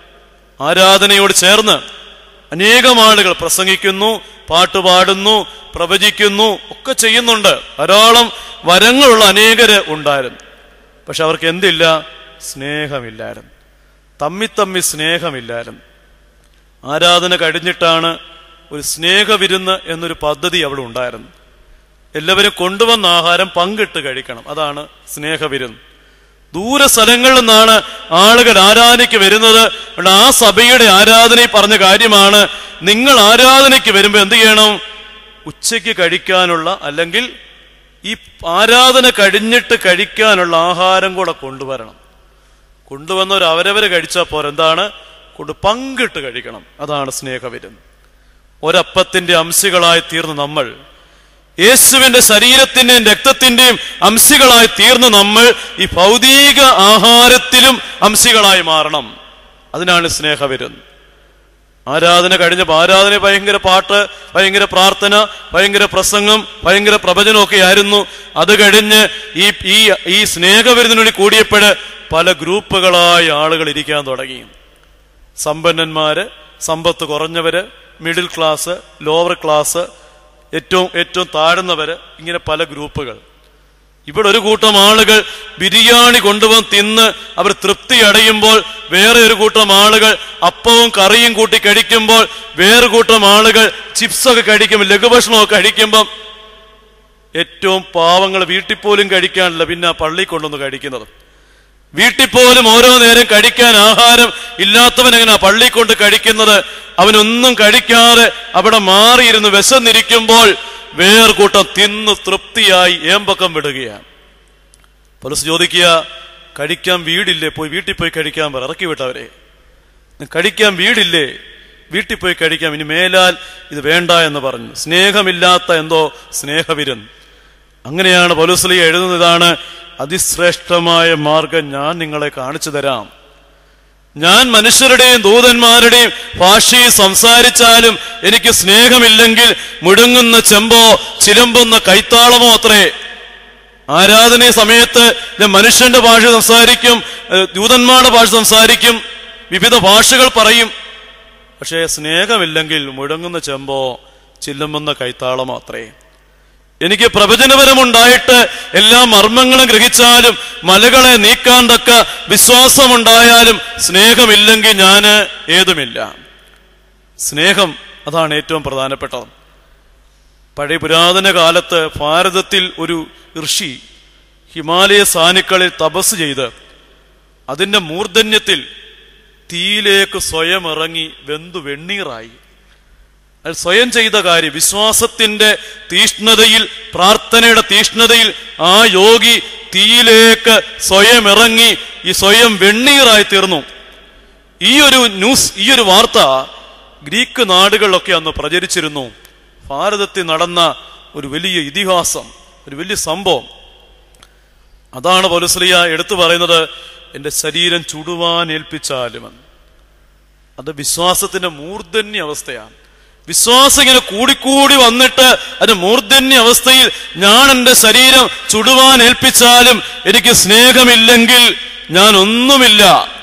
ആരാധനയോട് ചേർന്ന് അനേകം ആളുകൾ പ്രസംഗിക്കുന്നു പാട്ടുപാടുന്നു പ്രവചിക്കുന്നു ഒക്കെ ചെയ്യുന്നുണ്ട് ധാരാളം വരങ്ങളുള്ള അനേകര് ഉണ്ടായിരുന്നു പക്ഷെ അവർക്ക് എന്തില്ല സ്നേഹമില്ലായിരുന്നു തമ്മി തമ്മി സ്നേഹമില്ലായിരുന്നു ആരാധന കഴിഞ്ഞിട്ടാണ് ഒരു സ്നേഹവിരുന്ന് എന്നൊരു പദ്ധതി അവിടെ ഉണ്ടായിരുന്നു എല്ലാവരും കൊണ്ടുവന്ന ആഹാരം പങ്കിട്ട് കഴിക്കണം അതാണ് സ്നേഹവിരുന്ന് ദൂര സ്ഥലങ്ങളിൽ നിന്നാണ് ആളുകൾ ആരാധനയ്ക്ക് വരുന്നത് അതുകൊണ്ട് ആ സഭയുടെ ആരാധനയിൽ പറഞ്ഞ കാര്യമാണ് നിങ്ങൾ ആരാധനയ്ക്ക് വരുമ്പോൾ എന്ത് ചെയ്യണം ഉച്ചയ്ക്ക് കഴിക്കാനുള്ള അല്ലെങ്കിൽ ഈ ആരാധന കഴിഞ്ഞിട്ട് കഴിക്കാനുള്ള ആഹാരം കൂടെ കൊണ്ടുവരണം കൊണ്ടുവന്നവർ അവരവരെ കഴിച്ചാൽ പോരെ എന്താണ് കൊണ്ട് പങ്കിട്ട് കഴിക്കണം അതാണ് സ്നേഹവിരുന്ന് ഒരപ്പത്തിന്റെ അംശികളായി തീർന്ന നമ്മൾ യേശുവിന്റെ ശരീരത്തിന്റെയും രക്തത്തിന്റെയും അംശികളായി തീർന്ന നമ്മൾ ഈ ഭൗതിക ആഹാരത്തിലും അംശികളായി മാറണം അതിനാണ് സ്നേഹവിരുന്ന് ആരാധന കഴിഞ്ഞപ്പോൾ ആരാധന ഭയങ്കര പാട്ട് ഭയങ്കര പ്രാർത്ഥന ഭയങ്കര പ്രസംഗം ഭയങ്കര പ്രവചനമൊക്കെ ആയിരുന്നു അത് കഴിഞ്ഞ് ഈ ഈ ഈ സ്നേഹവിരുന്നിന് വേണ്ടി കൂടിയപ്പോഴ് പല ഗ്രൂപ്പുകളായി ആളുകൾ ഇരിക്കാൻ തുടങ്ങി സമ്പന്നന്മാര് സമ്പത്ത് കുറഞ്ഞവര് മിഡിൽ ക്ലാസ് ലോവർ ക്ലാസ് ഏറ്റവും ഏറ്റവും താഴ്ന്നവര് ഇങ്ങനെ പല ഗ്രൂപ്പുകൾ ഇവിടെ ഒരു കൂട്ടം ആളുകൾ ബിരിയാണി കൊണ്ടുവന്ന് തിന്ന് അവർ തൃപ്തി അടയുമ്പോൾ വേറെ ഒരു കൂട്ടം ആളുകൾ അപ്പവും കറിയും കൂട്ടി കഴിക്കുമ്പോൾ വേറെ കൂട്ടം ആളുകൾ ചിപ്സൊക്കെ കഴിക്കുമ്പോൾ ലഘുഭക്ഷണമൊക്കെ കഴിക്കുമ്പം ഏറ്റവും പാവങ്ങൾ വീട്ടിൽ പോലും കഴിക്കാനില്ല പിന്നെ പള്ളി കൊണ്ടുവന്ന് കഴിക്കുന്നത് വീട്ടിൽ പോലും ഓരോ നേരം കഴിക്കാൻ ആഹാരം ഇല്ലാത്തവൻ എങ്ങനെ പള്ളി കൊണ്ട് കഴിക്കുന്നത് അവനൊന്നും കഴിക്കാതെ അവിടെ മാറിയിരുന്ന് വിശന്നിരിക്കുമ്പോൾ വേറെ കൂട്ടം തിന്ന് തൃപ്തിയായി ഏമ്പക്കം വിടുകയാണ് പോലീസ് ചോദിക്കുക കഴിക്കാൻ വീടില്ലേ പോയി വീട്ടിൽ പോയി കഴിക്കാൻ പറ ഇറക്കി വിട്ടവരെ കഴിക്കാൻ വീടില്ലേ വീട്ടിൽ പോയി കഴിക്കാം ഇനി മേലാൽ ഇത് വേണ്ട എന്ന് പറഞ്ഞു സ്നേഹമില്ലാത്ത എന്തോ സ്നേഹവിരൻ അങ്ങനെയാണ് പൗലോസ്ലി എഴുതുന്നതാണ് അതിശ്രേഷ്ഠമായ മാർഗം ഞാൻ നിങ്ങളെ കാണിച്ചു തരാം ഞാൻ മനുഷ്യരുടെയും ദൂതന്മാരുടെയും ഭാഷയിൽ സംസാരിച്ചാലും എനിക്ക് സ്നേഹമില്ലെങ്കിൽ മുടങ്ങുന്ന ചെമ്പോ ചിലമ്പുന്ന കൈത്താളമോ അത്രേ ആരാധന സമയത്ത് ഞാൻ മനുഷ്യന്റെ ഭാഷ സംസാരിക്കും ഏഹ് ദൂതന്മാരുടെ ഭാഷ സംസാരിക്കും വിവിധ ഭാഷകൾ പറയും പക്ഷേ സ്നേഹമില്ലെങ്കിൽ മുഴങ്ങുന്ന ചെമ്പോ ചില്ലുമ്പുന്ന കൈത്താളം മാത്രേ എനിക്ക് പ്രവചനപരമുണ്ടായിട്ട് എല്ലാ മർമ്മങ്ങളും ഗ്രഹിച്ചാലും മലകളെ നീക്കാൻ തക്ക വിശ്വാസമുണ്ടായാലും സ്നേഹമില്ലെങ്കിൽ ഞാന് ഏതുമില്ല സ്നേഹം അതാണ് ഏറ്റവും പ്രധാനപ്പെട്ടത് പഴയ പുരാതന കാലത്ത് ഭാരതത്തിൽ ഒരു ഋഷി ഹിമാലയ സാനുക്കളിൽ തപസ് ചെയ്ത് അതിന്റെ മൂർധന്യത്തിൽ തീയിലേക്ക് സ്വയം ഇറങ്ങി വെന്തു വെണ്ണീറായി അയാൾ സ്വയം ചെയ്ത കാര്യം വിശ്വാസത്തിന്റെ തീഷ്ണതയിൽ പ്രാർത്ഥനയുടെ തീഷ്ണതയിൽ ആ യോഗി തീയിലേക്ക് സ്വയം ഇറങ്ങി ഈ സ്വയം വെണ്ണീറായി തീർന്നു ഈ ഒരു ന്യൂസ് ഈ ഒരു വാർത്ത ഗ്രീക്ക് നാടുകളിലൊക്കെ അന്ന് പ്രചരിച്ചിരുന്നു ഭാരതത്തിൽ നടന്ന ഒരു വലിയ ഇതിഹാസം ഒരു വലിയ സംഭവം അതാണ് പൗലസ്ലിയ എടുത്തു പറയുന്നത് എന്റെ ശരീരം ചുടുവാൻ ഏൽപ്പിച്ചാലുമെന്ന് അത് വിശ്വാസത്തിന്റെ മൂർധന്യ അവസ്ഥയാണ് വിശ്വാസം ഇങ്ങനെ കൂടിക്കൂടി വന്നിട്ട് അതിന്റെ മൂർധന്യ അവസ്ഥയിൽ ഞാൻ എന്റെ ശരീരം ചുടുവാൻ ഏൽപ്പിച്ചാലും എനിക്ക് സ്നേഹമില്ലെങ്കിൽ ഞാൻ ഒന്നുമില്ല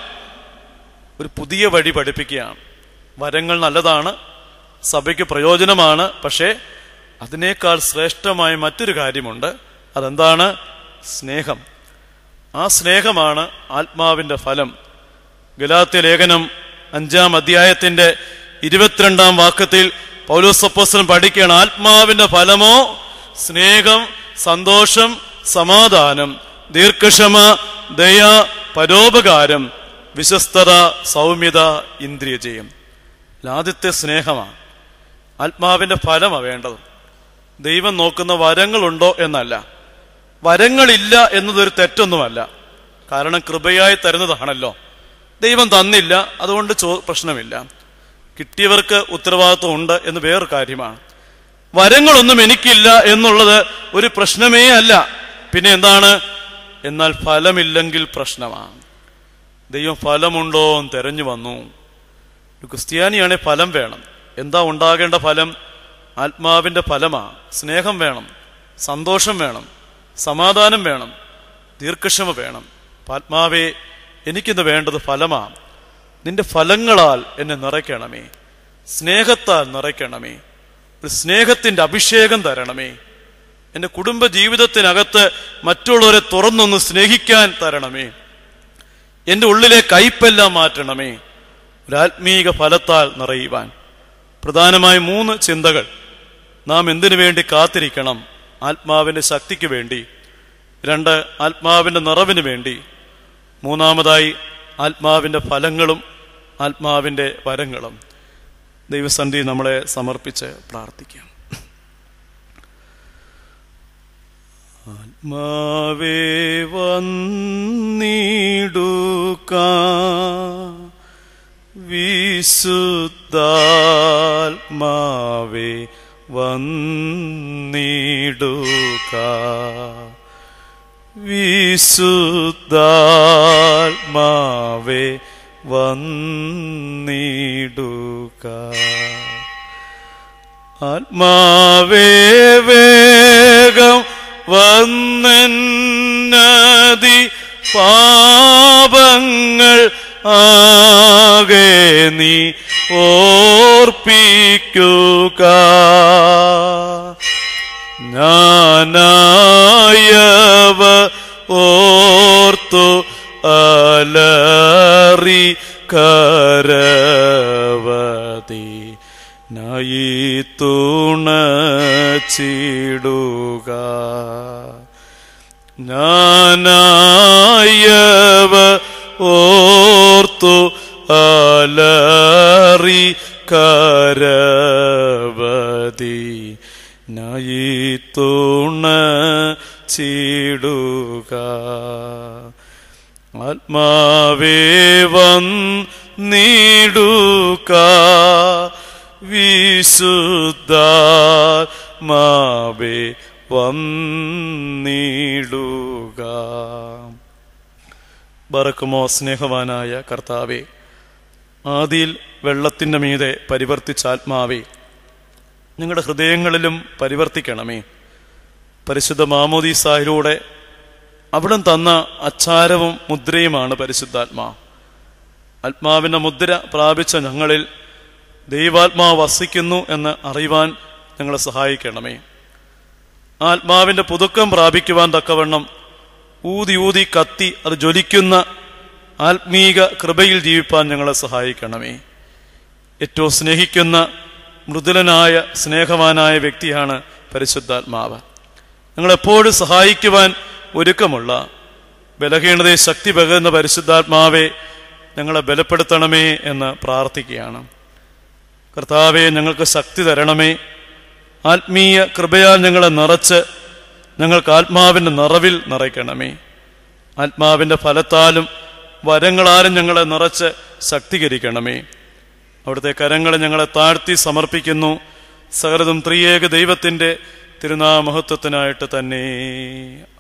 ഒരു പുതിയ വഴി പഠിപ്പിക്കുകയാണ് വരങ്ങൾ നല്ലതാണ് സഭയ്ക്ക് പ്രയോജനമാണ് പക്ഷേ അതിനേക്കാൾ ശ്രേഷ്ഠമായ മറ്റൊരു കാര്യമുണ്ട് അതെന്താണ് സ്നേഹം ആ സ്നേഹമാണ് ആത്മാവിന്റെ ഫലം ഗലാത്യ ലേഖനം അഞ്ചാം അധ്യായത്തിന്റെ ഇരുപത്തിരണ്ടാം വാക്യത്തിൽ പൗലോസപ്പോസ്റ്റലൻ പഠിക്കുകയാണ് ആത്മാവിന്റെ ഫലമോ സ്നേഹം സന്തോഷം സമാധാനം ദീർഘക്ഷമ ദയ പരോപകാരം വിശ്വസ്തത സൗമ്യത ഇന്ദ്രിയജയം ആദ്യത്തെ സ്നേഹമാണ് ആത്മാവിന്റെ ഫലമാണ് വേണ്ടത് ദൈവം നോക്കുന്ന വരങ്ങളുണ്ടോ എന്നല്ല വരങ്ങളില്ല എന്നതൊരു തെറ്റൊന്നുമല്ല കാരണം കൃപയായി തരുന്നതാണല്ലോ ദൈവം തന്നില്ല അതുകൊണ്ട് ചോ പ്രശ്നമില്ല കിട്ടിയവർക്ക് ഉത്തരവാദിത്വം ഉണ്ട് എന്ന് വേറൊരു കാര്യമാണ് വരങ്ങളൊന്നും എനിക്കില്ല എന്നുള്ളത് ഒരു പ്രശ്നമേ അല്ല പിന്നെ എന്താണ് എന്നാൽ ഫലമില്ലെങ്കിൽ പ്രശ്നമാണ് ദൈവം ഫലമുണ്ടോ എന്ന് തെരഞ്ഞു വന്നു ഒരു ക്രിസ്ത്യാനിയാണെ ഫലം വേണം എന്താ ഉണ്ടാകേണ്ട ഫലം ആത്മാവിന്റെ ഫലമാ സ്നേഹം വേണം സന്തോഷം വേണം സമാധാനം വേണം ദീർഘക്ഷമ വേണം ആത്മാവേ എനിക്കിന്ന് വേണ്ടത് ഫലമാണ് നിന്റെ ഫലങ്ങളാൽ എന്നെ നിറയ്ക്കണമേ സ്നേഹത്താൽ നിറയ്ക്കണമേ ഒരു സ്നേഹത്തിന്റെ അഭിഷേകം തരണമേ എന്റെ കുടുംബ ജീവിതത്തിനകത്ത് മറ്റുള്ളവരെ തുറന്നൊന്ന് സ്നേഹിക്കാൻ തരണമേ എന്റെ ഉള്ളിലെ കയ്പെല്ലാം മാറ്റണമേ ഒരു ആത്മീക ഫലത്താൽ നിറയുവാൻ പ്രധാനമായി മൂന്ന് ചിന്തകൾ നാം എന്തിനു വേണ്ടി കാത്തിരിക്കണം ആത്മാവിന്റെ ശക്തിക്ക് വേണ്ടി രണ്ട് ആത്മാവിന്റെ നിറവിന് വേണ്ടി മൂന്നാമതായി ആത്മാവിന്റെ ഫലങ്ങളും ആത്മാവിന്റെ വരങ്ങളും ദൈവസന്ധി നമ്മളെ സമർപ്പിച്ച് പ്രാർത്ഥിക്കാം ആത്മാവേ വന്നിടുക വിശുദ്ധാത്മാവേ വന്നിടുക വിശുദ്ധാത്മാവേ വന്നിടുക ആത്മാവേ വേഗം വന്നതി പാപങ്ങൾ ആകെ നീ ഓർപ്പിക്കുക ഞാനായവ ഓർത്തു അലറി കരവതി നയി തുണച്ചിടുക ഞാനായവ ഓർത്തു അലറി കരവതി നയി തുണച്ചിടുക ആത്മാവേ വന്നിടുക വിശുദ്ധാത്മാവേ വന്നിടുക ബറക്കുമോ സ്നേഹവാനായ കർത്താവേ ആദിയിൽ വെള്ളത്തിൻ്റെ മീതെ പരിവർത്തിച്ച ആത്മാവേ നിങ്ങളുടെ ഹൃദയങ്ങളിലും പരിവർത്തിക്കണമേ പരിശുദ്ധ മാമോദീസായിലൂടെ അവിടം തന്ന അച്ചാരവും മുദ്രയുമാണ് പരിശുദ്ധാത്മാ ആത്മാവിൻ്റെ മുദ്ര പ്രാപിച്ച ഞങ്ങളിൽ ദൈവാത്മാവ് വസിക്കുന്നു എന്ന് അറിയുവാൻ ഞങ്ങളെ സഹായിക്കണമേ ആത്മാവിൻ്റെ പുതുക്കം പ്രാപിക്കുവാൻ തക്കവണ്ണം ഊതി ഊതി കത്തി അത് ജ്വലിക്കുന്ന ആത്മീക കൃപയിൽ ജീവിപ്പാൻ ഞങ്ങളെ സഹായിക്കണമേ ഏറ്റവും സ്നേഹിക്കുന്ന മൃദുലനായ സ്നേഹവാനായ വ്യക്തിയാണ് പരിശുദ്ധാത്മാവ് ഞങ്ങളെപ്പോഴും സഹായിക്കുവാൻ ഒരുക്കമുള്ള ബലഹീനതയെ ശക്തി പകരുന്ന പരിശുദ്ധാത്മാവെ ഞങ്ങളെ ബലപ്പെടുത്തണമേ എന്ന് പ്രാർത്ഥിക്കുകയാണ് കർത്താവെ ഞങ്ങൾക്ക് ശക്തി തരണമേ ആത്മീയ കൃപയാൽ ഞങ്ങളെ നിറച്ച് ഞങ്ങൾക്ക് ആത്മാവിൻ്റെ നിറവിൽ നിറയ്ക്കണമേ ആത്മാവിൻ്റെ ഫലത്താലും വരങ്ങളാലും ഞങ്ങളെ നിറച്ച് ശക്തീകരിക്കണമേ അവിടുത്തെ കരങ്ങളെ ഞങ്ങളെ താഴ്ത്തി സമർപ്പിക്കുന്നു സകലതും ത്രിയേക ദൈവത്തിൻ്റെ തിരുനാമഹത്വത്തിനായിട്ട് തന്നെ